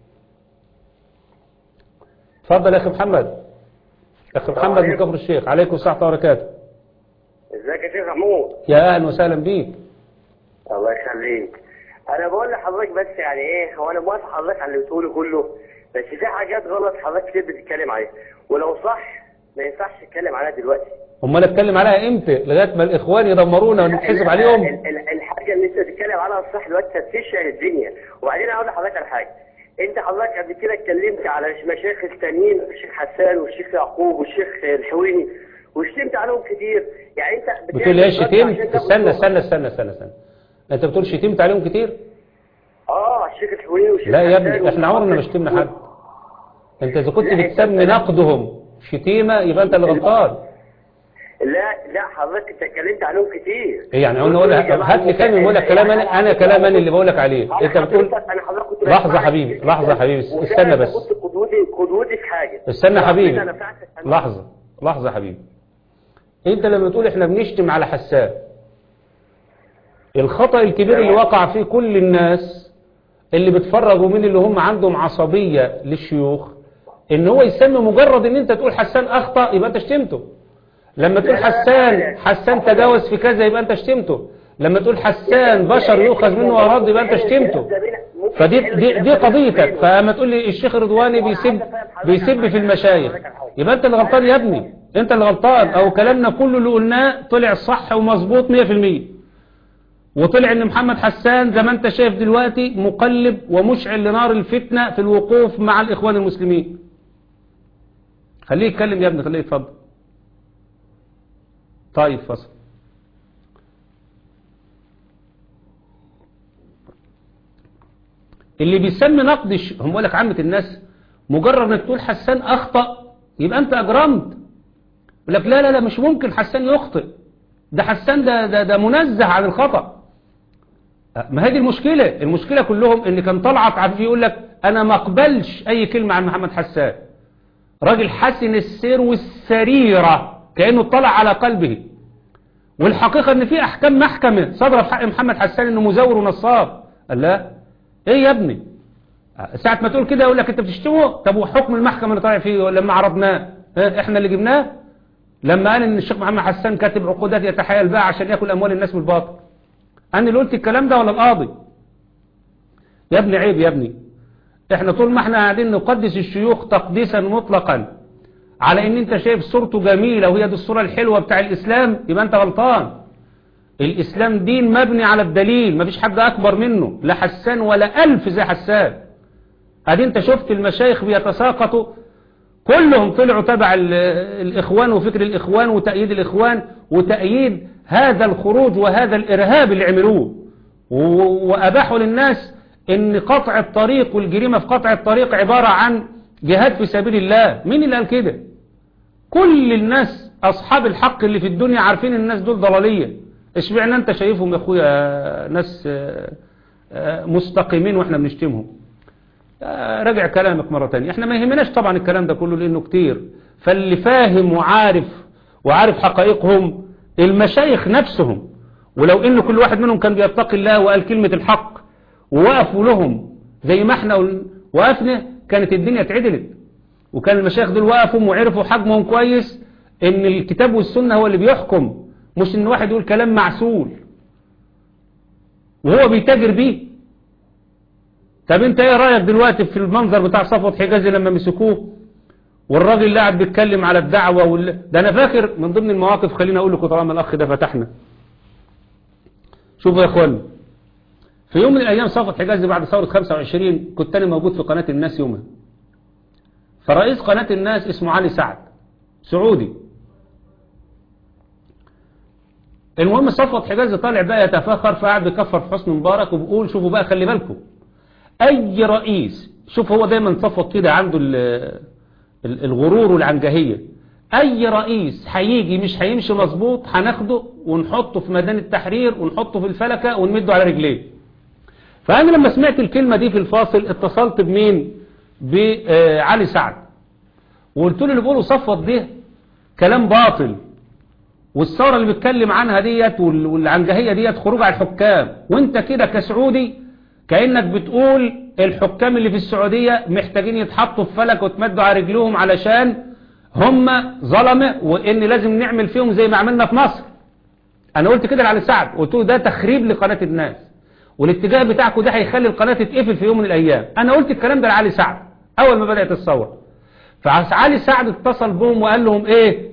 اتفضل يا أخي محمد أخي محمد من كفر الشيخ عليكم السلام ورحمة الله وبركاته ازيك يا شيخ محمود يا أهلا وسهلا بيك الله يخليك انا بقول لحضرتك بس يعني ايه هو انا موافق حضرتك على اللي بتقوله كله بس في حاجات غلط حضرتك كتير بتتكلم عليها ولو صح ما ينفعش تتكلم عليها دلوقتي امال اتكلم عليها امتى لغايه ما الاخوان يدمرونا ونتحسب عليهم ال- ال- الحاجه اللي انت بتتكلم عليها الصح دلوقتي تفشل الدنيا وبعدين اقول لحضرتك على حاجه انت حضرتك قبل كده اتكلمت على مشايخ التانيين الشيخ حسان والشيخ يعقوب والشيخ الحويني وشتمت عليهم كتير يعني انت بتقول ايه بتعمل شتمت عشان تاخد استنى شهرة. استنى استنى استنى استنى انت بتقول شتمت عليهم كتير اه الشيخ الحويني والشيخ لا يا حسان ابني احنا عمرنا ما والشيخ شتمنا حد انت اذا كنت لا، بتسمي انت- نقدهم شتيمه يبقى انت اللي غلطان لا لا حضرتك انت اتكلمت عليهم كتير ايه يعني اقول لك هات لي كلمه بقول لك كلام انا انا كلام انا اللي بقول لك عليه انت بتقول انا حضرتك كنت لحظة بسمعك حبيبي، كتير لحظة جداً. حبيبي، وفعلاً استنى انت بس. كنت قدوتي قدوتي في حاجه استنى حبيبي أنا نفعتك أنا- لحظه لحظه حبيبي انت لما تقول احنا بنشتم على حسان الخطأ الكبير اللي وقع فيه كل الناس اللي بتفرجوا من اللي هم عندهم عصبية للشيوخ ان هو يسمي مجرد ان انت تقول حسان اخطأ يبقى انت شتمته لما تقول لا، لا، لا، حسان لا. حسان تجاوز في كذا يبقى انت شتمته لما تقول حسان بشر يؤخذ منه ورد يبقى انت شتمته فدي دي, دي قضيتك فاما تقول لي الشيخ رضواني بيسب بيسب في المشايخ يبقى انت اللي غلطان يا ابني انت اللي غلطان او كلامنا كله اللي قلناه طلع صح ومظبوط 100% وطلع ان محمد حسان زي ما انت شايف دلوقتي مقلب ومشعل لنار الفتنة في الوقوف مع الاخوان المسلمين خليه يتكلم يا ابني خليه يتفضل طيب فصل اللي بيسمي نقد الش... هم بيقول لك عامة الناس مجرد انك تقول حسان اخطأ يبقى انت اجرمت يقول لك لا لا لا مش ممكن حسان يخطئ ده حسان ده ده, ده منزه عن الخطأ ما هذه المشكلة المشكلة كلهم ان كان طلعت عفيف يقول لك انا ما اقبلش اي كلمة عن محمد حسان راجل حسن السير والسريرة كأنه اطلع على قلبه والحقيقة ان في احكام محكمة صدر في حق محمد حسان انه مزور ونصاب قال لا ايه يا ابني ساعة ما تقول كده يقول لك انت بتشتمه طب وحكم المحكمة اللي طالع فيه لما عرضناه اه احنا اللي جبناه لما قال ان الشيخ محمد حسان كاتب عقودات يتحايل بها عشان ياكل اموال الناس بالباطل انا اللي قلت الكلام ده ولا القاضي يا ابني عيب يا ابني احنا طول ما احنا قاعدين نقدس الشيوخ تقديسا مطلقا على ان انت شايف صورته جميلة وهي دي الصورة الحلوة بتاع الاسلام يبقى انت غلطان الاسلام دين مبني على الدليل مفيش حد اكبر منه لا حسان ولا الف زي حسان ادي انت شفت المشايخ بيتساقطوا كلهم طلعوا تبع ال- الاخوان وفكر الاخوان وتأييد الاخوان وتأييد هذا الخروج وهذا الارهاب اللي عملوه و- واباحوا للناس ان قطع الطريق والجريمة في قطع الطريق عبارة عن جهاد في سبيل الله مين اللي قال كده كل الناس اصحاب الحق اللي في الدنيا عارفين الناس دول ضلالية اشمعنى انت شايفهم يا اخويا ناس آه، آه، مستقيمين واحنا بنشتمهم آه، راجع كلامك مرة تانية احنا ما يهمناش طبعا الكلام ده كله لانه كتير فاللي فاهم وعارف وعارف حقائقهم المشايخ نفسهم ولو ان كل واحد منهم كان بيتقي الله وقال كلمة الحق ووقفوا لهم زي ما احنا وقفنا كانت الدنيا اتعدلت وكان المشايخ دول وقفوا وعرفوا حجمهم كويس ان الكتاب والسنة هو اللي بيحكم مش ان واحد يقول كلام معسول وهو بيتاجر بيه طب انت ايه رأيك دلوقتي في المنظر بتاع صفوت حجازي لما مسكوه والراجل اللي قاعد بيتكلم على الدعوة وال... ده انا فاكر من ضمن المواقف خليني اقول لكم طالما الاخ ده فتحنا شوفوا يا اخوان في يوم من الايام صفوت حجازي بعد ثورة 25 كنت انا موجود في قناة الناس يومها فرئيس قناة الناس اسمه علي سعد سعودي المهم صفوت حجازي طالع بقى يتفاخر فقعد بيكفر في حسن مبارك وبيقول شوفوا بقى خلي بالكم اي رئيس شوف هو دايما صفوت كده عنده ال- ال- الغرور والعنجهية اي رئيس هيجي مش هيمشي مظبوط هناخده ونحطه في ميدان التحرير ونحطه في الفلكة ونمده على رجليه فانا لما سمعت الكلمة دي في الفاصل اتصلت بمين بعلي سعد وقلت له اللي بيقوله صفوت ده كلام باطل والثورة اللي بيتكلم عنها ديت وال- والعنجهية ديت خروج على الحكام وانت كده كسعودي كأنك بتقول الحكام اللي في السعودية محتاجين يتحطوا في فلك وتمدوا على رجلهم علشان هم ظلمة وان لازم نعمل فيهم زي ما عملنا في مصر انا قلت كده لعلي سعد قلت له ده تخريب لقناة الناس والاتجاه بتاعكم ده هيخلي القناة تتقفل في يوم من الايام انا قلت الكلام ده لعلي سعد اول ما بدأت الثورة فعلي سعد اتصل بهم وقال لهم ايه,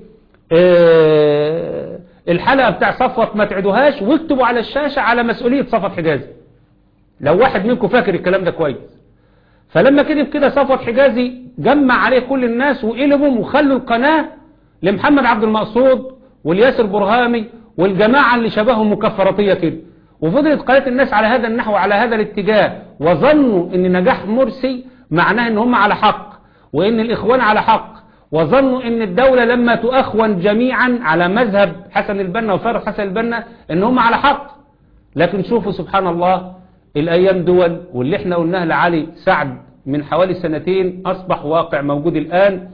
إيه الحلقة بتاع صفوت ما تعدوهاش واكتبوا على الشاشة على مسؤولية صفوت حجازي لو واحد منكم فاكر الكلام ده كويس فلما كتب كده صفوت حجازي جمع عليه كل الناس وقلبهم وخلوا القناة لمحمد عبد المقصود والياسر برهامي والجماعة اللي شبههم مكفرطية كده وفضلت قناة الناس على هذا النحو على هذا الاتجاه وظنوا ان نجاح مرسي معناه ان هم على حق وان الاخوان على حق وظنوا ان الدولة لما تؤخون جميعا على مذهب حسن البنا وفارق حسن البنا ان هم على حق لكن شوفوا سبحان الله الايام دول واللي احنا قلناه لعلي سعد من حوالي سنتين اصبح واقع موجود الان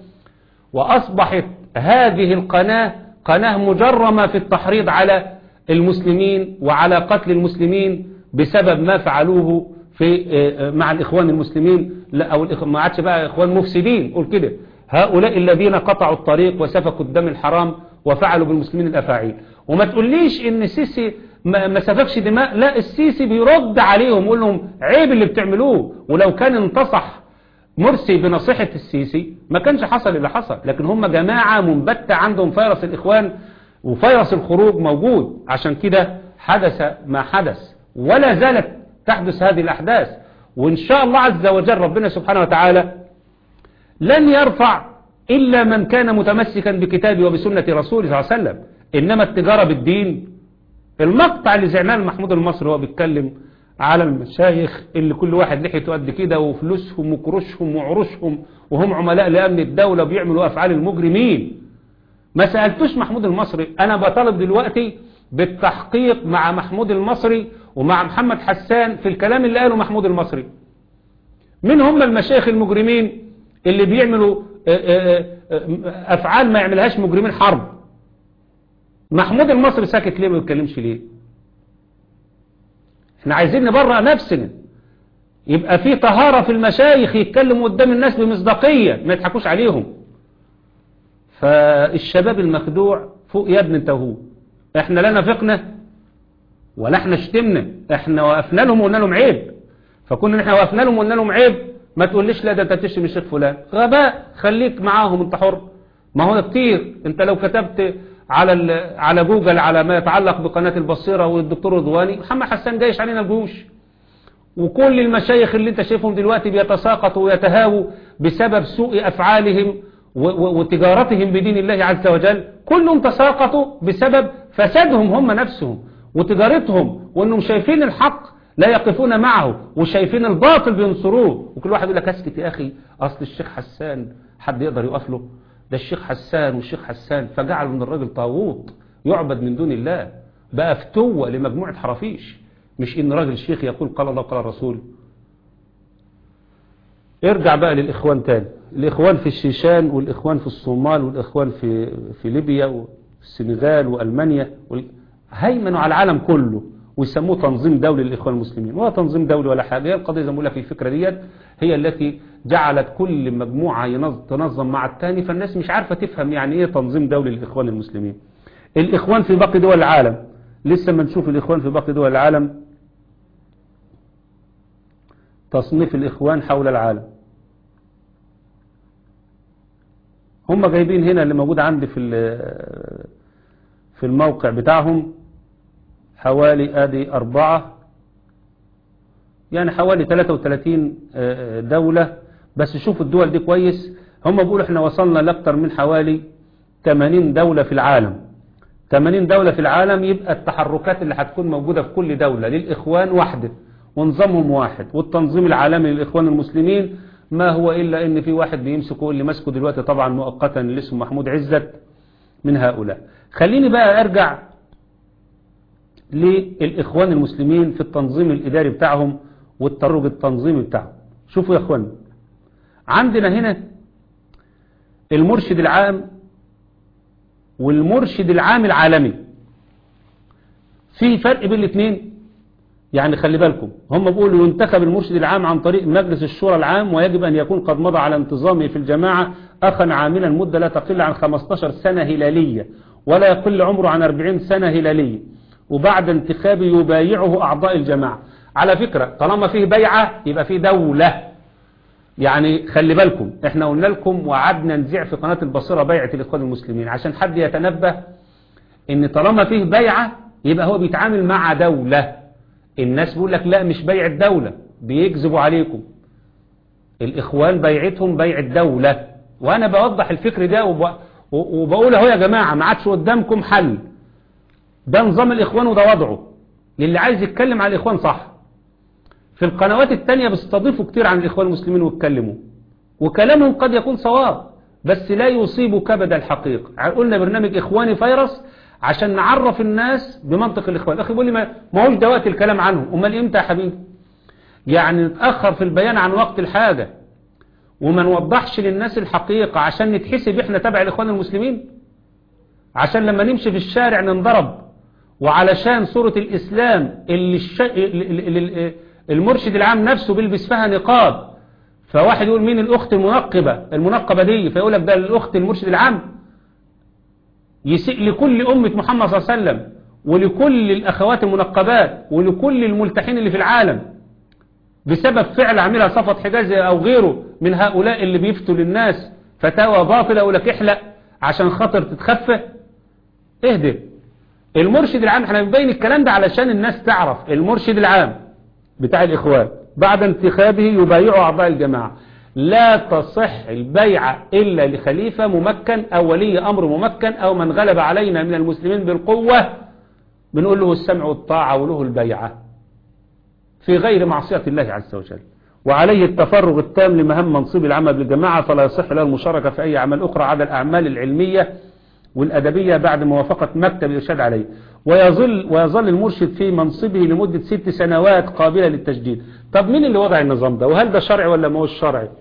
واصبحت هذه القناة قناة مجرمة في التحريض على المسلمين وعلى قتل المسلمين بسبب ما فعلوه في مع الإخوان المسلمين لا أو الإخ- ما عادش بقى إخوان مفسدين قول كده هؤلاء الذين قطعوا الطريق وسفكوا الدم الحرام وفعلوا بالمسلمين الأفاعيل وما تقوليش إن السيسي ما ما سفكش دماء لا السيسي بيرد عليهم يقول لهم عيب اللي بتعملوه ولو كان انتصح مرسي بنصيحة السيسي ما كانش حصل اللي حصل لكن هم جماعة منبتة عندهم فيروس الإخوان وفيروس الخروج موجود عشان كده حدث ما حدث ولا زالت تحدث هذه الأحداث وإن شاء الله عز وجل ربنا سبحانه وتعالى لن يرفع إلا من كان متمسكا بكتابه وبسنة رسوله صلى الله عليه وسلم إنما التجارة بالدين المقطع اللي زعناه محمود المصري هو بيتكلم على المشايخ اللي كل واحد لحيته قد كده وفلوسهم وكروشهم وعروشهم وهم عملاء لأمن الدولة وبيعملوا أفعال المجرمين ما سألتوش محمود المصري أنا بطالب دلوقتي بالتحقيق مع محمود المصري ومع محمد حسان في الكلام اللي قاله محمود المصري من هم المشايخ المجرمين اللي بيعملوا آه، آه، آه، أفعال ما يعملهاش مجرمين حرب محمود المصري ساكت ليه ما بيتكلمش ليه احنا عايزين نبرأ نفسنا يبقى في طهارة في المشايخ يتكلموا قدام الناس بمصداقية ما يضحكوش عليهم فالشباب المخدوع فوق يا ابن انت وهو احنا لا نفقنا ولا احنا شتمنا احنا وقفنا لهم وقلنا لهم عيب فكنا احنا وقفنا لهم وقلنا لهم عيب ما تقوليش لا ده انت تشتم الشيخ فلان غباء خليك معاهم انت حر ما هو كتير انت لو كتبت على ال- على جوجل على ما يتعلق بقناة البصيرة والدكتور رضواني محمد حسان جايش علينا الجيوش وكل المشايخ اللي انت شايفهم دلوقتي بيتساقطوا ويتهاووا بسبب سوء أفعالهم و- و- وتجارتهم بدين الله عز وجل كلهم تساقطوا بسبب فسادهم هم نفسهم وتجارتهم وانهم شايفين الحق لا يقفون معه وشايفين الباطل بينصروه وكل واحد يقول لك اسكت يا اخي اصل الشيخ حسان حد يقدر يقف له ده الشيخ حسان والشيخ حسان فجعلوا من الراجل طاغوت يعبد من دون الله بقى فتوة لمجموعة حرافيش مش ان راجل شيخ يقول قال الله قال الرسول ارجع بقى للإخوان تاني الإخوان في الشيشان والإخوان في الصومال والإخوان في, في ليبيا والسنغال وألمانيا وال- هيمنوا على العالم كله ويسموه تنظيم دولي للإخوان المسلمين ولا تنظيم دولي ولا حاجة هي القضية زي ما بقول لك الفكرة ديت هي التي جعلت كل مجموعة ينظ- تنظم مع الثاني فالناس مش عارفة تفهم يعني ايه تنظيم دولي للإخوان المسلمين الإخوان في باقي دول العالم لسه ما نشوف الإخوان في باقي دول العالم تصنيف الإخوان حول العالم هم جايبين هنا اللي موجود عندي في ال- في الموقع بتاعهم حوالي ادي أربعة يعني حوالي 33 آه، دولة بس شوفوا الدول دي كويس هم بيقولوا احنا وصلنا لأكثر من حوالي 80 دولة في العالم 80 دولة في العالم يبقى التحركات اللي هتكون موجودة في كل دولة للإخوان واحدة ونظامهم واحد والتنظيم العالمي للإخوان المسلمين ما هو إلا إن في واحد بيمسكه اللي ماسكه دلوقتي طبعا مؤقتا اللي اسمه محمود عزت من هؤلاء خليني بقى أرجع للإخوان المسلمين في التنظيم الإداري بتاعهم والتروج التنظيمي بتاعهم شوفوا يا أخوان عندنا هنا المرشد العام والمرشد العام العالمي في فرق بين الاثنين يعني خلي بالكم هم بيقولوا ينتخب المرشد العام عن طريق مجلس الشورى العام ويجب أن يكون قد مضى على انتظامه في الجماعة أخا عاملا مدة لا تقل عن 15 سنة هلالية ولا يقل عمره عن 40 سنة هلالية وبعد انتخابه يبايعه أعضاء الجماعة على فكرة طالما فيه بيعة يبقى فيه دولة يعني خلي بالكم احنا قلنا لكم وعدنا نذيع في قناة البصيرة بيعة الإخوان المسلمين عشان حد يتنبه ان طالما فيه بيعة يبقى هو بيتعامل مع دولة الناس بيقول لك لا مش بيع الدولة بيكذبوا عليكم الإخوان بيعتهم بيع الدولة وأنا بوضح الفكر ده وب... وبقول اهو يا جماعة ما عادش قدامكم حل ده نظام الإخوان وده وضعه للي عايز يتكلم عن الإخوان صح في القنوات التانية بيستضيفوا كتير عن الإخوان المسلمين ويتكلموا وكلامهم قد يكون صواب بس لا يصيب كبد الحقيقة قلنا برنامج إخواني فيروس عشان نعرف الناس بمنطق الإخوان الأخي بيقول لي ما ما هوش ده وقت الكلام عنه أمال إمتى يا حبيبي يعني نتأخر في البيان عن وقت الحاجة وما نوضحش للناس الحقيقة عشان نتحسب إحنا تبع الإخوان المسلمين عشان لما نمشي في الشارع ننضرب وعلشان صورة الإسلام اللي, الش... اللي المرشد العام نفسه بيلبس فيها نقاب فواحد يقول مين الأخت المنقبة المنقبة دي فيقول لك ده الأخت المرشد العام يسيء لكل أمة محمد صلى الله عليه وسلم ولكل الأخوات المنقبات ولكل الملتحين اللي في العالم بسبب فعل عملها صفت حجازي أو غيره من هؤلاء اللي بيفتوا للناس فتاوى باطلة يقول لك احلق عشان خاطر تتخفى اهدي المرشد العام احنا بنبين الكلام ده علشان الناس تعرف المرشد العام بتاع الإخوان بعد انتخابه يبايع أعضاء الجماعة لا تصح البيعة إلا لخليفة ممكن أو ولي أمر ممكن أو من غلب علينا من المسلمين بالقوة بنقول له السمع والطاعة وله البيعة في غير معصية الله عز وجل وعليه التفرغ التام لمهام منصب العمل بالجماعة فلا يصح له المشاركة في أي عمل أخرى عدا الأعمال العلمية والأدبية بعد موافقة مكتب الإرشاد عليه ويظل, ويظل المرشد في منصبه لمدة ست سنوات قابلة للتجديد طب مين اللي وضع النظام ده وهل ده شرعي ولا ما هو شرعي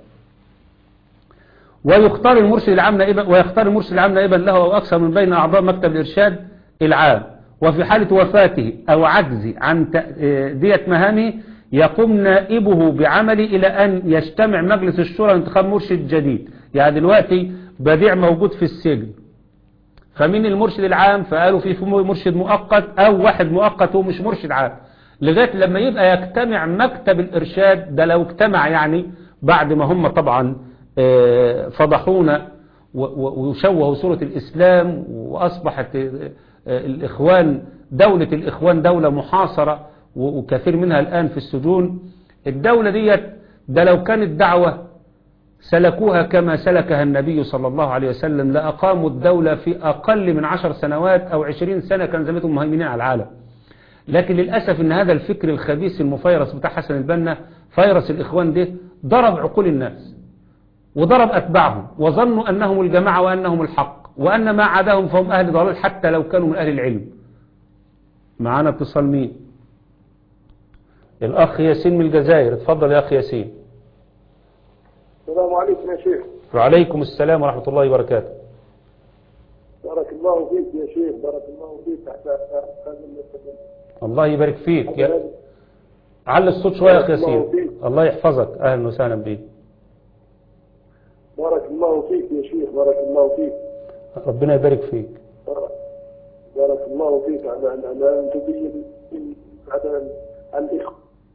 ويختار المرشد العام نائبا ويختار المرشد العام نائبا له أو أكثر من بين أعضاء مكتب الإرشاد العام وفي حالة وفاته أو عجزه عن تأدية مهامه يقوم نائبه بعمله إلى أن يجتمع مجلس الشورى لانتخاب مرشد جديد يعني دلوقتي بديع موجود في السجن فمين المرشد العام فقالوا في مرشد مؤقت او واحد مؤقت هو مش مرشد عام لغاية لما يبقى يجتمع مكتب الارشاد ده لو اجتمع يعني بعد ما هم طبعا فضحونا و- و- ويشوهوا صورة الإسلام وأصبحت آه، الإخوان دولة الإخوان دولة محاصرة و- وكثير منها الآن في السجون الدولة ديت ده لو كانت دعوة سلكوها كما سلكها النبي صلى الله عليه وسلم لأقاموا الدولة في أقل من عشر سنوات أو عشرين سنة كان زمانهم مهيمنين على العالم لكن للأسف ان هذا الفكر الخبيث المفيرس بتاع حسن البنا فيروس الإخوان ده ضرب عقول الناس وضرب أتباعهم وظنوا أنهم الجماعة وأنهم الحق وأن ما عداهم فهم أهل ضلال حتى لو كانوا من أهل العلم معانا اتصال مين الأخ ياسين من الجزائر اتفضل يا أخ ياسين السلام عليكم يا شيخ وعليكم السلام ورحمة الله وبركاته بارك الله فيك يا شيخ بارك الله فيك تحت هذا المستقبل الله يبارك فيك يا علي الصوت شوية يا أخ ياسين الله يحفظك أهلا وسهلا بيك بارك الله فيك يا شيخ بارك الله فيك ربنا يبارك فيك بارك الله فيك على على على ان تبين على الاخوه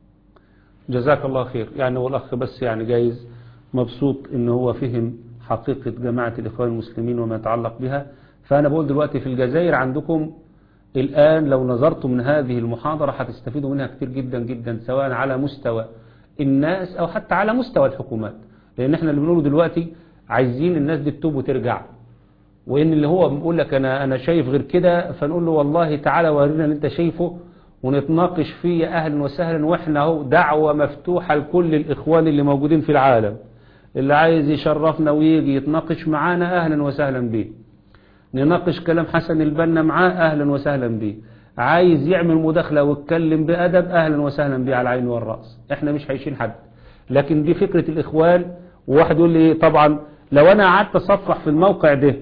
جزاك الله خير يعني هو الأخ بس يعني جايز مبسوط إن هو فهم حقيقة جماعة الإخوان المسلمين وما يتعلق بها فأنا بقول دلوقتي في الجزائر عندكم الآن لو نظرتم من هذه المحاضرة هتستفيدوا منها كتير جدا جدا سواء على مستوى الناس أو حتى على مستوى الحكومات لأن احنا اللي بنقوله دلوقتي عايزين الناس دي تتوب وترجع وإن اللي هو بيقول لك أنا أنا شايف غير كده فنقول له والله تعالى ورينا اللي أنت شايفه ونتناقش فيه أهلا وسهلا وإحنا اهو دعوة مفتوحة لكل الإخوان اللي موجودين في العالم اللي عايز يشرفنا ويجي يتناقش معانا أهلا وسهلا بيه نناقش كلام حسن البنا معاه أهلا وسهلا بيه عايز يعمل مداخلة ويتكلم بأدب أهلا وسهلا بيه على العين والرأس احنا مش هيشيل حد لكن دي فكرة الإخوان وواحد يقول لي طبعا لو أنا قعدت أصفح في الموقع ده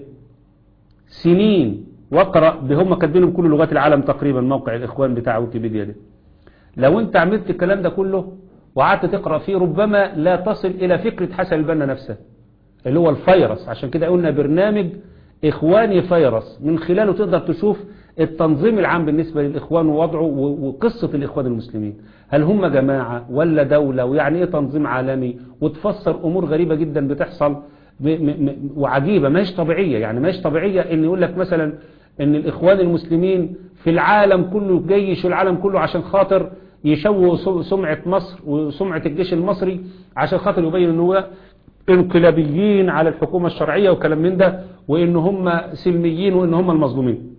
سنين واقرأ هم كاتبينهم كل لغات العالم تقريبا موقع الإخوان بتاع ويكيبيديا ده لو انت عملت الكلام ده كله وقعدت تقرأ فيه ربما لا تصل إلى فكرة حسن البنا نفسه اللي هو الفيروس عشان كده قلنا برنامج إخواني فيروس من خلاله تقدر تشوف التنظيم العام بالنسبة للإخوان ووضعه و- وقصة الإخوان المسلمين هل هم جماعة ولا دولة ويعني إيه تنظيم عالمي وتفسر أمور غريبة جدا بتحصل م م م وعجيبة ما هيش طبيعية يعني ما هيش طبيعية إن يقول لك مثلا إن الإخوان المسلمين في العالم كله جيش العالم كله عشان خاطر يشوه سم- سمعة مصر وسمعة الجيش المصري عشان خاطر يبين إن هو انقلابيين على الحكومة الشرعية وكلام من ده وإن هم سلميين وإن هم المظلومين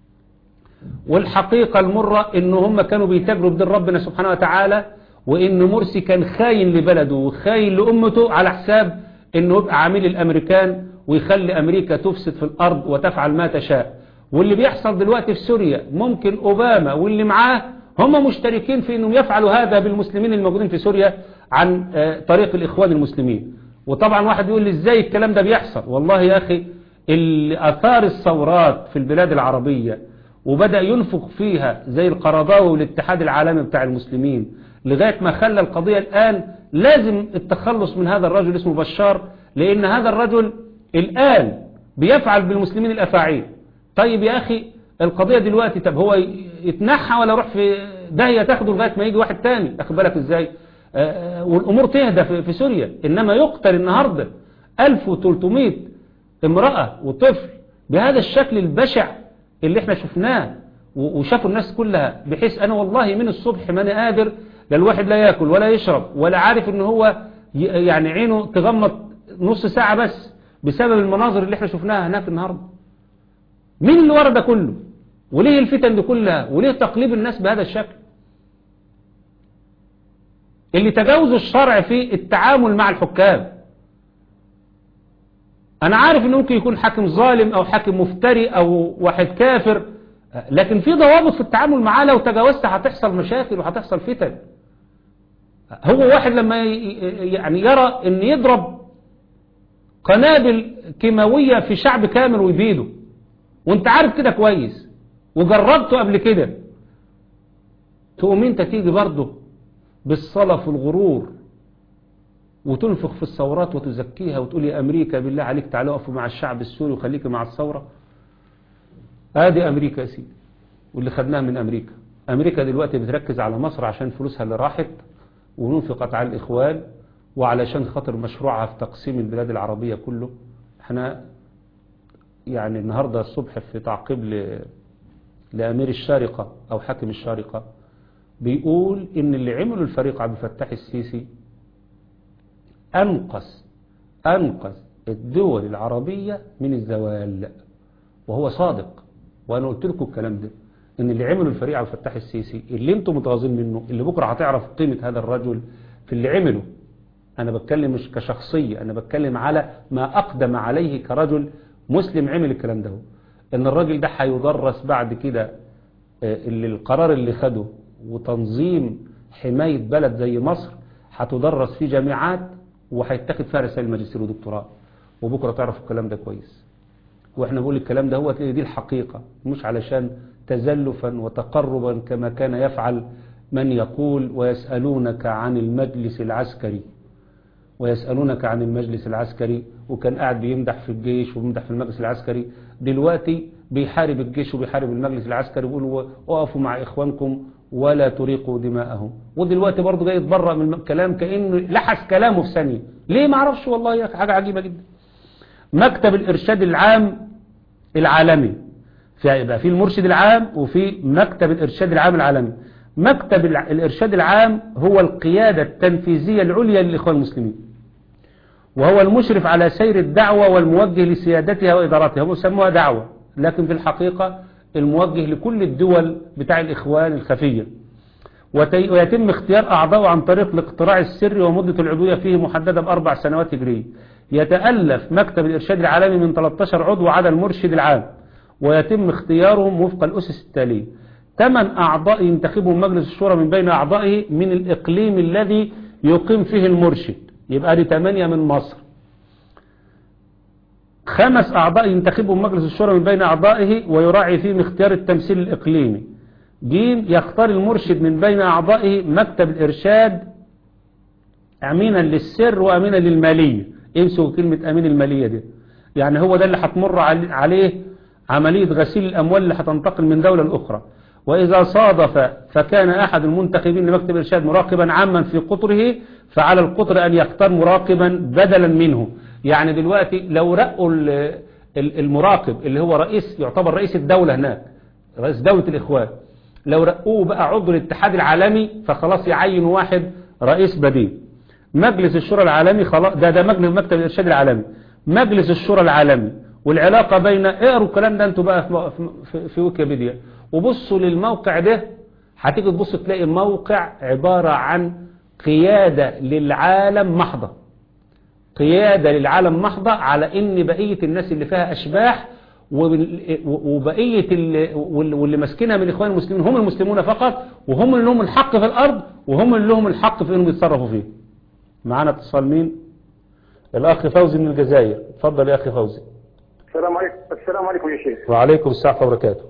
والحقيقة المرة إن هم كانوا بيتاجروا بدين ربنا سبحانه وتعالى وإن مرسي كان خاين لبلده وخاين لأمته على حساب إنه يبقى عامل الأمريكان ويخلي أمريكا تفسد في الأرض وتفعل ما تشاء واللي بيحصل دلوقتي في سوريا ممكن أوباما واللي معاه هم مشتركين في أنهم يفعلوا هذا بالمسلمين الموجودين في سوريا عن آه، طريق الإخوان المسلمين وطبعا واحد يقول لي إزاي الكلام ده بيحصل والله يا أخي اللي أثار الثورات في البلاد العربية وبدأ ينفق فيها زي القرضاوي والاتحاد العالمي بتاع المسلمين لغاية ما خلى القضية الآن لازم التخلص من هذا الرجل اسمه بشار لأن هذا الرجل الآن بيفعل بالمسلمين الأفاعيل طيب يا أخي القضية دلوقتي طب هو يتنحى ولا يروح في داهية تاخده لغاية ما يجي واحد تاني أخد بالك إزاي آه، والأمور تهدى في في سوريا إنما يقتل النهاردة 1300 امرأة وطفل بهذا الشكل البشع اللي احنا شفناه و- وشافوا الناس كلها بحيث انا والله من الصبح ما انا قادر لا الواحد لا ياكل ولا يشرب ولا عارف ان هو ي- يعني عينه تغمض نص ساعة بس بسبب المناظر اللي احنا شفناها هناك النهاردة مين اللي ورا ده كله وليه الفتن دي كلها وليه تقليب الناس بهذا الشكل اللي تجاوزوا الشرع في التعامل مع الحكام انا عارف انه ممكن يكون حاكم ظالم او حاكم مفتري او واحد كافر لكن في ضوابط في التعامل معاه لو تجاوزت هتحصل مشاكل وهتحصل فتن هو واحد لما ي- يعني يرى ان يضرب قنابل كيماوية في شعب كامل ويبيده وانت عارف كده كويس وجربته قبل كده تقوم انت تيجي برضه بالصلف والغرور وتنفخ في الثورات وتزكيها وتقول يا أمريكا بالله عليك تعالى اقفوا مع الشعب السوري وخليك مع الثورة ادي أمريكا يا سيدي واللي خدناها من أمريكا أمريكا دلوقتي بتركز على مصر عشان فلوسها اللي راحت وننفقت على الإخوان وعلشان خاطر مشروعها في تقسيم البلاد العربية كله احنا يعني النهاردة الصبح في تعقيب ل... لأمير الشارقة أو حاكم الشارقة بيقول إن اللي عمله الفريق عبد الفتاح السيسي أنقذ أنقذ الدول العربية من الزوال وهو صادق وأنا قلت لكم الكلام ده إن اللي عمله الفريق عبد الفتاح السيسي اللي انتم متغاظين منه اللي بكرة هتعرف قيمة هذا الرجل في اللي عمله أنا بتكلم مش كشخصية أنا بتكلم على ما أقدم عليه كرجل مسلم عمل الكلام ده إن الراجل ده هيدرس بعد كده آه، اللي القرار اللي خده وتنظيم حماية بلد زي مصر هتدرس في جامعات وهيتاخد فيها رسائل ماجستير ودكتوراه وبكرة تعرفوا الكلام ده كويس واحنا بنقول الكلام ده هو دي الحقيقة مش علشان تزلفا وتقربا كما كان يفعل من يقول ويسألونك عن المجلس العسكري ويسألونك عن المجلس العسكري وكان قاعد بيمدح في الجيش وبيمدح في المجلس العسكري دلوقتي بيحارب الجيش وبيحارب المجلس العسكري ويقول وقفوا مع إخوانكم ولا تريقوا دماءهم ودلوقتي برضه جاي يتبرأ من الكلام كأنه لحس كلامه في ثانية ليه ما اعرفش والله يا أخي حاجة عجيبة جدا مكتب الإرشاد العام العالمي في يبقى في المرشد العام وفي مكتب الإرشاد العام العالمي مكتب الع- الإرشاد العام هو القيادة التنفيذية العليا للإخوان المسلمين وهو المشرف على سير الدعوة والموجه لسيادتها وإدارتها هم يسموها دعوة لكن في الحقيقة الموجه لكل الدول بتاع الإخوان الخفية وتي- ويتم اختيار أعضاء عن طريق الاقتراع السري ومدة العضوية فيه محددة بأربع سنوات هجرية يتألف مكتب الإرشاد العالمي من 13 عضو عدا المرشد العام ويتم اختيارهم وفق الأسس التالية ثمان أعضاء ينتخبهم مجلس الشورى من بين أعضائه من الإقليم الذي يقيم فيه المرشد يبقى دي ثمانية من مصر خمس أعضاء ينتخبهم مجلس الشورى من بين أعضائه ويراعي فيهم اختيار التمثيل الإقليمي جيم يختار المرشد من بين أعضائه مكتب الإرشاد أمينا للسر وأمينا للمالية امسكوا كلمة أمين المالية دي يعني هو ده اللي هتمر عل- عليه عملية غسيل الأموال اللي هتنتقل من دولة لأخرى وإذا صادف فكان أحد المنتخبين لمكتب الإرشاد مراقبا عاما في قطره فعلى القطر أن يختار مراقبا بدلا منه يعني دلوقتي لو رقوا ال- ال- المراقب اللي هو رئيس يعتبر رئيس الدولة هناك رئيس دولة الإخوان لو رقوه بقى عضو الاتحاد العالمي فخلاص يعين واحد رئيس بديل مجلس الشورى العالمي خلاص ده ده مجلس مكتب الإرشاد العالمي مجلس الشورى العالمي والعلاقة بين اقروا الكلام ده انتوا بقى في, في, في ويكيبيديا وبصوا للموقع ده هتيجي تبص تلاقي موقع عبارة عن قيادة للعالم محضة قيادة للعالم محضة على ان بقية الناس اللي فيها اشباح وبال- وبقية ال- وال- واللي ماسكينها من الاخوان المسلمين هم المسلمون فقط وهم اللي لهم الحق في الارض وهم اللي لهم الحق في انهم يتصرفوا فيه معانا اتصال مين الاخ فوزي من الجزائر اتفضل يا اخي فوزي السلام عليكم السلام عليكم يا شيخ وعليكم السلام ورحمه الله وبركاته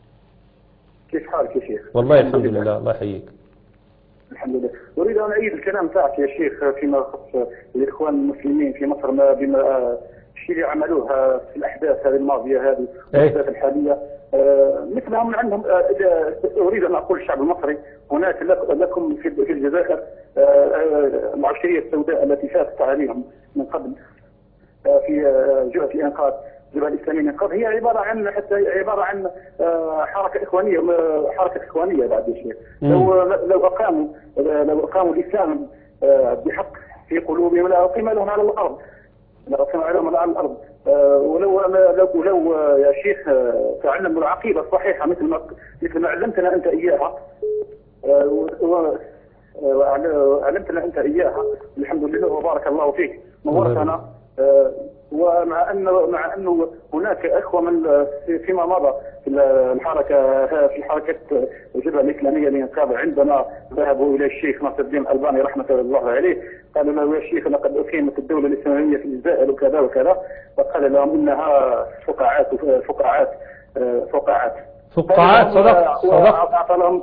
كيف حالك يا شيخ والله الحمد لله الله يحييك الحمد لله أريد أن أعيد الكلام تاعك يا شيخ فيما يخص الإخوان المسلمين في مصر ما بما آه، الشيء اللي عملوه في الأحداث هذه الماضية هذه إيه. الأحداث الحالية آه، مثلهم عندهم آه، إذا أريد أن أقول الشعب المصري هناك لك- لكم في في الجزائر آه، آه، العشرية السوداء التي فاتت عليهم من قبل آه، في آه، جهة إنقاذ الجبهة الإسلامية للإنقاذ هي عبارة عن حتى عبارة عن آه، حركة إخوانية آه، حركة إخوانية بعد يا شيخ لو لو أقاموا لو أقاموا الإسلام آه، بحق في قلوبهم لا أقيم لهم على الأرض لا أقيم لهم على الأرض آه، ولو لو لو آه، يا شيخ آه، تعلموا العقيدة الصحيحة مثل ما مثل ما علمتنا أنت إياها آه، و- و- وعلمتنا انت اياها الحمد لله وبارك الله فيك نورتنا آه، ومع انه مع انه هناك اخوه من آه، في- فيما مضى في الحركه في حركه الجبهه الاسلاميه للانقاذ عندما ذهبوا الى الشيخ ناصر الدين الالباني رحمه الله عليه قالوا له يا شيخ لقد اقيمت الدوله الاسلاميه في الجزائر وكذا وكذا فقال لهم انها فقاعات فقاعات آه، فقاعات فقاعات صدق صدق أعطى لهم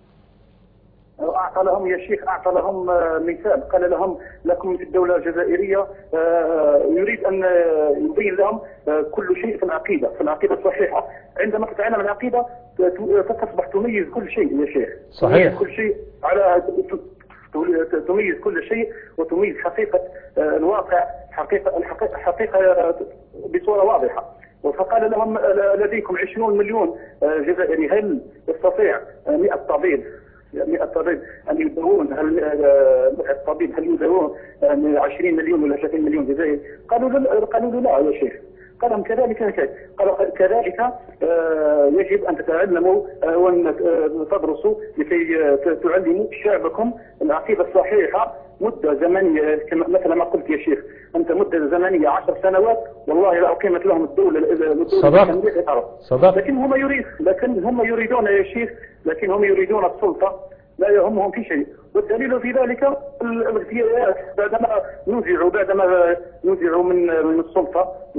أعطى لهم يا شيخ أعطى لهم آه، مثال قال لهم لكم في الدولة الجزائرية آه، يريد أن آه، يبين لهم آه، كل شيء في العقيدة في العقيدة الصحيحة عندما تتعلم العقيدة ت- تصبح تميز كل شيء يا شيخ صحيح. تميز كل شيء على ت- ت- تميز كل شيء وتميز حقيقة آه، الواقع حقيقة الحقيقة حقيقة آه، بصورة واضحة فقال لهم لديكم 20 مليون جزائري هل يستطيع 100 طبيب 100 طبيب ان يداوون هل 100 طبيب هل يداوون 20 مليون ولا 30 مليون جزائري؟ قالوا له قالوا له لا يا شيخ قال لهم كذلك هكذا قال كذلك آه، يجب ان تتعلموا آه، وان آه، تدرسوا لكي آه، تعلموا شعبكم العقيده الصحيحه مده زمنيه كما مثل ما قلت يا شيخ انت مده زمنيه 10 سنوات والله لا اقيمت لهم الدوله الدوله صدقت. الإسلامية في العرب. صدقت. لكن هم يريد لكن هم يريدون يا شيخ لكن هم يريدون السلطه لا يهمهم في شيء والدليل في ذلك ال- الاغتيالات بعدما نزعوا بعدما نزعوا من من السلطه و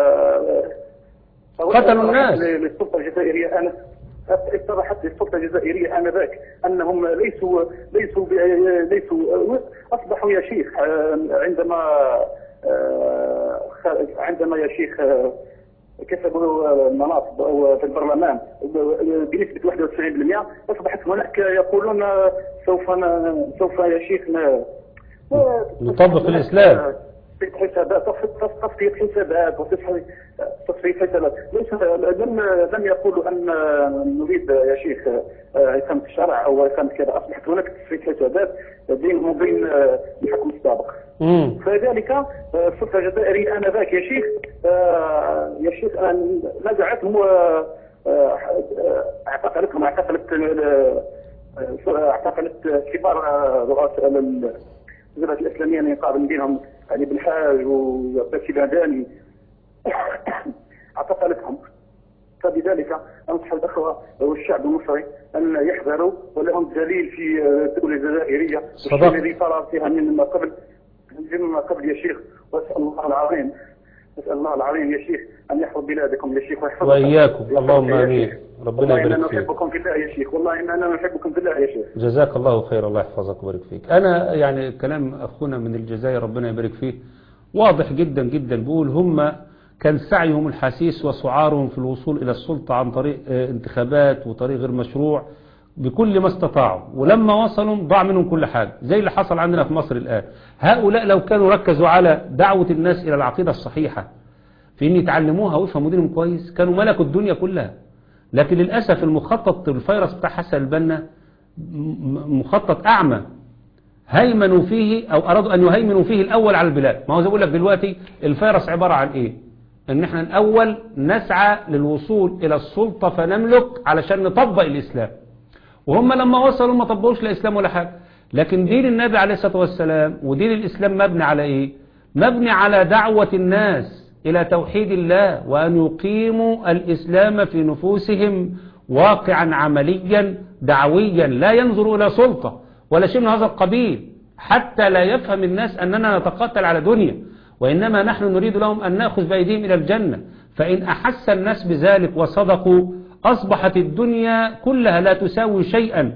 قتلوا الناس. للسلطه الجزائريه انا اتضحت للسلطه الجزائريه انذاك انهم ليسوا ليسوا ب- ليسوا اصبحوا يا شيخ آه، عندما آه، خ- عندما يا شيخ آه، كسبوا المناصب أو في البرلمان بنسبة 91% أصبحت هناك يقولون سوف ن- سوف يا شيخ ن- نطبق الإسلام. تصفية حسابات تصف- تصفية حسابات وتصفية تصفية حسابات ليس لم لم يقولوا أن نريد يا شيخ إقامة الشرع أو إقامة كذا أصبحت هناك تصفية حسابات بينهم وبين الحكم السابق مم. فذلك آه، السلطه الجزائريه انذاك يا شيخ آه، يا شيخ آه، نزعتهم و- آه، آه، اعتقلتهم اعتقلت آه، آه، اعتقلت كبار آه، رؤساء ال- الوزارات الاسلاميه اللي قابل بينهم علي بن حاج وباسي باداني اعتقلتهم فبذلك انصح الاخوه والشعب المصري ان يحذروا ولهم دليل في الدوله الجزائريه صدقت. والشيء الذي صار فيها من قبل مما قبل يا شيخ واسال الله العظيم اسال الله العظيم يا شيخ ان يحفظ بلادكم يا شيخ ويحفظكم وإياكم. ويحفظك اللهم يا آمين. شيخ. ربنا والله يبارك اننا فيك. نحبكم في الله يا شيخ والله اننا نحبكم في الله يا شيخ جزاك الله خير الله يحفظك ويبارك فيك أنا يعني كلام أخونا من الجزائر ربنا يبارك فيه واضح جدا جدا بيقول هم كان سعيهم الحسيس وسعارهم في الوصول إلى السلطة عن طريق آه، انتخابات وطريق غير مشروع بكل ما استطاعوا ولما وصلوا ضاع منهم كل حاجة زي اللي حصل عندنا في مصر الآن هؤلاء لو كانوا ركزوا على دعوة الناس إلى العقيدة الصحيحة في ان يتعلموها ويفهموا دينهم كويس كانوا ملكوا الدنيا كلها لكن للأسف المخطط الفيروس بتاع حسن البنا م- مخطط أعمى هيمنوا فيه أو أرادوا أن يهيمنوا فيه الأول على البلاد ما هو زي بقول لك دلوقتي الفيروس عبارة عن إيه إن إحنا الأول نسعى للوصول إلى السلطة فنملك علشان نطبق الإسلام وهم لما وصلوا ما طبقوش لا إسلام ولا حاجة لكن دين النبي عليه الصلاة والسلام ودين الإسلام مبني على إيه مبني على دعوة الناس إلى توحيد الله وأن يقيموا الإسلام في نفوسهم واقعا عمليا دعويا لا ينظروا إلى سلطة ولا شيء من هذا القبيل حتى لا يفهم الناس أننا نتقاتل على دنيا وإنما نحن نريد لهم أن نأخذ بأيديهم إلى الجنة فإن أحس الناس بذلك وصدقوا أصبحت الدنيا كلها لا تساوي شيئا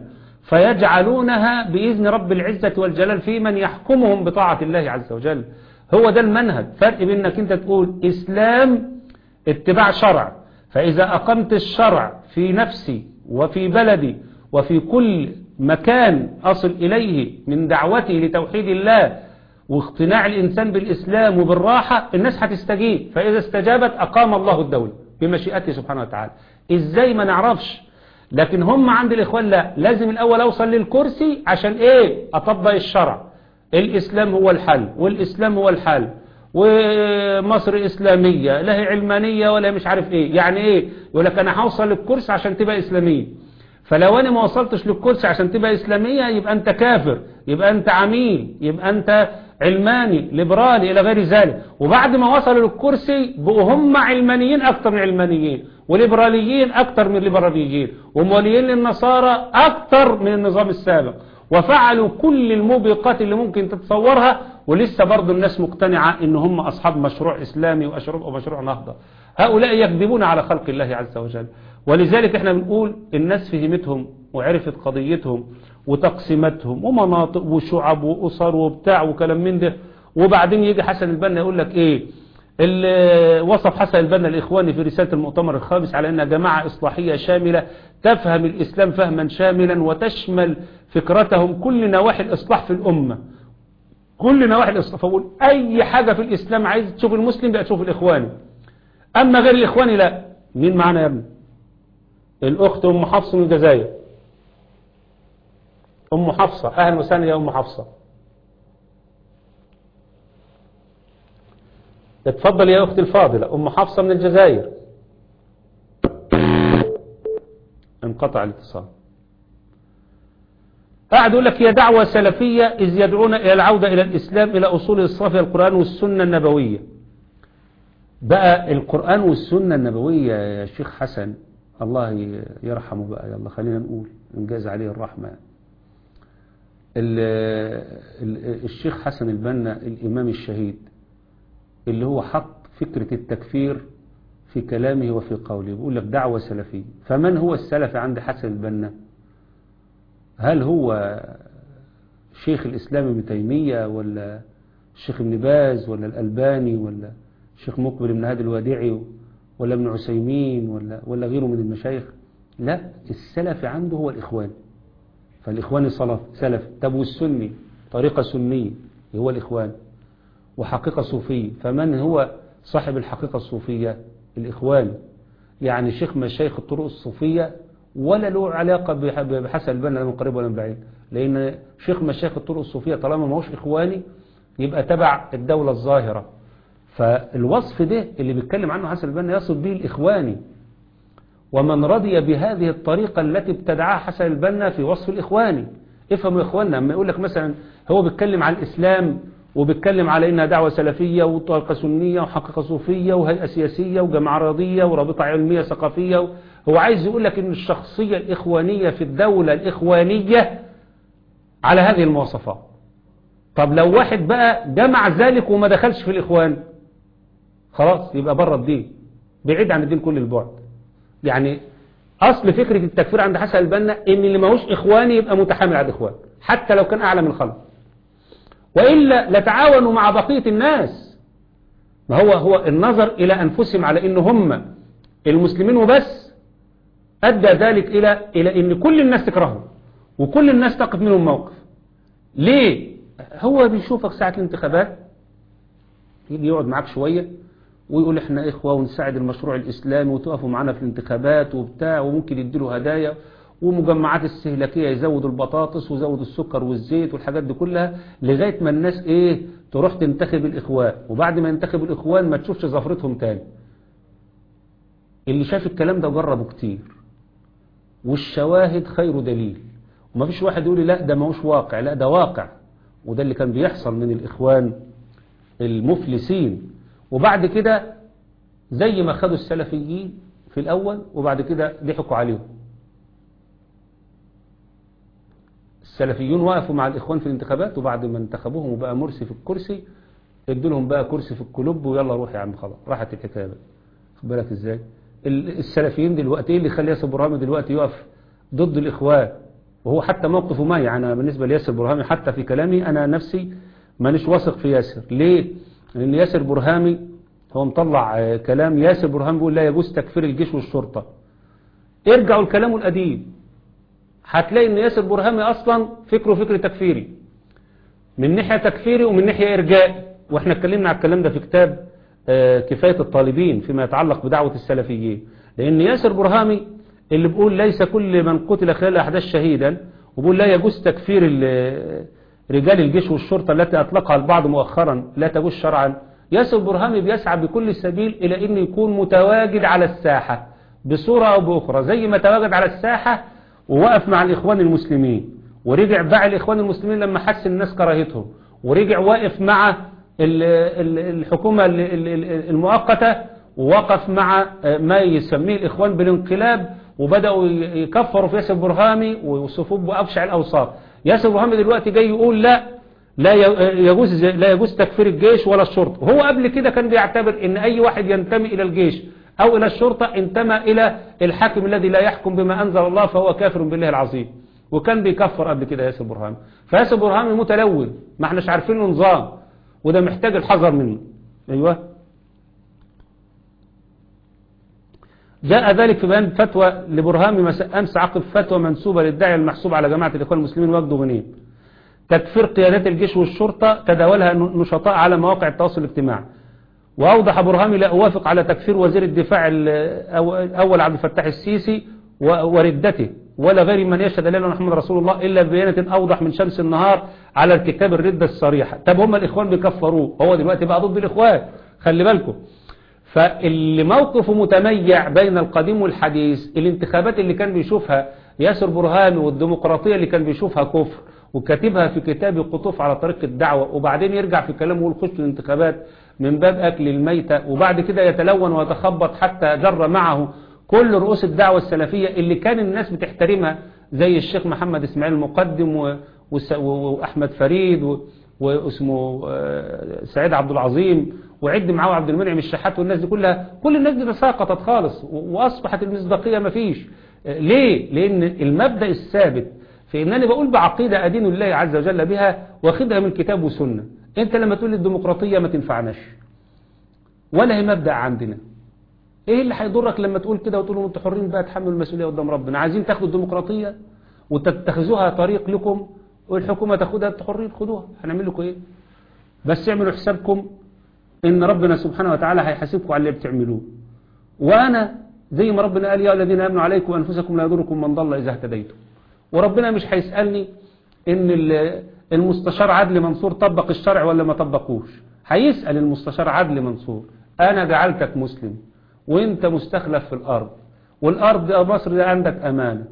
فيجعلونها بإذن رب العزة والجلال في من يحكمهم بطاعة الله عز وجل هو ده المنهج فرق بين انك انت تقول إسلام اتباع شرع فإذا أقمت الشرع في نفسي وفي بلدي وفي كل مكان أصل إليه من دعوتي لتوحيد الله واقتناع الإنسان بالإسلام وبالراحة الناس هتستجيب فإذا استجابت أقام الله الدولة بمشيئته سبحانه وتعالى إزاي ما نعرفش لكن هم عند الإخوان لا لازم الأول أوصل للكرسي عشان إيه أطبق الشرع الإسلام هو الحل والإسلام هو الحل ومصر إسلامية لا هي علمانية ولا مش عارف إيه يعني إيه يقول لك أنا هوصل للكرسي عشان تبقى إسلامية فلو أنا ما وصلتش للكرسي عشان تبقى إسلامية يبقى أنت كافر يبقى أنت عميل يبقى أنت علماني ليبرالي إلى غير ذلك وبعد ما وصلوا للكرسي بقوا هم علمانيين أكتر من علمانيين وليبراليين أكتر من ليبراليين وموليين للنصارى أكتر من النظام السابق وفعلوا كل الموبقات اللي ممكن تتصورها ولسه برضو الناس مقتنعة ان هم اصحاب مشروع اسلامي واشرب ومشروع نهضة هؤلاء يكذبون على خلق الله عز وجل ولذلك احنا بنقول الناس فهمتهم وعرفت قضيتهم وتقسيماتهم ومناطق وشعب واسر وبتاع وكلام من ده وبعدين يجي حسن البنا يقول لك ايه اللي وصف حسن البنا الإخواني في رسالة المؤتمر الخامس على أنها جماعة إصلاحية شاملة تفهم الإسلام فهما شاملا وتشمل فكرتهم كل نواحي الإصلاح في الأمة كل نواحي الإصلاح فأقول أي حاجة في الإسلام عايز تشوف المسلم بقى تشوف الإخواني أما غير الإخواني لا مين معنا يا ابني الأخت أم حفصة من الجزائر أم حفصة أهلا وسهلا يا أم حفصة اتفضل يا أختي الفاضلة أم حفصة من الجزائر انقطع الاتصال قاعد يقول لك هي دعوة سلفية إذ يدعون إلى العودة إلى الإسلام إلى أصول الصافية القرآن والسنة النبوية بقى القرآن والسنة النبوية يا شيخ حسن الله يرحمه بقى يلا خلينا نقول انجاز عليه الرحمة ال- ال- الشيخ حسن البنا الإمام الشهيد اللي هو حط فكرة التكفير في كلامه وفي قوله بيقول لك دعوة سلفية فمن هو السلفي عند حسن البنا هل هو شيخ الإسلام ابن تيمية ولا الشيخ ابن باز ولا الألباني ولا الشيخ مقبل بن هادي الوادعي ولا ابن عسيمين ولا ولا غيره من المشايخ لا السلفي عنده هو الإخوان فالإخوان صلاة سلف طب والسني طريقة سنية هو الإخوان وحقيقة صوفية فمن هو صاحب الحقيقة الصوفية الإخوان يعني شيخ مشايخ الطرق الصوفية ولا له علاقة بح- بحسن البنا لا من قريب ولا من بعيد لأن شيخ مشايخ الطرق الصوفية طالما ما هوش إخواني يبقى تبع الدولة الظاهرة فالوصف ده اللي بيتكلم عنه حسن البنا يصف به الإخواني ومن رضي بهذه الطريقة التي ابتدعها حسن البنا في وصف الإخواني افهموا يا إخواننا لما يقول لك مثلا هو بيتكلم عن الإسلام وبيتكلم على إنها دعوة سلفية وطريقة سنية وحقيقة صوفية وهيئة سياسية وجماعة رياضية ورابطة علمية ثقافية هو عايز يقول لك إن الشخصية الإخوانية في الدولة الإخوانية على هذه المواصفات طب لو واحد بقى جمع ذلك وما دخلش في الإخوان خلاص يبقى بره الدين بعيد عن الدين كل البعد يعني أصل فكرة التكفير عند حسن البنا إن اللي ماهوش إخواني يبقى متحامل على الإخوان حتى لو كان أعلى من الخلق وإلا لتعاونوا مع بقية الناس ما هو هو النظر إلى أنفسهم على إن هم المسلمين وبس أدى ذلك إلى إلى إن كل الناس تكرههم وكل الناس تقف منهم موقف ليه هو بيشوفك ساعة الانتخابات يجي يقعد معاك شوية ويقول احنا اخوة ونساعد المشروع الاسلامي وتقفوا معانا في الانتخابات وبتاع وممكن يديله هدايا ومجمعات استهلاكية يزودوا البطاطس ويزودوا السكر والزيت والحاجات دي كلها لغاية ما الناس ايه تروح تنتخب الاخوان وبعد ما ينتخبوا الاخوان ما تشوفش زفرتهم تاني اللي شاف الكلام ده جربه كتير والشواهد خير دليل وما فيش واحد يقول لي لا ده ما هوش واقع لا ده واقع وده اللي كان بيحصل من الاخوان المفلسين وبعد كده زي ما خدوا السلفيين في الأول وبعد كده ضحكوا عليهم السلفيون وقفوا مع الإخوان في الانتخابات وبعد ما انتخبوهم وبقى مرسي في الكرسي ادوا لهم بقى كرسي في الكلوب ويلا روح يا عم خلاص راحت الحكايه بقى خد بالك ازاي ال- السلفيين دلوقتي ايه اللي خلى ياسر برهامي دلوقتي يقف ضد الإخوان وهو حتى موقفه ما يعني بالنسبة لياسر برهامي حتى في كلامي أنا نفسي مانيش واثق في ياسر ليه؟ لأن ياسر برهامي هو مطلع آه، كلام ياسر برهامي بيقول لا يجوز تكفير الجيش والشرطة ارجعوا لكلامه القديم هتلاقي ان ياسر برهامي اصلا فكره فكر تكفيري من ناحية تكفيري ومن ناحية ارجائي واحنا اتكلمنا على الكلام ده في كتاب آه، كفاية الطالبين فيما يتعلق بدعوة السلفيين لان ياسر برهامي اللي بيقول ليس كل من قتل خلال الاحداث شهيدا وبيقول لا يجوز تكفير ال- رجال الجيش والشرطة التي اطلقها البعض مؤخرا لا تجوز شرعا ياسر برهامي بيسعى بكل سبيل الى انه يكون متواجد على الساحة بصورة او باخرى زي ما تواجد على الساحة ووقف مع الإخوان المسلمين ورجع باع الإخوان المسلمين لما حس الناس كراهتهم ورجع واقف مع ال- ال- الحكومة ال- ال- ال- المؤقتة ووقف مع ما يسميه الإخوان بالانقلاب وبدأوا ي- يكفروا في ياسر برهامي ويوصفوه بأبشع الأوصاف ياسر برهامي دلوقتي جاي يقول لا لا ي- يجوز لا يجوز تكفير الجيش ولا الشرطة هو قبل كده كان بيعتبر ان اي واحد ينتمي الى الجيش او الى الشرطة انتمى الى الحاكم الذي لا يحكم بما انزل الله فهو كافر بالله العظيم وكان بيكفر قبل كده ياسر برهامي فياسر برهامي متلون ما احناش عارفين له نظام وده محتاج الحذر منه ايوه جاء ذلك في بيان فتوى لبرهامي مس- امس عقب فتوى منسوبة للداعية المحسوب على جماعة الاخوان المسلمين وجد غنيم تكفير قيادات الجيش والشرطة تداولها نشطاء على مواقع التواصل الاجتماعي وأوضح برهامي لا أوافق على تكفير وزير الدفاع الأول عبد الفتاح السيسي وردته ولا غير من يشهد لا محمد رسول الله إلا ببيانة أوضح من شمس النهار على ارتكاب الردة الصريحة طب هم الإخوان بيكفروه هو دلوقتي بقى ضد الإخوان خلي بالكم فاللي موقفه متميع بين القديم والحديث الانتخابات اللي كان بيشوفها ياسر برهامي والديمقراطية اللي كان بيشوفها كفر وكاتبها في كتاب القطوف على طريق الدعوة وبعدين يرجع في كلامه ويقول خش الانتخابات من باب أكل الميتة وبعد كده يتلون ويتخبط حتى جر معه كل رؤوس الدعوة السلفية اللي كان الناس بتحترمها زي الشيخ محمد اسماعيل المقدم و... وس... وأحمد فريد و... واسمه سعيد عبد العظيم وعد معاه عبد المنعم الشحات والناس دي كلها كل الناس دي تساقطت خالص وأصبحت المصداقية مفيش ليه؟ لأن المبدأ الثابت في ان انا بقول بعقيدة ادين الله عز وجل بها واخدها من كتاب وسنة انت لما تقول الديمقراطية ما تنفعناش ولا هي مبدأ عندنا ايه اللي هيضرك لما تقول كده وتقول لهم انتوا حرين بقى تحملوا المسؤولية قدام ربنا عايزين تاخدوا الديمقراطية وتتخذوها طريق لكم والحكومة تاخدها انتوا حرين خدوها هنعمل لكم ايه بس اعملوا حسابكم ان ربنا سبحانه وتعالى هيحاسبكم على اللي بتعملوه وانا زي ما ربنا قال يا الذين امنوا عليكم انفسكم لا يضركم من ضل اذا اهتديتم وربنا مش هيسألني ان المستشار عدلي منصور طبق الشرع ولا ما طبقوش هيسأل المستشار عدلي منصور انا جعلتك مسلم وانت مستخلف في الارض والارض مصر دي عندك امانة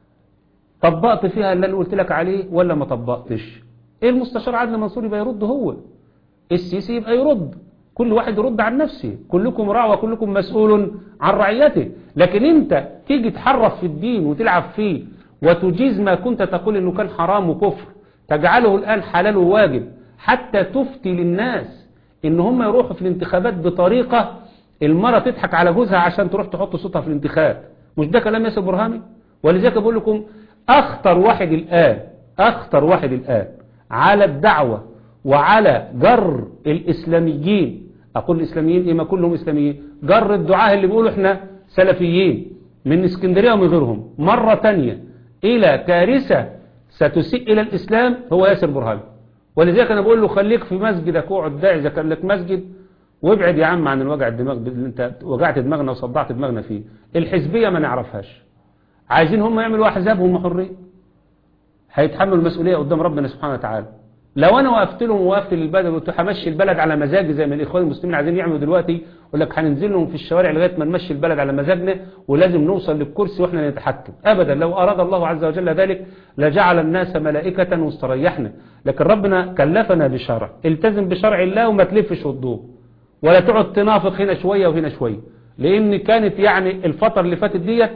طبقت فيها اللي انا قلت لك عليه ولا ما طبقتش ايه المستشار عدلي منصور يبقى يرد هو السيسي يبقى يرد كل واحد يرد عن نفسه كلكم راع وكلكم مسؤول عن رعيته لكن انت تيجي تحرف في الدين وتلعب فيه وتجيز ما كنت تقول انه كان حرام وكفر تجعله الآن حلال وواجب حتى تفتي للناس ان هم يروحوا في الانتخابات بطريقة المرة تضحك على جوزها عشان تروح تحط صوتها في الانتخاب مش ده كلام ياسر برهامي ولذلك بقول لكم اخطر واحد الآن اخطر واحد الآن على الدعوة وعلى جر الاسلاميين اقول الاسلاميين ايه ما كلهم اسلاميين جر الدعاه اللي بيقولوا احنا سلفيين من اسكندرية ومن غيرهم مرة تانية إلى كارثة ستسيء إلى الإسلام هو ياسر برهان ولذلك أنا بقول له خليك في مسجدك واقعد داعي إذا كان لك مسجد وابعد يا عم عن الوجع الدماغ اللي انت وجعت دماغنا وصدعت دماغنا فيه الحزبية ما نعرفهاش عايزين هم يعملوا أحزاب هم حرين هيتحملوا المسؤولية قدام ربنا سبحانه وتعالى لو انا وقفت لهم ووقفت للبلد وقلت همشي البلد على مزاجي زي ما الاخوان المسلمين عايزين يعملوا دلوقتي يقول لك هننزل لهم في الشوارع لغايه ما نمشي البلد على مزاجنا ولازم نوصل للكرسي واحنا نتحكم ابدا لو اراد الله عز وجل ذلك لجعل الناس ملائكه واستريحنا لكن ربنا كلفنا بشرع التزم بشرع الله وما تلفش وتدور ولا تقعد تنافق هنا شويه وهنا شويه لان كانت يعني الفتره اللي فاتت ديت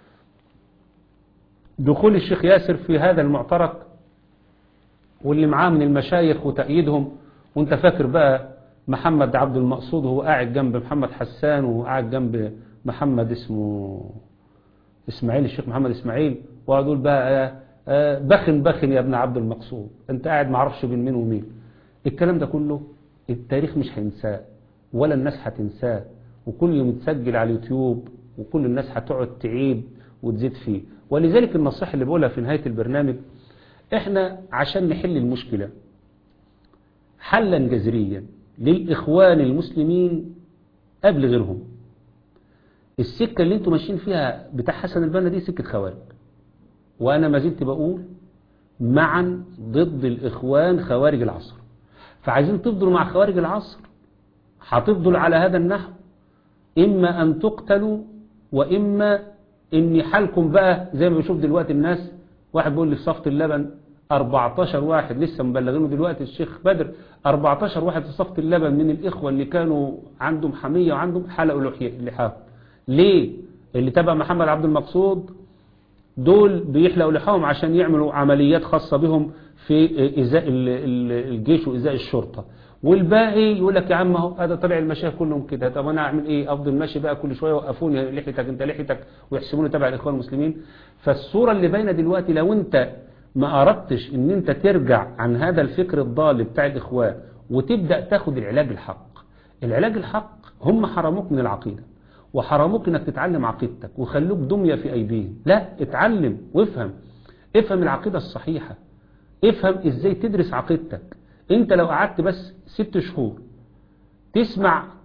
دخول الشيخ ياسر في هذا المعترك واللي معاه من المشايخ وتأييدهم وانت فاكر بقى محمد عبد المقصود وهو قاعد جنب محمد حسان وقاعد جنب محمد اسمه اسماعيل الشيخ محمد اسماعيل وقعدوا يقول بقى بخن بخن يا ابن عبد المقصود انت قاعد معرفش بين مين ومين الكلام ده كله التاريخ مش هينساه ولا الناس هتنساه وكل يوم يتسجل على اليوتيوب وكل الناس هتقعد تعيد وتزيد فيه ولذلك النصيحة اللي بقولها في نهاية البرنامج احنا عشان نحل المشكلة حلا جذريا للإخوان المسلمين قبل غيرهم السكة اللي انتوا ماشيين فيها بتاع حسن البنا دي سكة خوارج وأنا ما زلت بقول معا ضد الإخوان خوارج العصر فعايزين تفضلوا مع خوارج العصر هتفضل على هذا النحو إما أن تقتلوا وإما إن حالكم بقى زي ما بشوف دلوقتي الناس واحد بيقول لي في صفة اللبن 14 واحد لسه مبلغينه دلوقتي الشيخ بدر 14 واحد في صفة اللبن من الإخوة اللي كانوا عندهم حمية وعندهم حلقوا لحاهم ليه اللي تبع محمد عبد المقصود دول بيحلقوا لحاهم عشان يعملوا عمليات خاصة بهم في إزاء الجيش وإزاء الشرطة والباقي يقول لك يا عم اهو هذا طلع المشايخ كلهم كده طب انا اعمل ايه افضل ماشي بقى كل شويه وقفوني لحيتك انت لحيتك ويحسبوني تبع الاخوان المسلمين فالصوره اللي باينه دلوقتي لو انت ما اردتش ان انت ترجع عن هذا الفكر الضال بتاع الاخوان وتبدا تاخد العلاج الحق العلاج الحق هم حرموك من العقيده وحرموك انك تتعلم عقيدتك وخلوك دميه في ايديهم لا اتعلم وافهم افهم العقيده الصحيحه افهم ازاي تدرس عقيدتك انت لو قعدت بس ست شهور تسمع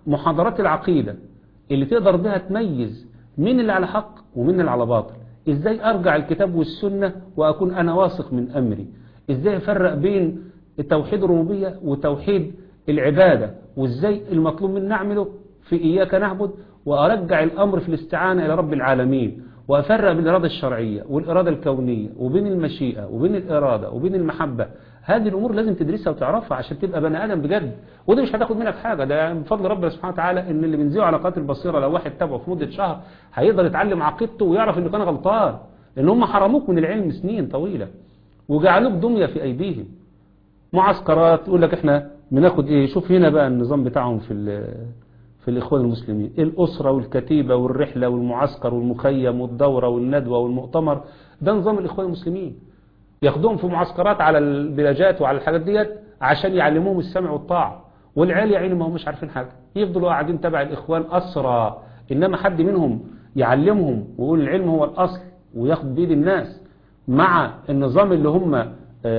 محاضرات العقيدة اللي تقدر بها تميز مين اللي على حق ومين اللي على باطل ازاي ارجع الكتاب والسنة واكون انا واثق من امري ازاي افرق بين توحيد الربوبية وتوحيد العبادة وازاي المطلوب من نعمله في اياك نعبد وارجع الامر في الاستعانة الى رب العالمين وافرق بين الاراده الشرعية والاراده الكونية وبين المشيئة وبين الاراده وبين المحبة هذه الامور لازم تدرسها وتعرفها عشان تبقى بني ادم بجد وده مش هتاخد منك حاجة ده بفضل ربنا سبحانه وتعالى ان اللي بينزعوا على قناه البصيرة لو واحد تابعه في مدة شهر هيقدر يتعلم عقيدته ويعرف انه كان غلطان لان هم حرموك من العلم سنين طويلة وجعلوك دمية في ايديهم معسكرات يقول لك احنا بناخد ايه شوف هنا بقى النظام بتاعهم في في الإخوان المسلمين الأسرة والكتيبة والرحلة والمعسكر والمخيم والدورة والندوة والمؤتمر ده نظام الإخوان المسلمين ياخدوهم في معسكرات على البلاجات وعلى الحاجات ديت عشان يعلموهم السمع والطاعة والعيال يا عيني ما هم مش عارفين حاجة يفضلوا قاعدين تبع الإخوان أسرى إنما حد منهم يعلمهم ويقول العلم هو الأصل وياخد بيد الناس مع النظام اللي هم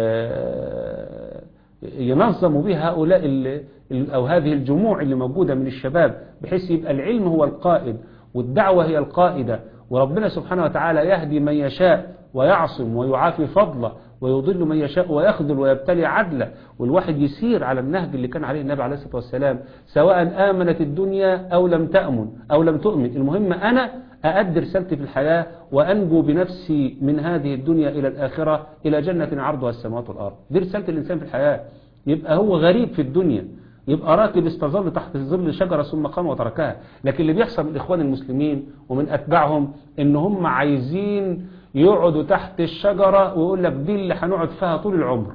ينظموا به هؤلاء أو هذه الجموع اللي موجودة من الشباب بحيث يبقى العلم هو القائد والدعوة هي القائدة وربنا سبحانه وتعالى يهدي من يشاء ويعصم ويعافي فضله ويضل من يشاء ويخذل ويبتلي عدله والواحد يسير على النهج اللي كان عليه النبي عليه الصلاة والسلام سواء آمنت الدنيا أو لم تأمن أو لم تؤمن المهم أنا أأدي رسالتي في الحياة وأنجو بنفسي من هذه الدنيا إلى الآخرة إلى جنة عرضها السماوات والأرض دي رسالة الإنسان في الحياة يبقى هو غريب في الدنيا يبقى راكب استظل تحت ظل شجرة ثم قام وتركها لكن اللي بيحصل من الإخوان المسلمين ومن أتباعهم إن هم عايزين يقعدوا تحت الشجرة ويقول لك دي اللي هنقعد فيها طول العمر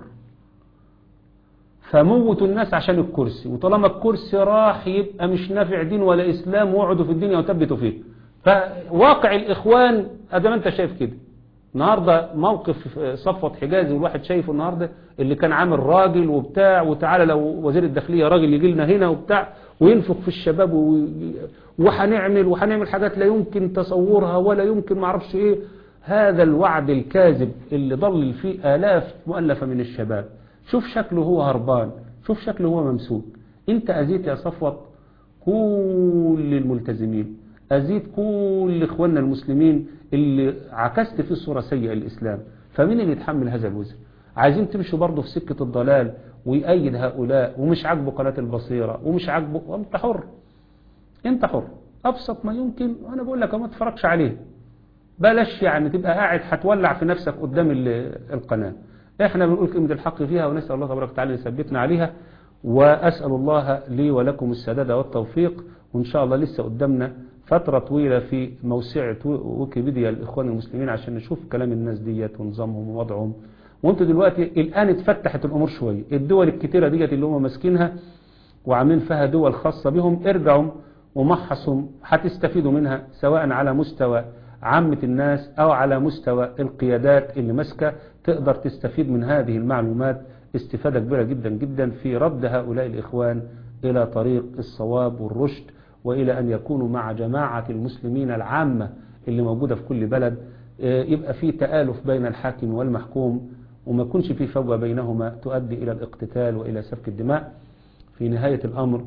فموتوا الناس عشان الكرسي وطالما الكرسي راح يبقى مش نافع دين ولا إسلام وقعدوا في الدنيا وثبتوا فيه فواقع الإخوان أدام أنت شايف كده النهاردة موقف صفوة حجازي والواحد شايفه النهاردة اللي كان عامل راجل وبتاع وتعالى لو وزير الداخلية راجل يجي لنا هنا وبتاع وينفخ في الشباب وهنعمل وهنعمل حاجات لا يمكن تصورها ولا يمكن معرفش ايه هذا الوعد الكاذب اللي ضلل فيه آلاف مؤلفة من الشباب شوف شكله هو هربان شوف شكله هو ممسوك انت أزيت يا صفوة كل الملتزمين أزيد كل إخواننا المسلمين اللي عكست فيه صورة سيئة الإسلام فمين اللي يتحمل هذا الوزن عايزين تمشوا برضه في سكة الضلال ويأيد هؤلاء ومش عاجبه قناة البصيرة ومش عاجبه وانت حر انت حر أبسط ما يمكن وأنا بقول لك ما تفرقش عليه بلاش يعني تبقى قاعد هتولع في نفسك قدام القناة احنا بنقول كلمة الحق فيها ونسأل الله تبارك وتعالى يثبتنا عليها وأسأل الله لي ولكم السداد والتوفيق وإن شاء الله لسه قدامنا فترة طويلة في موسعة ويكيبيديا الإخوان المسلمين عشان نشوف كلام الناس ديت ونظامهم ووضعهم وانتوا دلوقتي الآن اتفتحت الأمور شوية الدول الكتيرة ديت اللي هم ماسكينها وعاملين فيها دول خاصة بهم ارجعوا ومحصوا هتستفيدوا منها سواء على مستوى عامة الناس أو على مستوى القيادات اللي ماسكة تقدر تستفيد من هذه المعلومات استفادة كبيرة جدا جدا في رد هؤلاء الإخوان إلى طريق الصواب والرشد وإلى أن يكونوا مع جماعة المسلمين العامة اللي موجودة في كل بلد يبقى في تآلف بين الحاكم والمحكوم وما يكونش في فوجة بينهما تؤدي إلى الاقتتال وإلى سفك الدماء في نهاية الأمر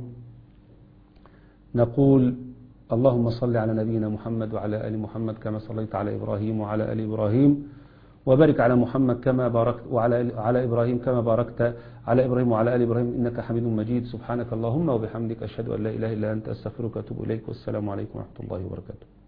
نقول اللهم صل على نبينا محمد وعلى آل محمد كما صليت على إبراهيم وعلى آل إبراهيم وبارك على محمد كما باركت وعلى على إبراهيم كما باركت على إبراهيم وعلى آل إبراهيم إنك حميد مجيد سبحانك اللهم وبحمدك أشهد أن لا إله إلا أنت أستغفرك وأتوب إليك والسلام عليكم ورحمة الله وبركاته